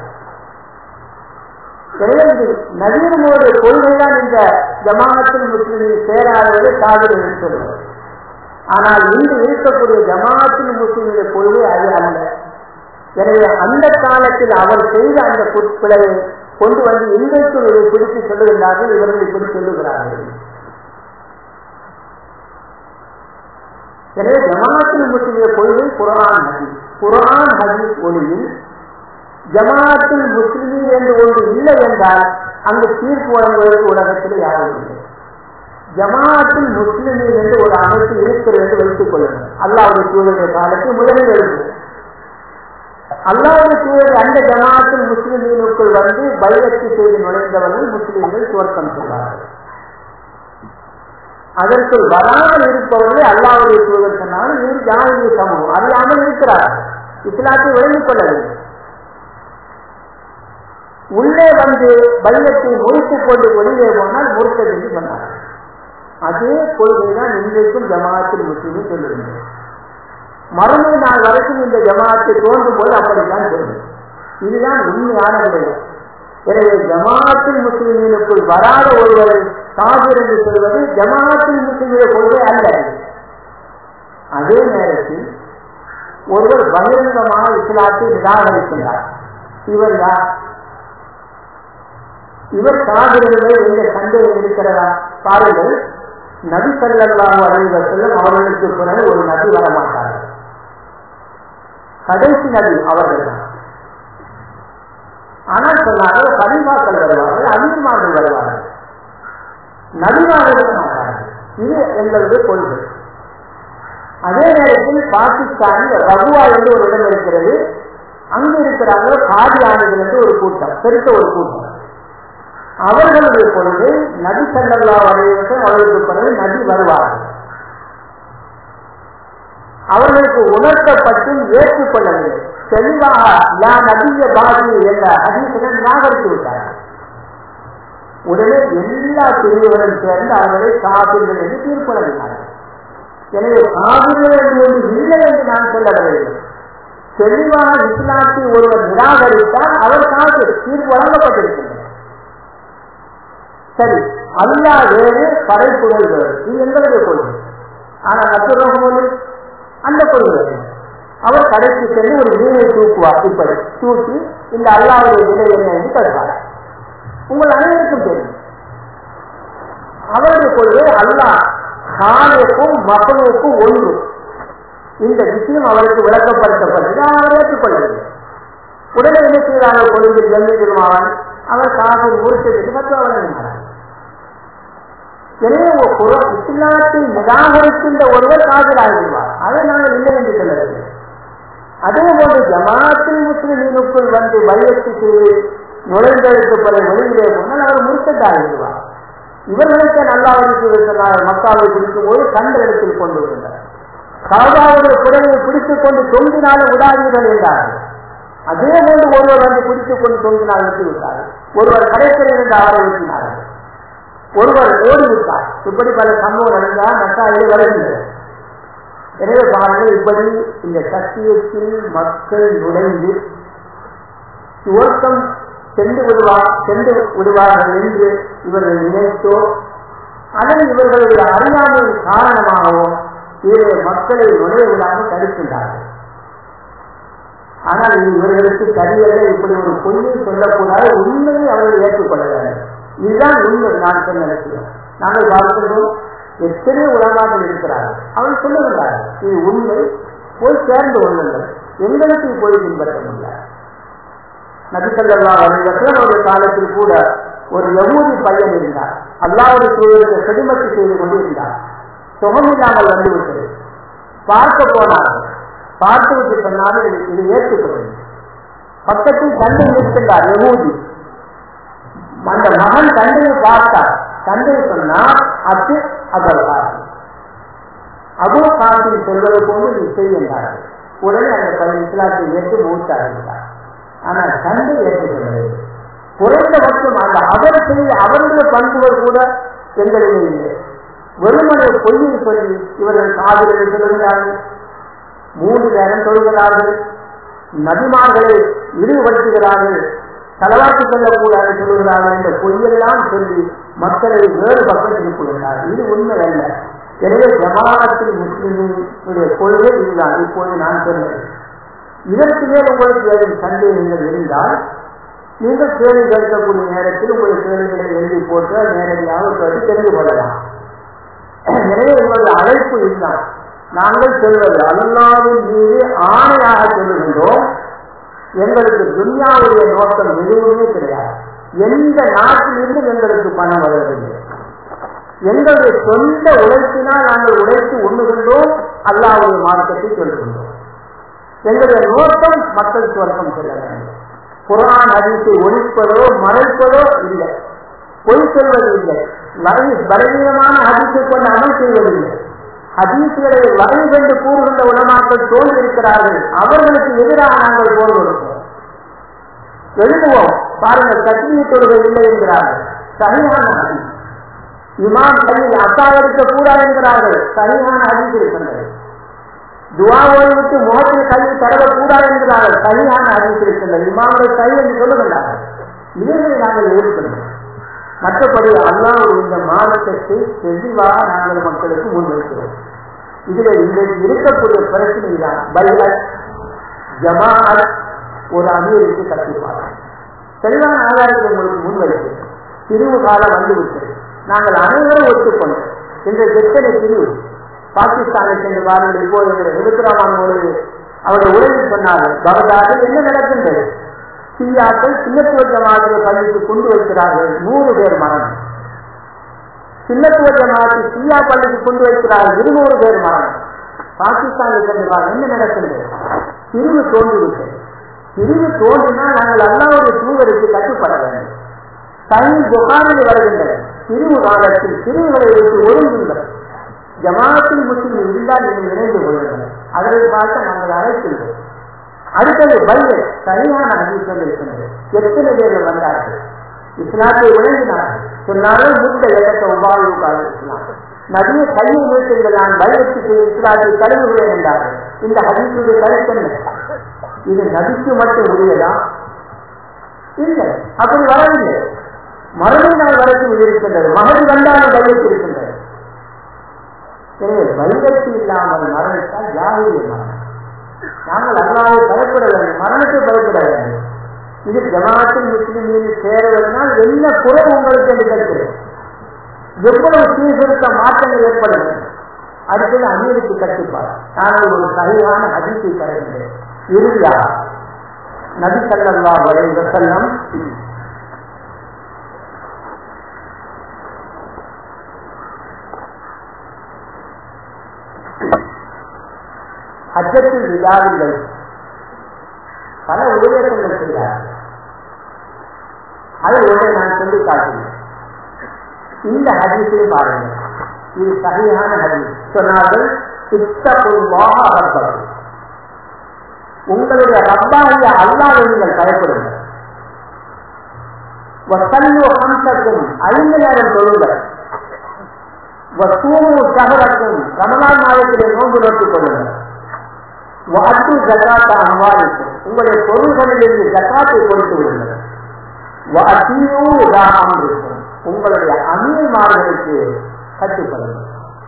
எனவே நவீன மோடி கொள்கைதான் இந்த ஜமாத்தில் முஸ்லிமில் சேராதவர்கள் சாதனை என்று சொல்லுவார் ஆனால் இன்று இருக்கக்கூடிய ஜமாத்தில் முஸ்லிமுடைய கொள்கை அது அல்ல எனவே அந்த காலத்தில் அவர் செய்த அந்த பிழையை கொண்டு வந்து இன்றைக்கும் இதை பிடித்து சொல்லுகின்றார்கள் இவர்கள் இப்படி சொல்லுகிறார்கள் எனவே ஜமாத்தில் முஸ்லிமுடைய கொள்கை குரான் ஹதீஸ் குரான் ஹதீஸ் ஒளியில் ஜமாத்தில் முஸ்லிம் என்று ஒன்று இல்லை என்றால் அங்கு தீர்ப்பு வழங்குவதற்கு உலகத்தில் யாரும் இல்லை ஜமாத்தில் முஸ்லிம் என்று ஒரு அமைப்பு இருக்கிறது என்று வைத்துக் கொள்ளுங்கள் அல்லாவுடைய தூதருடைய காலத்தில் முதலில் எழுது அல்லாவுடைய தூதர் அந்த ஜமாத்தில் முஸ்லிமீனுக்குள் வந்து பைரத்தி செய்து நுழைந்தவர்கள் முஸ்லிம்கள் துவக்கம் சொன்னார்கள் அதற்குள் வராமல் இருப்பவர்களே அல்லாவுடைய தூதர் சொன்னாலும் இவர் ஜாதிய சமூகம் அறியாமல் இருக்கிறார் இஸ்லாத்தை விளங்கிக் கொள்ளவில்லை உள்ளே வந்து பையத்தை முடித்துக் கொண்டு வெளியே போனால் முறுத்தது என்று சொன்னார்கள் அதே கொள்கைதான் இன்றைக்கும் ஜமாத்தில் முஸ்லிமும் சொல்லுகின்றது மறுமை நாள் வரைக்கும் இந்த ஜமாத்தை தோன்றும் போது அப்படித்தான் சொல்லும் இதுதான் உண்மையான விடயம் எனவே ஜமாத்தில் முஸ்லிமீனுக்குள் வராத ஒருவர் காதர் என்று சொல்வது ஜமாத்தில் முஸ்லிமுடைய கொள்கை அல்ல அதே நேரத்தில் ஒருவர் பகிரங்கமாக இஸ்லாத்தை நிராகரிக்கின்றார் இவர் யார் இவர் காதலிலே எந்த சந்தேகம் இருக்கிறதா பாருங்கள் நபி சல்லாஹு அலைவசல்லம் அவர்களுக்கு பிறகு ஒரு நபி வரமாட்டார்கள் கடைசி நபி அவர்கள் தான் ஆனால் சொன்னார்கள் கலிமாக்கள் வருவார்கள் அமீர்மார்கள் வருவார்கள் நபிமார்கள் மாட்டார்கள் இது எங்களுடைய கொள்கை அதே நேரத்தில் பாகிஸ்தானில் ரகுவா என்று ஒரு இடம் இருக்கிறது அங்கு இருக்கிறார்கள் காதியானிகள் என்று ஒரு கூட்டம் பெருத்த ஒரு கூட்டம் அவர்களுடைய கொள்கை நபி சல்லல்லா வரைவசம் அவர்களுக்கு பிறகு நபி வருவார்கள் அவர்களுக்கு உணர்த்தப்பட்டும் ஏற்றுக்கொள்ளவில்லை தெளிவாக யா நபிய பாதி என்ற அதிசயம் நிராகரித்து விட்டார்கள் உடனே எல்லா பிரிவுகளும் சேர்ந்து அவர்களை காப்பீர்கள் என்று தீர்ப்பு வழங்கினார்கள் எனவே காவிர்கள் என்று ஒன்று இல்லை என்று நான் சொல்ல வரவில்லை தெளிவாக இஸ்லாத்தை ஒருவர் நிராகரித்தால் அவர் காப்பீர் தீர்ப்பு வழங்கப்பட்டிருக்கின்றனர் சரி அல்லா வேறு படைப்புகள் வேறு இது எங்களுடைய கொள்கை ஆனால் அப்துல் ரஹ்மான் அந்த கொள்கை அவர் கடைக்கு சென்று ஒரு மீனை தூக்குவார் இப்படி தூக்கி இந்த அல்லாவுடைய விலை என்ன என்று தருவார் உங்கள் அனைவருக்கும் தெரியும் அவருடைய கொள்கை அல்லாஹ் காலுக்கும் மகனுக்கும் ஒன்று இந்த விஷயம் அவருக்கு விளக்கப்படுத்தப்பட்டது அவர் ஏற்றுக்கொள்ளவில்லை உடனே என்ன செய்தார்கள் கொள்கை ஜல்லி திருமாவன் அவர் காசை முடிச்சதுக்கு மற்ற வழங்கினார் எனவே ஒரு இஸ்லாத்தை நிராகரிக்கின்ற ஒருவர் காதலாகிடுவார் அதை நாங்கள் இல்லை என்று சொல்லவில்லை அதே போன்று ஜமாத்தில் முஸ்லிமீனுக்குள் வந்து பையத்து செய்து நுழைந்ததற்கு பிறகு வெளியிலே போனால் அவர் முறுக்கத்தாகிடுவார் இவர்களுக்கு நல்லாவது சொன்னார் மக்காவை பிடிக்கும் போது கண்ட இடத்தில் கொண்டு வந்தார் காபாவுடைய குறையை பிடித்துக் கொண்டு தொங்கினாலும் விடாதீர்கள் என்றார்கள் அதே போன்று ஒருவர் வந்து பிடித்துக் கொண்டு தொங்கினால் விட்டு விட்டார்கள் ஒருவர் கடைசியில் இருந்து அவரை விட்டினார்கள் ஒருவர் ஓடிவிட்டார் இப்படி பல சம்பவம் நடந்தால் நட்டாயிலே வருகின்றது எனவே பாருங்கள் இப்படி இந்த சத்தியத்தில் மக்கள் நுழைந்து சுவர்க்கம் சென்று விடுவார் சென்று விடுவார்கள் என்று இவர்கள் நினைத்தோ அதன் இவர்களுடைய அறியாமையின் காரணமாகவோ இவருடைய மக்களை நுழைய விடாமல் தடுக்கின்றார்கள் ஆனால் இது இவர்களுக்கு சரியல்ல இப்படி ஒரு பொய்யை சொல்லக்கூடாது உண்மையை அவர்கள் ஏற்றுக்கொள்ள வேண்டும் இதுதான் உண்மை நான் சொன்ன விஷயம் நாங்கள் பார்க்கின்றோம் எத்தனை உலகாக்கள் இருக்கிறார்கள் அவர்கள் சொல்லுகிறார்கள் இது உண்மை போய் சேர்ந்து கொள்ளுங்கள் எங்களுக்கு போய் பின்பற்ற முடியாது நபிசல்லா வருடத்தில் அவருடைய காலத்தில் கூட ஒரு யமூதி பையன் இருந்தார் அல்லாவுடைய சூழலுக்கு செடிமத்து செய்து கொண்டு இருந்தார் சுகமில்லாமல் வந்துவிட்டது பார்க்க போனார்கள் பார்த்து விட்டு சொன்னாலும் இது இது ஏற்றுக்கொள்ளும் பக்கத்தில் தந்தை இருக்கின்றார் யமூதி அந்த மகன் தந்தையை பார்த்தார் தந்தை சொன்னார் அது அதல் காசி அபு காசில் சொல்வது போன்று நீ செய்கின்றார்கள் உடனே அந்த பையன் இஸ்லாத்தை ஏற்று மூத்தாகின்றார் ஆனால் தந்தை ஏற்றுக்கொள்ளவில்லை குறைந்தபட்சம் அந்த அவர் செய்த அவருடைய பண்புகள் கூட எங்களிடம் இல்லை வெறுமனை பொய்யை சொல்லி இவர்கள் காதலை சொல்கிறார்கள் மூன்று நேரம் சொல்கிறார்கள் நபிமார்களை இழிவுபடுத்துகிறார்கள் தலவாட்டு செல்லக்கூடாது சொல்லுகிறார்கள் என்ற பொய்யெல்லாம் சொல்லி மக்களை வேறு பக்கம் திருப்புகிறார்கள் இது உண்மை அல்ல எனவே ஜமாத்தில் முஸ்லிமினுடைய கொள்கை இதுதான் இப்போது நான் சொன்னேன் இதற்கு மேல் உங்களுக்கு ஏதும் சந்தேகங்கள் இருந்தால் நீங்கள் கேள்வி கேட்கக்கூடிய நேரத்தில் உங்கள் கேள்விகளை எழுதி போட்டு நேரடியாக கேட்டு தெரிந்து கொள்ளலாம் எனவே உங்களுடைய அழைப்பு இதுதான் நாங்கள் சொல்வது அல்லாவின் மீது ஆணையாக சொல்லுகின்றோம் எங்களுக்கு துன்யாவுடைய நோக்கம் எதுவுமே கிடையாது எந்த நாட்டிலிருந்து எங்களுக்கு பணம் வருவதில்லை எங்களுடைய சொந்த உழைப்பினால் நாங்கள் உழைத்து உண்ணுகின்றோம் அல்லாவுடைய மார்க்கத்தை சொல்கின்றோம் எங்களுடைய நோக்கம் மக்கள் சுவர்க்கம் செல்ல வேண்டும் குரான் அதிசை ஒழிப்பதோ மறைப்பதோ இல்லை பொய் சொல்வது இல்லை வரை பலவீனமான ஹதீஸை கொண்டு அமல் செய்வதில்லை ஹதீசுகளை வரை கண்டு கூறுகின்ற உலமாக்கள் தோன்றிருக்கிறார்கள் அவர்களுக்கு எதிராக நாங்கள் போர் கொடுப்போம் எழுதுவோம் பாருங்கள் கட்சியை தொழுகை இல்லை என்கிறார்கள் சரியான ஹதீஸ் இமாம் கையில் அத்தா எடுக்க கூடாது என்கிறார்கள் சரியான ஹதீஸ் இருக்கின்றது துவாவோடு விட்டு முகத்தில் கையில் தடவக்கூடாது என்கிறார்கள் சரியான ஹதீஸ் இருக்கின்றது இமாம்கள் கை என்று சொல்லுகின்றார்கள் இவர்களை நாங்கள் எதிர்க்கின்றோம் மற்றபடி அல்லாவுடைய இந்த மார்க்கத்தை தெளிவாக நாங்கள் மக்களுக்கு முன்வைக்கிறோம் இதுல இன்றைக்கு இருக்கக்கூடிய பிரச்சனை தான் பைலட் ஜமாத் ஒரு அமீருக்கு கட்டிப்பாங்க தெளிவான ஆதாரத்தை உங்களுக்கு முன்வைக்கிறேன் பிரிவு காலம் வந்துவிட்டது நாங்கள் அனைவரும் ஒத்துக்கொண்டோம் இந்த எத்தனை பிரிவு பாகிஸ்தானை சென்று பாருங்கள் இப்போ எங்களுடைய விழுப்புரமான பொழுது அவருடைய உரையில் சொன்னார்கள் பகதாதில் என்ன நடக்கின்றது சிரியாக்கள் சின்னத்துவ ஜமாத்திய பள்ளிக்கு கொண்டு வைக்கிறார்கள் நூறு பேர் மரணம் சின்னத்துவ ஜமாத்தி சிரியா பள்ளிக்கு கொண்டு வைக்கிறார்கள் இருநூறு பேர் மரணம் பாகிஸ்தானில் சென்றால் என்ன நடக்கின்றது பிரிவு தோன்றிவிட்டது பிரிவு தோன்றினால் நாங்கள் அல்லாவுடைய தூதருக்கு கட்டுப்பட வேண்டும் தனி புகாரில் வருகின்றன பிரிவு காலத்தில் பிரிவுகளை வைத்து ஒருங்குங்கள் ஜமாத்தில் முஸ்லிம் இருந்தால் நீங்கள் இணைந்து கொள்ளுங்கள் அதனை பார்த்து நாங்கள் அழைக்கின்றோம் அடுத்தது பைபிள் சரியான அதிசயம் இருக்கின்றது எத்தனை பேர்கள் வந்தார்கள் இஸ்லாத்தை விளங்கினார்கள் சொன்னாலும் மூத்த இடத்தை உபாயுக்காக இஸ்லாம் நதிய கையை நீட்டுங்கள் நான் பைபத்துக்கு இஸ்லாத்தை கருவுகிறேன் என்றார்கள் இந்த ஹதீசுடைய கருத்தன்மை இது நதிக்கு மட்டும் உரியதா இல்லை அப்படி வரவில்லை மறுமை நாள் வரைக்கும் இது இருக்கின்றது மகதி வந்தாலும் பைபத்து இருக்கின்றது எனவே பைபத்து இல்லாமல் மரணித்தால் யாருடைய மரணம் நாங்கள் அல்லாவை பயப்பட வேண்டும் மரணத்தை பயப்பட வேண்டும் இது ஜமாத்தில் முஸ்லிம் மீது சேருவதனால் என்ன குறை உங்களுக்கு என்று கேட்கிறேன் எவ்வளவு சீர்திருத்த மாற்றங்கள் ஏற்படும் அடுத்தது அமீருக்கு கட்டுப்பாடு நாங்கள் ஒரு சரியான அதிர்ச்சி தருகின்றேன் இறுதியாக நபி சல்லா வரைந்த செல்லம் ஹஜ்ஜத்தில் விழாவில் பல உபதேசங்கள் செய்தார்கள் அதை ஒன்றை நான் சொல்லி காட்டினேன் இந்த ஹதீஸை பாருங்கள் இது சரியான ஹதீஸ் சொன்னார்கள் இத்தகுவாக ரப்பது உங்களுடைய ரப்பாகிய அல்லாவை நீங்கள் பயப்படுங்கள் வசல்லு ஹம்சக்கும் ஐந்து நேரம் தொழுங்கள் சகரக்கும் ரமலான் மாதத்திலே நோன்பு நோக்கிக் கொள்ளுங்கள் வாத்து ஜக்காத்த அம்பாலிக்கும் உங்களுடைய பொருள்களிலிருந்து ஜக்காத்தை கொடுத்து விடுங்கள் வாத்தியும் இருக்கும் உங்களுடைய அமீர்மார்களுக்கு கட்டுப்படுங்கள்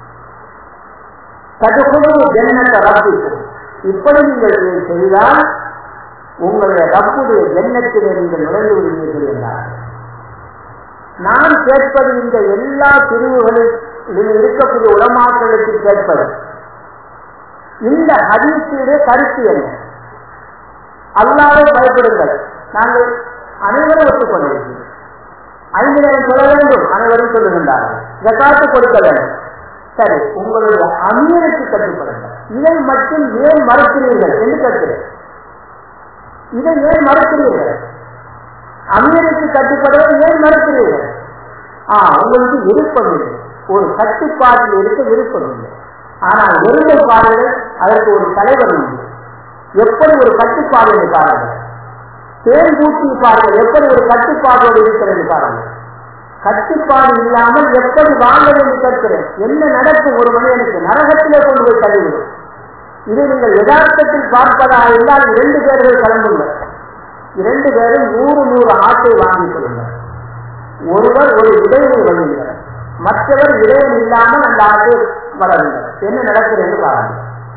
தடுப்பது ஜன்னத்தை ரப்பிக்கும் இப்படி நீங்கள் இதை செய்தால் உங்களுடைய ரப்புடைய ஜன்னத்திலே நீங்கள் நுழைந்து விடுவீர்கள் என்றார் நான் கேட்பது இந்த எல்லா பிரிவுகளில் இருக்கக்கூடிய உலமாக்களுக்கு கேட்பது இந்த ஹதீஸுடைய கருத்து என்ன அல்லாவே பயப்படுங்கள் நாங்கள் அனைவரும் ஒத்துக்கொண்டிருக்கிறோம் ஐந்து நேரம் சொல்ல வேண்டும் அனைவரும் சொல்லுகின்றார்கள் ஜக்காத்து கொடுக்க வேண்டும் சரி உங்களுடைய அமீருக்கு கட்டுப்படுங்கள் இதை மட்டும் ஏன் மறுக்கிறீர்கள் என்று கேட்கிறேன் இதை ஏன் மறுக்கிறீர்கள் அமீருக்கு கட்டுப்படுவதை ஏன் மறுக்கிறீர்கள் ஆ உங்களுக்கு விருப்பம் இல்லை ஒரு கட்டுப்பாட்டில் இருக்க விருப்பம் இல்லை ஆனால் ஒருமை பாருங்கள் அதற்கு ஒரு தலைவர் உண்டு எப்படி ஒரு கட்டுப்பாடு என்று பாருங்கள் தேன் பூட்டி பாருங்கள் எப்படி ஒரு கட்டுப்பாடோடு இருக்கிறது பாருங்கள் கட்டுப்பாடு இல்லாமல் எப்படி வாழ்வது என்று கேட்கிறேன் என்ன நடக்கும் ஒரு மனிதனுக்கு நரகத்திலே கொண்டு போய் தள்ளிவிடும் இதை நீங்கள் யதார்த்தத்தில் பார்ப்பதாக இருந்தால் இரண்டு பேர்கள் கலந்துள்ளனர் இரண்டு பேரும் நூறு நூறு ஆட்டை வாங்கிக் கொள்ளுங்கள் ஒருவர் ஒரு இடைவெளி வழங்குகிறார் மற்றவர் இடைவெளி இல்லாமல் அந்த ஆட்டை வளருங்கள் என்ன நடக்கிறது என்று பாருங்கள்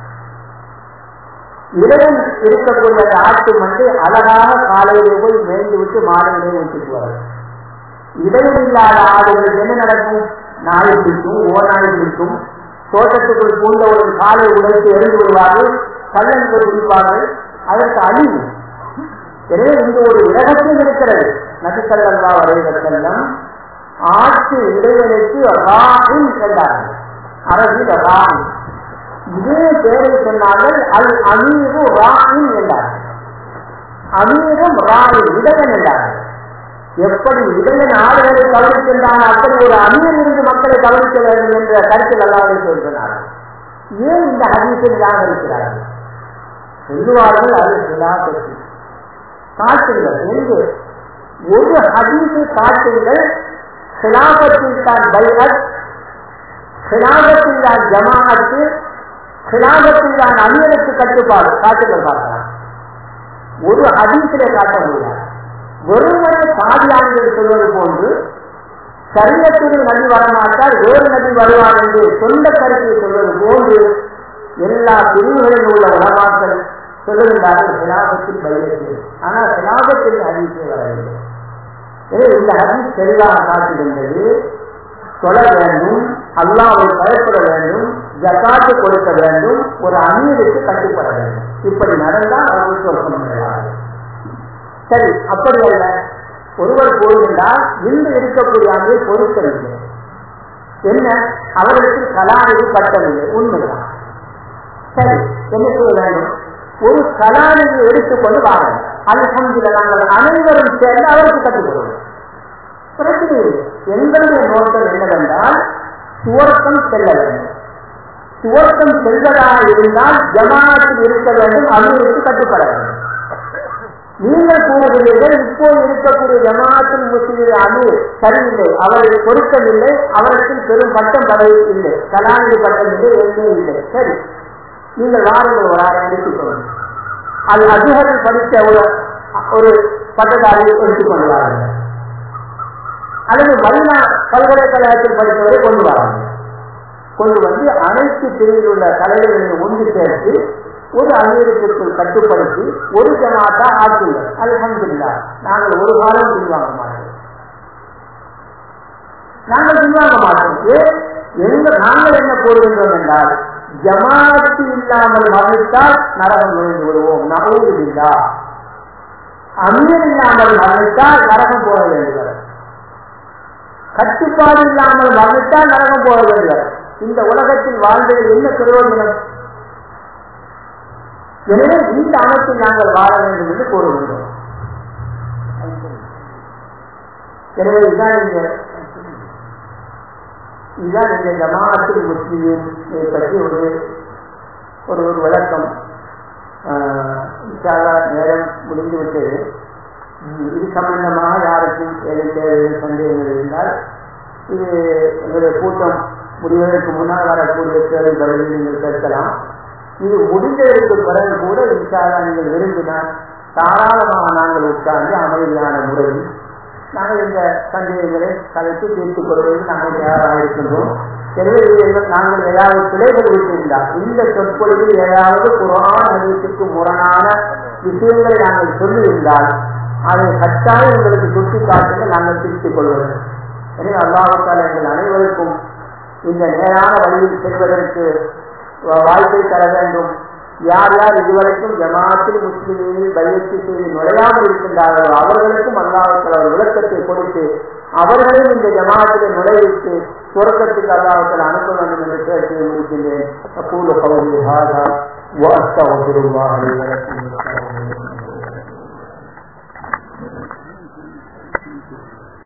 இடையில் இருக்கக்கூடிய அந்த ஆட்டு வந்து அழகாக காலையிலே போய் மேய்ந்து விட்டு மாலையிலே ஊற்றிட்டு வரும் இடையில் இல்லாத ஆடுகளுக்கு என்ன நடக்கும் நாய் பிடிக்கும் ஓநாய் பிடிக்கும் தோட்டத்துக்குள் பூண்ட ஒரு காலை உடைத்து எரிந்து விடுவார்கள் கல்லன்கள் பிடிப்பார்கள் அதற்கு அழிவு எனவே இங்கு ஒரு ரகசியம் இருக்கிறது நபிசல்லா வரைகிற செல்லம் ஆட்டு இடைவெளிக்கு ராயின் சென்றார்கள் அரபில் ராயின் இதே பேரை சொன்னார்கள் அல் அமீரு ராயின் என்றார்கள் அமீரும் ராயின் இடையன் என்றார்கள் எப்படி இடையன் ஆடுகளை கவனிக்கின்றான் அப்படி ஒரு அமீர் இருந்து மக்களை கவனிக்க வேண்டும் என்ற கருத்தில் அல்லாமல் சொல்கிறார்கள் ஏன் இந்த ஹதீஸை நிராகரிக்கிறார்கள் சொல்லுவார்கள் அது நிராகரித்து காட்டுங்கள் எங்கு ஒரு ஹதீஸை காட்டுங்கள் சிலாபத்தில் தான் பைரத் சிலாபத்தில் தான் ஜமாஅத்து சிலாபத்தில் தான் அமீருக்கு கட்டுப்பாடு காட்டுங்கள் பார்க்கலாம் ஒரு ஹதீஸிலே காட்ட முடியாது ஒருவரை சாதியானது சொல்வது போன்று சரியத்துடைய நபி வரமாட்டால் வேறு நபி வருவார் என்று சொந்த கருத்தை சொல்வது போன்று எல்லா பிரிவுகளில் உள்ள உலமாக்கள் சொல்லுகின்றார்கள் சிலாபத்தில் பயிரத்தில் ஆனால் சிலாபத்தில் ஹதீஸே வரவில்லை எனவே இந்த ஹதீஸ் தெளிவாக காட்டுகின்றது தொழ வேண்டும் அல்லாவை பயப்பட வேண்டும் ஜக்காத்து கொடுக்க வேண்டும் ஒரு அமீருக்கு கட்டுப்பட வேண்டும் இப்படி நடந்தால் அவர்கள் சொர்க்கம் கிடையாது சரி அப்படி அல்ல ஒருவர் போகின்றால் இன்று இருக்கக்கூடிய அமீர் பொருட்களில்லை என்ன அவர்களுக்கு கலாநிதி பட்டவில்லை உண்மைதான் சரி என்ன செய்ய வேண்டும் ஒரு கலாநிதி எடுத்துக்கொண்டு வாங்க அல்ஹம்துல நாங்கள் அனைவரும் சேர்ந்து அவருக்கு கற்றுக்கொள்வோம் பிரச்சனை இல்லை எங்களுடைய நோக்கம் என்னவென்றால் சுவர்க்கம் செல்ல வேண்டும் சுவர்க்கம் செல்வதாக இருந்தால் ஜமாத்தில் இருக்க வேண்டும் அவர்களுக்கு கட்டுப்பட வேண்டும் நீங்கள் கூறுகிறீர்கள் இப்போ இருக்கக்கூடிய ஜமாத்தில் முஸ்லிம் அமீர் சரியில்லை அவரை பொருத்தவில்லை அவருக்கு பெரும் பட்டம் பதவி இல்லை கலாநிதி பட்டம் இல்லை எதுவுமே இல்லை சரி நீங்கள் வாருங்கள் ஒரு ஆறு எடுத்துக்கொள்ளும் அது அதிகாரில் படித்த ஒரு ஒரு பட்டதாரியை எடுத்துக்கொண்டு வாருங்கள் அல்லது மதினா பல்கலைக்கழகத்தில் படித்தவரை கொண்டு வராங்க கொண்டு வந்து அனைத்து பிரிவில் உள்ள தலைவர்களை ஒன்று சேர்த்து ஒரு அமீரத்திற்குள் கட்டுப்படுத்தி ஒரு ஜமாத்தா ஆக்குங்கள் அல்ஹம்துல்லா நாங்கள் ஒரு காலம் பின்வாங்க மாட்டோம் நாங்கள் பின்வாங்க மாட்டோம் ஏன் எங்க நாங்கள் என்ன கூறுகின்றோம் என்றால் ஜமாத்து இல்லாமல் மரணித்தால் நரகம் நுழைந்து விடுவோம் நகவுதில்லா அமீர் இல்லாமல் மரணித்தால் நரகம் போக வேண்டுகிறது கட்டுப்பாடு இல்லாமல் மரணித்தால் நரகம் போக வேண்டுகிறது இந்த உலகத்தில் வாழ்ந்தது என்ன பிரயோஜனம் எனவே இந்த அமைப்பில் நாங்கள் வாழ வேண்டும் என்று கூறுகின்றோம் எனவே இதுதான் இந்த இதுதான் இந்த ஜமாஅத்தில் முஸ்லிமை பற்றி ஒரு ஒரு ஒரு விளக்கம் இன்ஷால்லா நேரம் முடிந்து விட்டது இது சம்பந்தமாக யாருக்கும் ஏதேனும் சந்தேகங்கள் இருந்தால் இது எங்களுடைய கூட்டம் முடிவதற்கு முன்னால் வரக்கூடிய கேள்விகளை நீங்கள் கேட்கலாம் இது முடிந்ததற்கு பிறகு கூட இன்ஷால்லா நீங்கள் விரும்பினால் தாராளமாக நாங்கள் உட்கார்ந்து அமைதியான முறையில் நாங்கள் இந்த சந்தேகங்களை கலைத்து தீர்த்துக் கொள்வதற்கு நாங்கள் தயாராக இருக்கின்றோம் எனவே இதில் நாங்கள் ஏதாவது பிழைகள் விட்டிருந்தால் இந்த சொற்பொழிவில் ஏதாவது குரான் ஹதீஸுக்கு முரணான விஷயங்களை நாங்கள் சொல்லியிருந்தால் அதை கட்டாயம் உங்களுக்கு சுட்டி காட்டுங்க நாங்கள் திருத்திக் கொள்வது எனவே அல்லாஹால எங்கள் அனைவருக்கும் இந்த நேரான வழியில் செல்வதற்கு வாய்ப்பை தர வேண்டும் யார் யார் இதுவரைக்கும் ஜமாத்தில் முஸ்லிமில் பயிற்சி செய்து நுழையாமல் இருக்கின்றார்களோ அவர்களுக்கும் அல்லாஹத்தில் அவர் விளக்கத்தை கொடுத்து அவர்களையும் இந்த ஜமாத்திலே நுழைவித்து சுரக்கத்துக்கு அல்லாஹத்தில் அனுப்ப வேண்டும் என்று கேட்டு முடிக்கின்றேன் அப்பூர்வ பகுதி ஹாதா வாஸ்தவ பெருமாள்